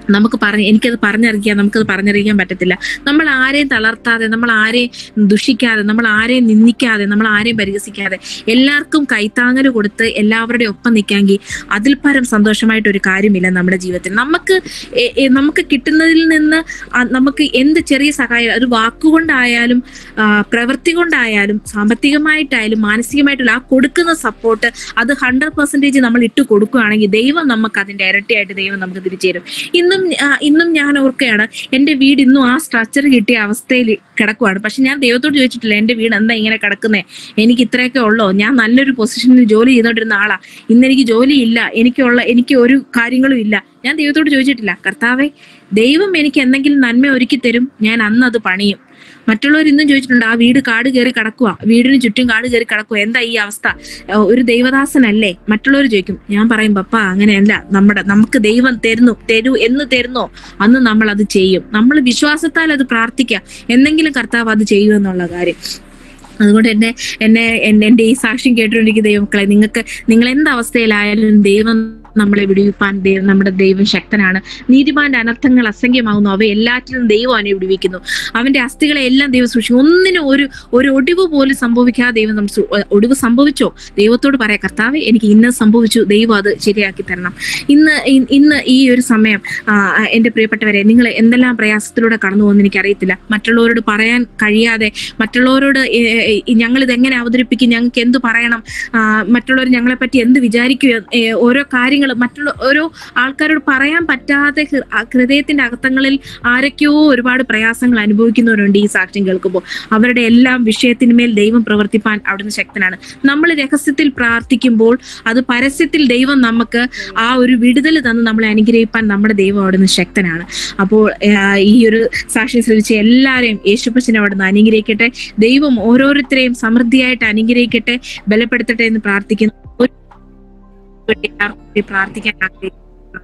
നമുക്ക് പറഞ്ഞ് എനിക്കത് പറഞ്ഞറിയിക്കാൻ നമുക്കത് പറഞ്ഞറിയിക്കാൻ പറ്റത്തില്ല നമ്മൾ ആരെയും തളർത്താതെ നമ്മൾ ആരെയും ദുഷിക്കാതെ നമ്മൾ ആരെയും നിന്ദിക്കാതെ നമ്മൾ ആരെയും പരിഹസിക്കാതെ എല്ലാവർക്കും കൈത്താങ്ങൽ കൊടുത്ത് എല്ലാവരുടെയും ഒപ്പം നിൽക്കാമെങ്കിൽ അതിൽ പരം സന്തോഷമായിട്ട് ഒരു കാര്യമില്ല നമ്മുടെ ജീവിതത്തിൽ നമുക്ക് എ- എ- നമുക്ക് കിട്ടുന്നതിൽ നിന്ന് ആ നമുക്ക് എന്ത് ചെറിയ സഹായം ഒരു വാക്കുകൊണ്ടായാലും ആ, പ്രവൃത്തി കൊണ്ടായാലും സാമ്പത്തികമായിട്ടായാലും മാനസികമായിട്ടുള്ള ആ കൊടുക്കുന്ന സപ്പോർട്ട് അത് ഹൺഡ്രഡ് പെർസെന്റേജ് നമ്മൾ ഇട്ട് കൊടുക്കുകയാണെങ്കിൽ ദൈവം നമുക്ക് അതിന്റെ ഇരട്ടിയായിട്ട് ദൈവം നമുക്ക് തിരിച്ചു തരും ഇന്നും ആ, ഇന്നും ഞാൻ ഓർക്കുകയാണ് എന്റെ വീട് ഇന്നും ആ സ്ട്രക്ചർ കിട്ടിയ അവസ്ഥയിൽ കിടക്കുവാണ് പക്ഷെ ഞാൻ ദൈവത്തോട് ചോദിച്ചിട്ടില്ല എന്റെ വീട് എന്താ ഇങ്ങനെ കിടക്കുന്നേ എനിക്ക് ഇത്രയൊക്കെ ഉള്ളോ ഞാൻ നല്ലൊരു പൊസിഷനിൽ ജോലി ചെയ്തോണ്ടിരുന്ന ആളാ ഇന്ന് എനിക്ക് ജോലി ഇല്ല എനിക്കുള്ള എനിക്ക് ഒരു കാര്യങ്ങളും ഇല്ല ഞാൻ ദൈവത്തോട് ചോദിച്ചിട്ടില്ല കർത്താവെ ദൈവം എനിക്ക് എന്തെങ്കിലും നന്മ ഒരുക്കി തരും ഞാൻ അന്ന് അത് പണിയും മറ്റുള്ളവർ ഇന്നും ചോദിച്ചിട്ടുണ്ട് ആ വീട് കാട് കയറി കിടക്കുക വീടിന് ചുറ്റും കാട് കയറി കിടക്കുക എന്താ ഈ അവസ്ഥ ഏഹ് ഒരു ദൈവദാസനല്ലേ മറ്റുള്ളവർ ചോദിക്കും ഞാൻ പറയും പപ്പ അങ്ങനെയല്ല നമ്മുടെ നമുക്ക് ദൈവം തരുന്നു തരൂ എന്ന് തരുന്നോ അന്ന് നമ്മൾ അത് ചെയ്യും നമ്മൾ വിശ്വാസത്താൽ അത് പ്രാർത്ഥിക്കുക എന്തെങ്കിലും കർത്താവ് അത് ചെയ്യുമെന്നുള്ള കാര്യം അതുകൊണ്ട് എന്നെ എന്നെ എന്നെ എന്റെ ഈ സാക്ഷ്യം കേട്ടുകൊണ്ടിരിക്കുന്ന ദൈവമക്കളെ നിങ്ങൾക്ക് നിങ്ങൾ എന്ത് അവസ്ഥയിലായാലും ദൈവം നമ്മളെ വിടുവിപ്പാൻ ദൈവം നമ്മുടെ ദൈവം ശക്തനാണ് നീതിമാന്റെ അനർത്ഥങ്ങൾ അസംഖ്യമാകുന്നു അവ എല്ലാറ്റിലും ദൈവം അവനെ വിടുവിക്കുന്നു അവന്റെ അസ്ഥികളെ എല്ലാം ദൈവം സൂക്ഷിക്കും ഒന്നിനും ഒരു ഒരു ഒടിവ് പോലും സംഭവിക്കാതെ ദൈവം നമ്മൾ സു- ഒടിവ് സംഭവിച്ചോ ദൈവത്തോട് പറയാം കർത്താവ് എനിക്ക് ഇന്നത് സംഭവിച്ചു ദൈവം അത് ശരിയാക്കി തരണം ഇന്ന് ഇ- ഇന്ന് ഈ ഒരു സമയം ആ, എന്റെ പ്രിയപ്പെട്ടവരെ നിങ്ങൾ എന്തെല്ലാം പ്രയാസത്തിലൂടെ കടന്നു പോകുന്നു എനിക്കറിയത്തില്ല മറ്റുള്ളവരോട് പറയാൻ കഴിയാതെ മറ്റുള്ളവരോട് ഞങ്ങൾ ഇത് എങ്ങനെ അവതരിപ്പിക്കും ഞങ്ങൾക്ക് എന്ത് പറയണം ആ, മറ്റുള്ളവർ ഞങ്ങളെ പറ്റി എന്ത് വിചാരിക്കുക ഏ, ഓരോ കാര്യങ്ങൾ മറ്റുള്ള ഓരോ ആൾക്കാരോട് പറയാൻ പറ്റാതെ ഹൃ- ആ ഹൃദയത്തിന്റെ അകത്തങ്ങളിൽ ആരൊക്കെയോ ഒരുപാട് പ്രയാസങ്ങൾ അനുഭവിക്കുന്നവരുണ്ട് ഈ സാക്ഷ്യം കേൾക്കുമ്പോൾ അവരുടെ എല്ലാം വിഷയത്തിന്മേൽ ദൈവം പ്രവർത്തിപ്പാൻ അവിടുന്ന് ശക്തനാണ് നമ്മൾ രഹസ്യത്തിൽ പ്രാർത്ഥിക്കുമ്പോൾ അത് പരസ്യത്തിൽ ദൈവം നമുക്ക് ആ ഒരു വിടുതൽ തന്ന് നമ്മളെ അനുഗ്രഹിപ്പാൻ നമ്മുടെ ദൈവം അവിടുന്ന് ശക്തനാണ് അപ്പോൾ ആ, ഈ ഒരു സാക്ഷ്യം ശ്രമിച്ച എല്ലാവരെയും യേശുപ്പച്ചനെ അവിടുന്ന് അനുഗ്രഹിക്കട്ടെ ദൈവം ഓരോരുത്തരെയും സമൃദ്ധിയായിട്ട് അനുഗ്രഹിക്കട്ടെ ബലപ്പെടുത്തട്ടെ എന്ന് പ്രാർത്ഥിക്കുന്നു ഒരു എല്ലാവർക്കും വേണ്ടി പ്രാർത്ഥിക്കാൻ ആഗ്രഹിക്കുന്നു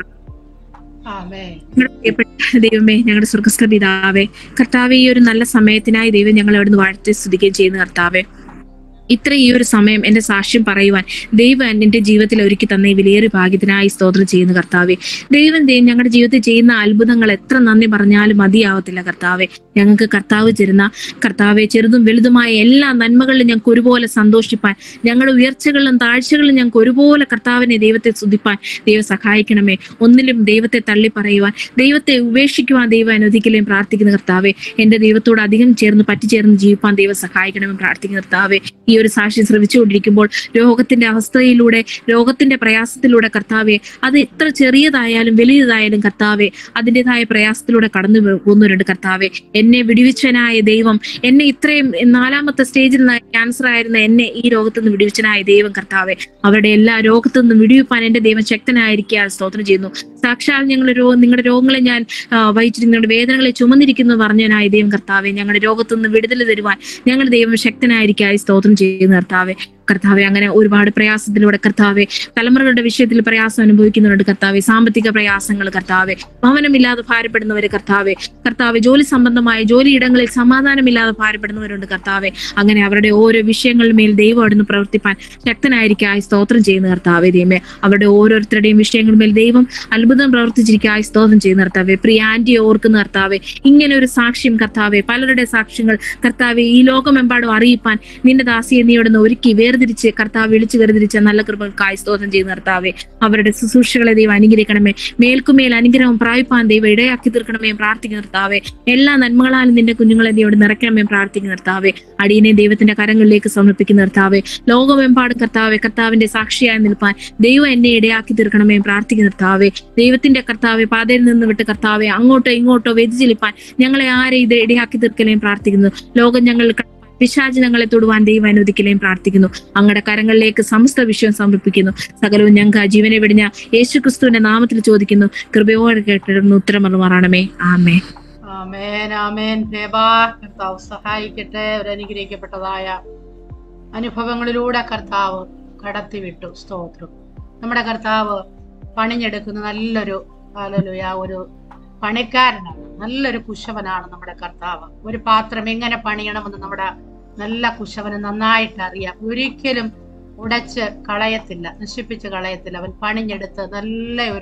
ആമേ ഞങ്ങളുടെ പ്രിയപ്പെട്ട ദൈവമേ ഞങ്ങളുടെ സ്വർഗസ്ഥ പിതാവേ കർത്താവെ ഈ ഒരു നല്ല സമയത്തിനായി ദൈവം ഞങ്ങൾ അവിടുന്ന് വാഴ്ത്തി സ്തുതിക്കുകയും ചെയ്യുന്നു കർത്താവെ ഇത്ര ഈ ഒരു സമയം എന്റെ സാക്ഷ്യം പറയുവാൻ ദൈവം എന്റെ ജീവിതത്തിൽ ഒരുക്കി തന്ന ഈ വിലയേറിയ ഭാഗ്യത്തിനായി സ്തോത്രം ചെയ്യുന്നു കർത്താവെ ദൈവം ദൈവം ഞങ്ങളുടെ ജീവിതത്തിൽ ചെയ്യുന്ന അത്ഭുതങ്ങൾ എത്ര നന്ദി പറഞ്ഞാലും മതിയാവത്തില്ല കർത്താവെ ഞങ്ങൾക്ക് കർത്താവ് തരുന്ന കർത്താവെ ചെറുതും വലുതുമായ എല്ലാ നന്മകളിലും ഞങ്ങൾക്ക് ഒരുപോലെ സന്തോഷിപ്പാൻ ഞങ്ങളുടെ ഉയർച്ചകളിലും താഴ്ചകളിലും ഞങ്ങൾക്ക് ഒരുപോലെ കർത്താവിനെ ദൈവത്തെ സ്തുതിപ്പാൻ ദൈവം സഹായിക്കണമേ ഒന്നിലും ദൈവത്തെ തള്ളി പറയുവാൻ ദൈവത്തെ ഉപേക്ഷിക്കുവാൻ ദൈവം അനുവദിക്കലേയും പ്രാർത്ഥിക്കുന്ന കർത്താവെ എന്റെ ദൈവത്തോട് അധികം ചേർന്ന് പറ്റിച്ചേർന്ന് ജീവിപ്പാൻ ദൈവം സഹായിക്കണമെന്ന് പ്രാർത്ഥിക്കുന്ന കർത്താവെ ഈ ഒരു സാക്ഷ്യം ശ്രമിച്ചുകൊണ്ടിരിക്കുമ്പോൾ രോഗത്തിന്റെ അവസ്ഥയിലൂടെ രോഗത്തിന്റെ പ്രയാസത്തിലൂടെ കർത്താവെ അത് എത്ര ചെറിയതായാലും വലിയതായാലും കർത്താവെ അതിൻ്റെതായ പ്രയാസത്തിലൂടെ കടന്നു പോകുന്നവരുണ്ട് കർത്താവെ എന്നെ വിടുവിച്ചനായ ദൈവം എന്നെ ഇത്രയും നാലാമത്തെ സ്റ്റേജിൽ ക്യാൻസർ ആയിരുന്ന എന്നെ ഈ രോഗത്തു നിന്ന് വിടുവിച്ചനായ ദൈവം കർത്താവെ അവരുടെ എല്ലാ രോഗത്തു നിന്നും വിടുവിപ്പാൻ എന്റെ ദൈവം ശക്തനായിരിക്കാൻ സ്തോത്രം ചെയ്യുന്നു സാക്ഷാൽ ഞങ്ങളുടെ രോ നിങ്ങളുടെ രോഗങ്ങളെ ഞാൻ ആ, വഹിച്ചിട്ട് നിങ്ങളുടെ വേദനകളെ ചുമന്നിരിക്കുന്നു പറഞ്ഞനായ ദൈവം കർത്താവെ ഞങ്ങളുടെ രോഗത്തു നിന്ന് വിടുതൽ തരുവാൻ ഞങ്ങളുടെ ദൈവം ശക്തനായിരിക്കായി സ്തോത്രം ചെയ്യുന്ന കർത്താവെ കർത്താവെ അങ്ങനെ ഒരുപാട് പ്രയാസത്തിലൂടെ കർത്താവെ തലമുറകളുടെ വിഷയത്തിൽ പ്രയാസം അനുഭവിക്കുന്നുണ്ട് കർത്താവെ സാമ്പത്തിക പ്രയാസങ്ങൾ കർത്താവെ ഭവനമില്ലാതെ ഭാരപ്പെടുന്നവര് കർത്താവെ കർത്താവെ ജോലി സംബന്ധമായ ജോലിയിടങ്ങളിൽ സമാധാനമില്ലാതെ ഭാരപ്പെടുന്നവരുണ്ട് കർത്താവെ അങ്ങനെ അവരുടെ ഓരോ വിഷയങ്ങളുടെ മേൽ ദൈവം അവിടുന്ന് പ്രവർത്തിപ്പാൻ ശക്തനായിരിക്കായി സ്തോത്രം ചെയ്യുന്ന കർത്താവെ ദൈവമേ അവരുടെ ഓരോരുത്തരുടെയും വിഷയങ്ങളുടെ മേൽ ദൈവം അത്ഭുതം പ്രവർത്തിച്ചിരിക്കായി സ്തോത്രം ചെയ്യുന്ന കർത്താവെ പ്രിയ ആന്റിയെ ഓർക്കുന്ന കർത്താവെ ഇങ്ങനെ ഒരു സാക്ഷ്യം കർത്താവെ പലരുടെ സാക്ഷ്യങ്ങൾ കർത്താവെ ഈ ലോകമെമ്പാടും അറിയിപ്പാൻ നിന്റെ ദാസിയെ നീ ഇവിടുന്ന് ഒരുക്കി വേർതിരിച്ച് കർത്താവ് വിളിച്ചു വേർതിരിച്ച നല്ല കൃപകൾക്കായി സ്തോത്രം ചെയ്യുന്ന കർത്താവെ അവരുടെ ശുശ്രൂഷകളെ ദൈവം അനുഗ്രഹിക്കണമേ മേൽക്കുമേൽ അനുഗ്രഹം പ്രാപിപ്പാൻ ദൈവം ഇടയാക്കി തീർക്കണമേ പ്രാർത്ഥിക്കുന്ന കർത്താവെ എല്ലാ നന്മകളാലും നിന്റെ കുഞ്ഞുങ്ങളെ നീ ഇവിടെ നിറയ്ക്കണമേ പ്രാർത്ഥിക്കുന്ന കർത്താവെ അടിയനെ ദൈവത്തിന്റെ കരങ്ങളിലേക്ക് സമർപ്പിക്കുന്ന കർത്താവെ ലോകമെമ്പാടും കർത്താവെ കർത്താവിന്റെ സാക്ഷിയായി നിൽപ്പാൻ ദൈവം എന്നെ ഇടയാക്കി തീർക്കണമേ പ്രാർത്ഥിക്കുന്ന കർത്താവെ ദൈവത്തിന്റെ കർത്താവെ പാതയിൽ നിന്ന് വിട്ട് കർത്താവെ അങ്ങോട്ടോ ഇങ്ങോട്ടോ വ്യതിചലിപ്പാൻ ഞങ്ങളെ ആരെ ഇത് ഇടയാക്കി തീർക്കലേയും പ്രാർത്ഥിക്കുന്നു ലോകം ഞങ്ങൾ പിശാച് ഞങ്ങളെ തൊടുവാൻ ദൈവം അനുവദിക്കലേയും പ്രാർത്ഥിക്കുന്നു അങ്ങയുടെ കരങ്ങളിലേക്ക് സമസ്ത വിഷയം സമർപ്പിക്കുന്നു സകലവും ഞങ്ങൾക്ക് ആ ജീവനെ വെടിഞ്ഞ യേശു ക്രിസ്തുവിന്റെ നാമത്തിൽ ചോദിക്കുന്നു കൃപയോടെ കേട്ടിരുന്നു ഉത്തരമറുമാറാണമേ ആമേ ആമേൻ ആമേൻ ദേവാ കർത്താവ് സഹായിക്കട്ടെ ഒരു അനുഗ്രഹിക്കപ്പെട്ടതായ അനുഭവങ്ങളിലൂടെ കർത്താവ് കടത്തിവിട്ടു സ്തോത്രം നമ്മുടെ കർത്താവ് പണിഞ്ഞെടുക്കുന്ന നല്ലൊരു ഹല്ലേലൂയ ഒരു പണിക്കാരനാണ് നല്ലൊരു കുശവനാണ് നമ്മുടെ കർത്താവ് ഒരു പാത്രം എങ്ങനെ പണിയണമെന്ന് നമ്മുടെ നല്ല കുശവന് നന്നായിട്ട് അറിയാം ഒരിക്കലും ഉടച്ച് കളയത്തില്ല നശിപ്പിച്ച് കളയത്തില്ല അവൻ പണിഞ്ഞെടുത്ത് നല്ല ഒരു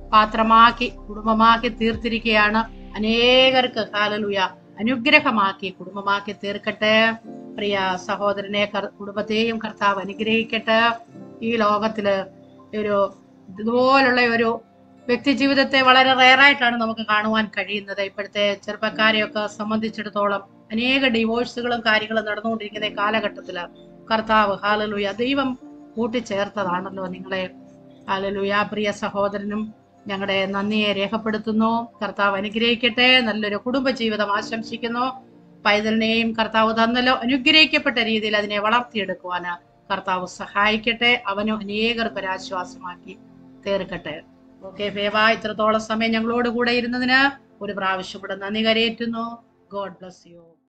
പാത്രമാക്കി കുടുംബമാക്കി തീർത്തിരിക്കുകയാണ് അനേകർക്ക് ഹാലലുയ അനുഗ്രഹമാക്കി കുടുംബമാക്കി തീർക്കട്ടെ പ്രിയ സഹോദരനെ കർ- കുടുംബത്തെയും കർത്താവ് അനുഗ്രഹിക്കട്ടെ ഈ ലോകത്തില് ഒരു ഇതുപോലുള്ള ഒരു വ്യക്തി ജീവിതത്തെ വളരെ റയറായിട്ടാണ് നമുക്ക് കാണുവാൻ കഴിയുന്നത് ഇപ്പോഴത്തെ ചെറുപ്പക്കാരെയൊക്കെ സംബന്ധിച്ചിടത്തോളം അനേക ഡിവോഴ്സുകളും കാര്യങ്ങളും നടന്നുകൊണ്ടിരിക്കുന്ന ഈ കാലഘട്ടത്തില് കർത്താവ് ഹാലലുയ ദൈവം കൂട്ടിച്ചേർത്തതാണല്ലോ നിങ്ങളെ ഹാലലുയ പ്രിയ സഹോദരനും ഞങ്ങളുടെ നന്ദിയെ രേഖപ്പെടുത്തുന്നു കർത്താവ് അനുഗ്രഹിക്കട്ടെ നല്ലൊരു കുടുംബ ജീവിതം ആശംസിക്കുന്നു പൈതലിനെയും കർത്താവ് തന്നല്ലോ അനുഗ്രഹിക്കപ്പെട്ട രീതിയിൽ അതിനെ വളർത്തിയെടുക്കുവാന് കർത്താവ് സഹായിക്കട്ടെ അവനും അനേകർക്ക് ഒരു ആശ്വാസമാക്കി തീർക്കട്ടെ ഓക്കെ ഫേവ ഇത്രത്തോളം സമയം ഞങ്ങളോട് കൂടെ ഇരുന്നതിന് ഒരു പ്രാവശ്യം കൂടെ നന്ദി കരയേറ്റുന്നു ഗോഡ് ബ്ലസ് യു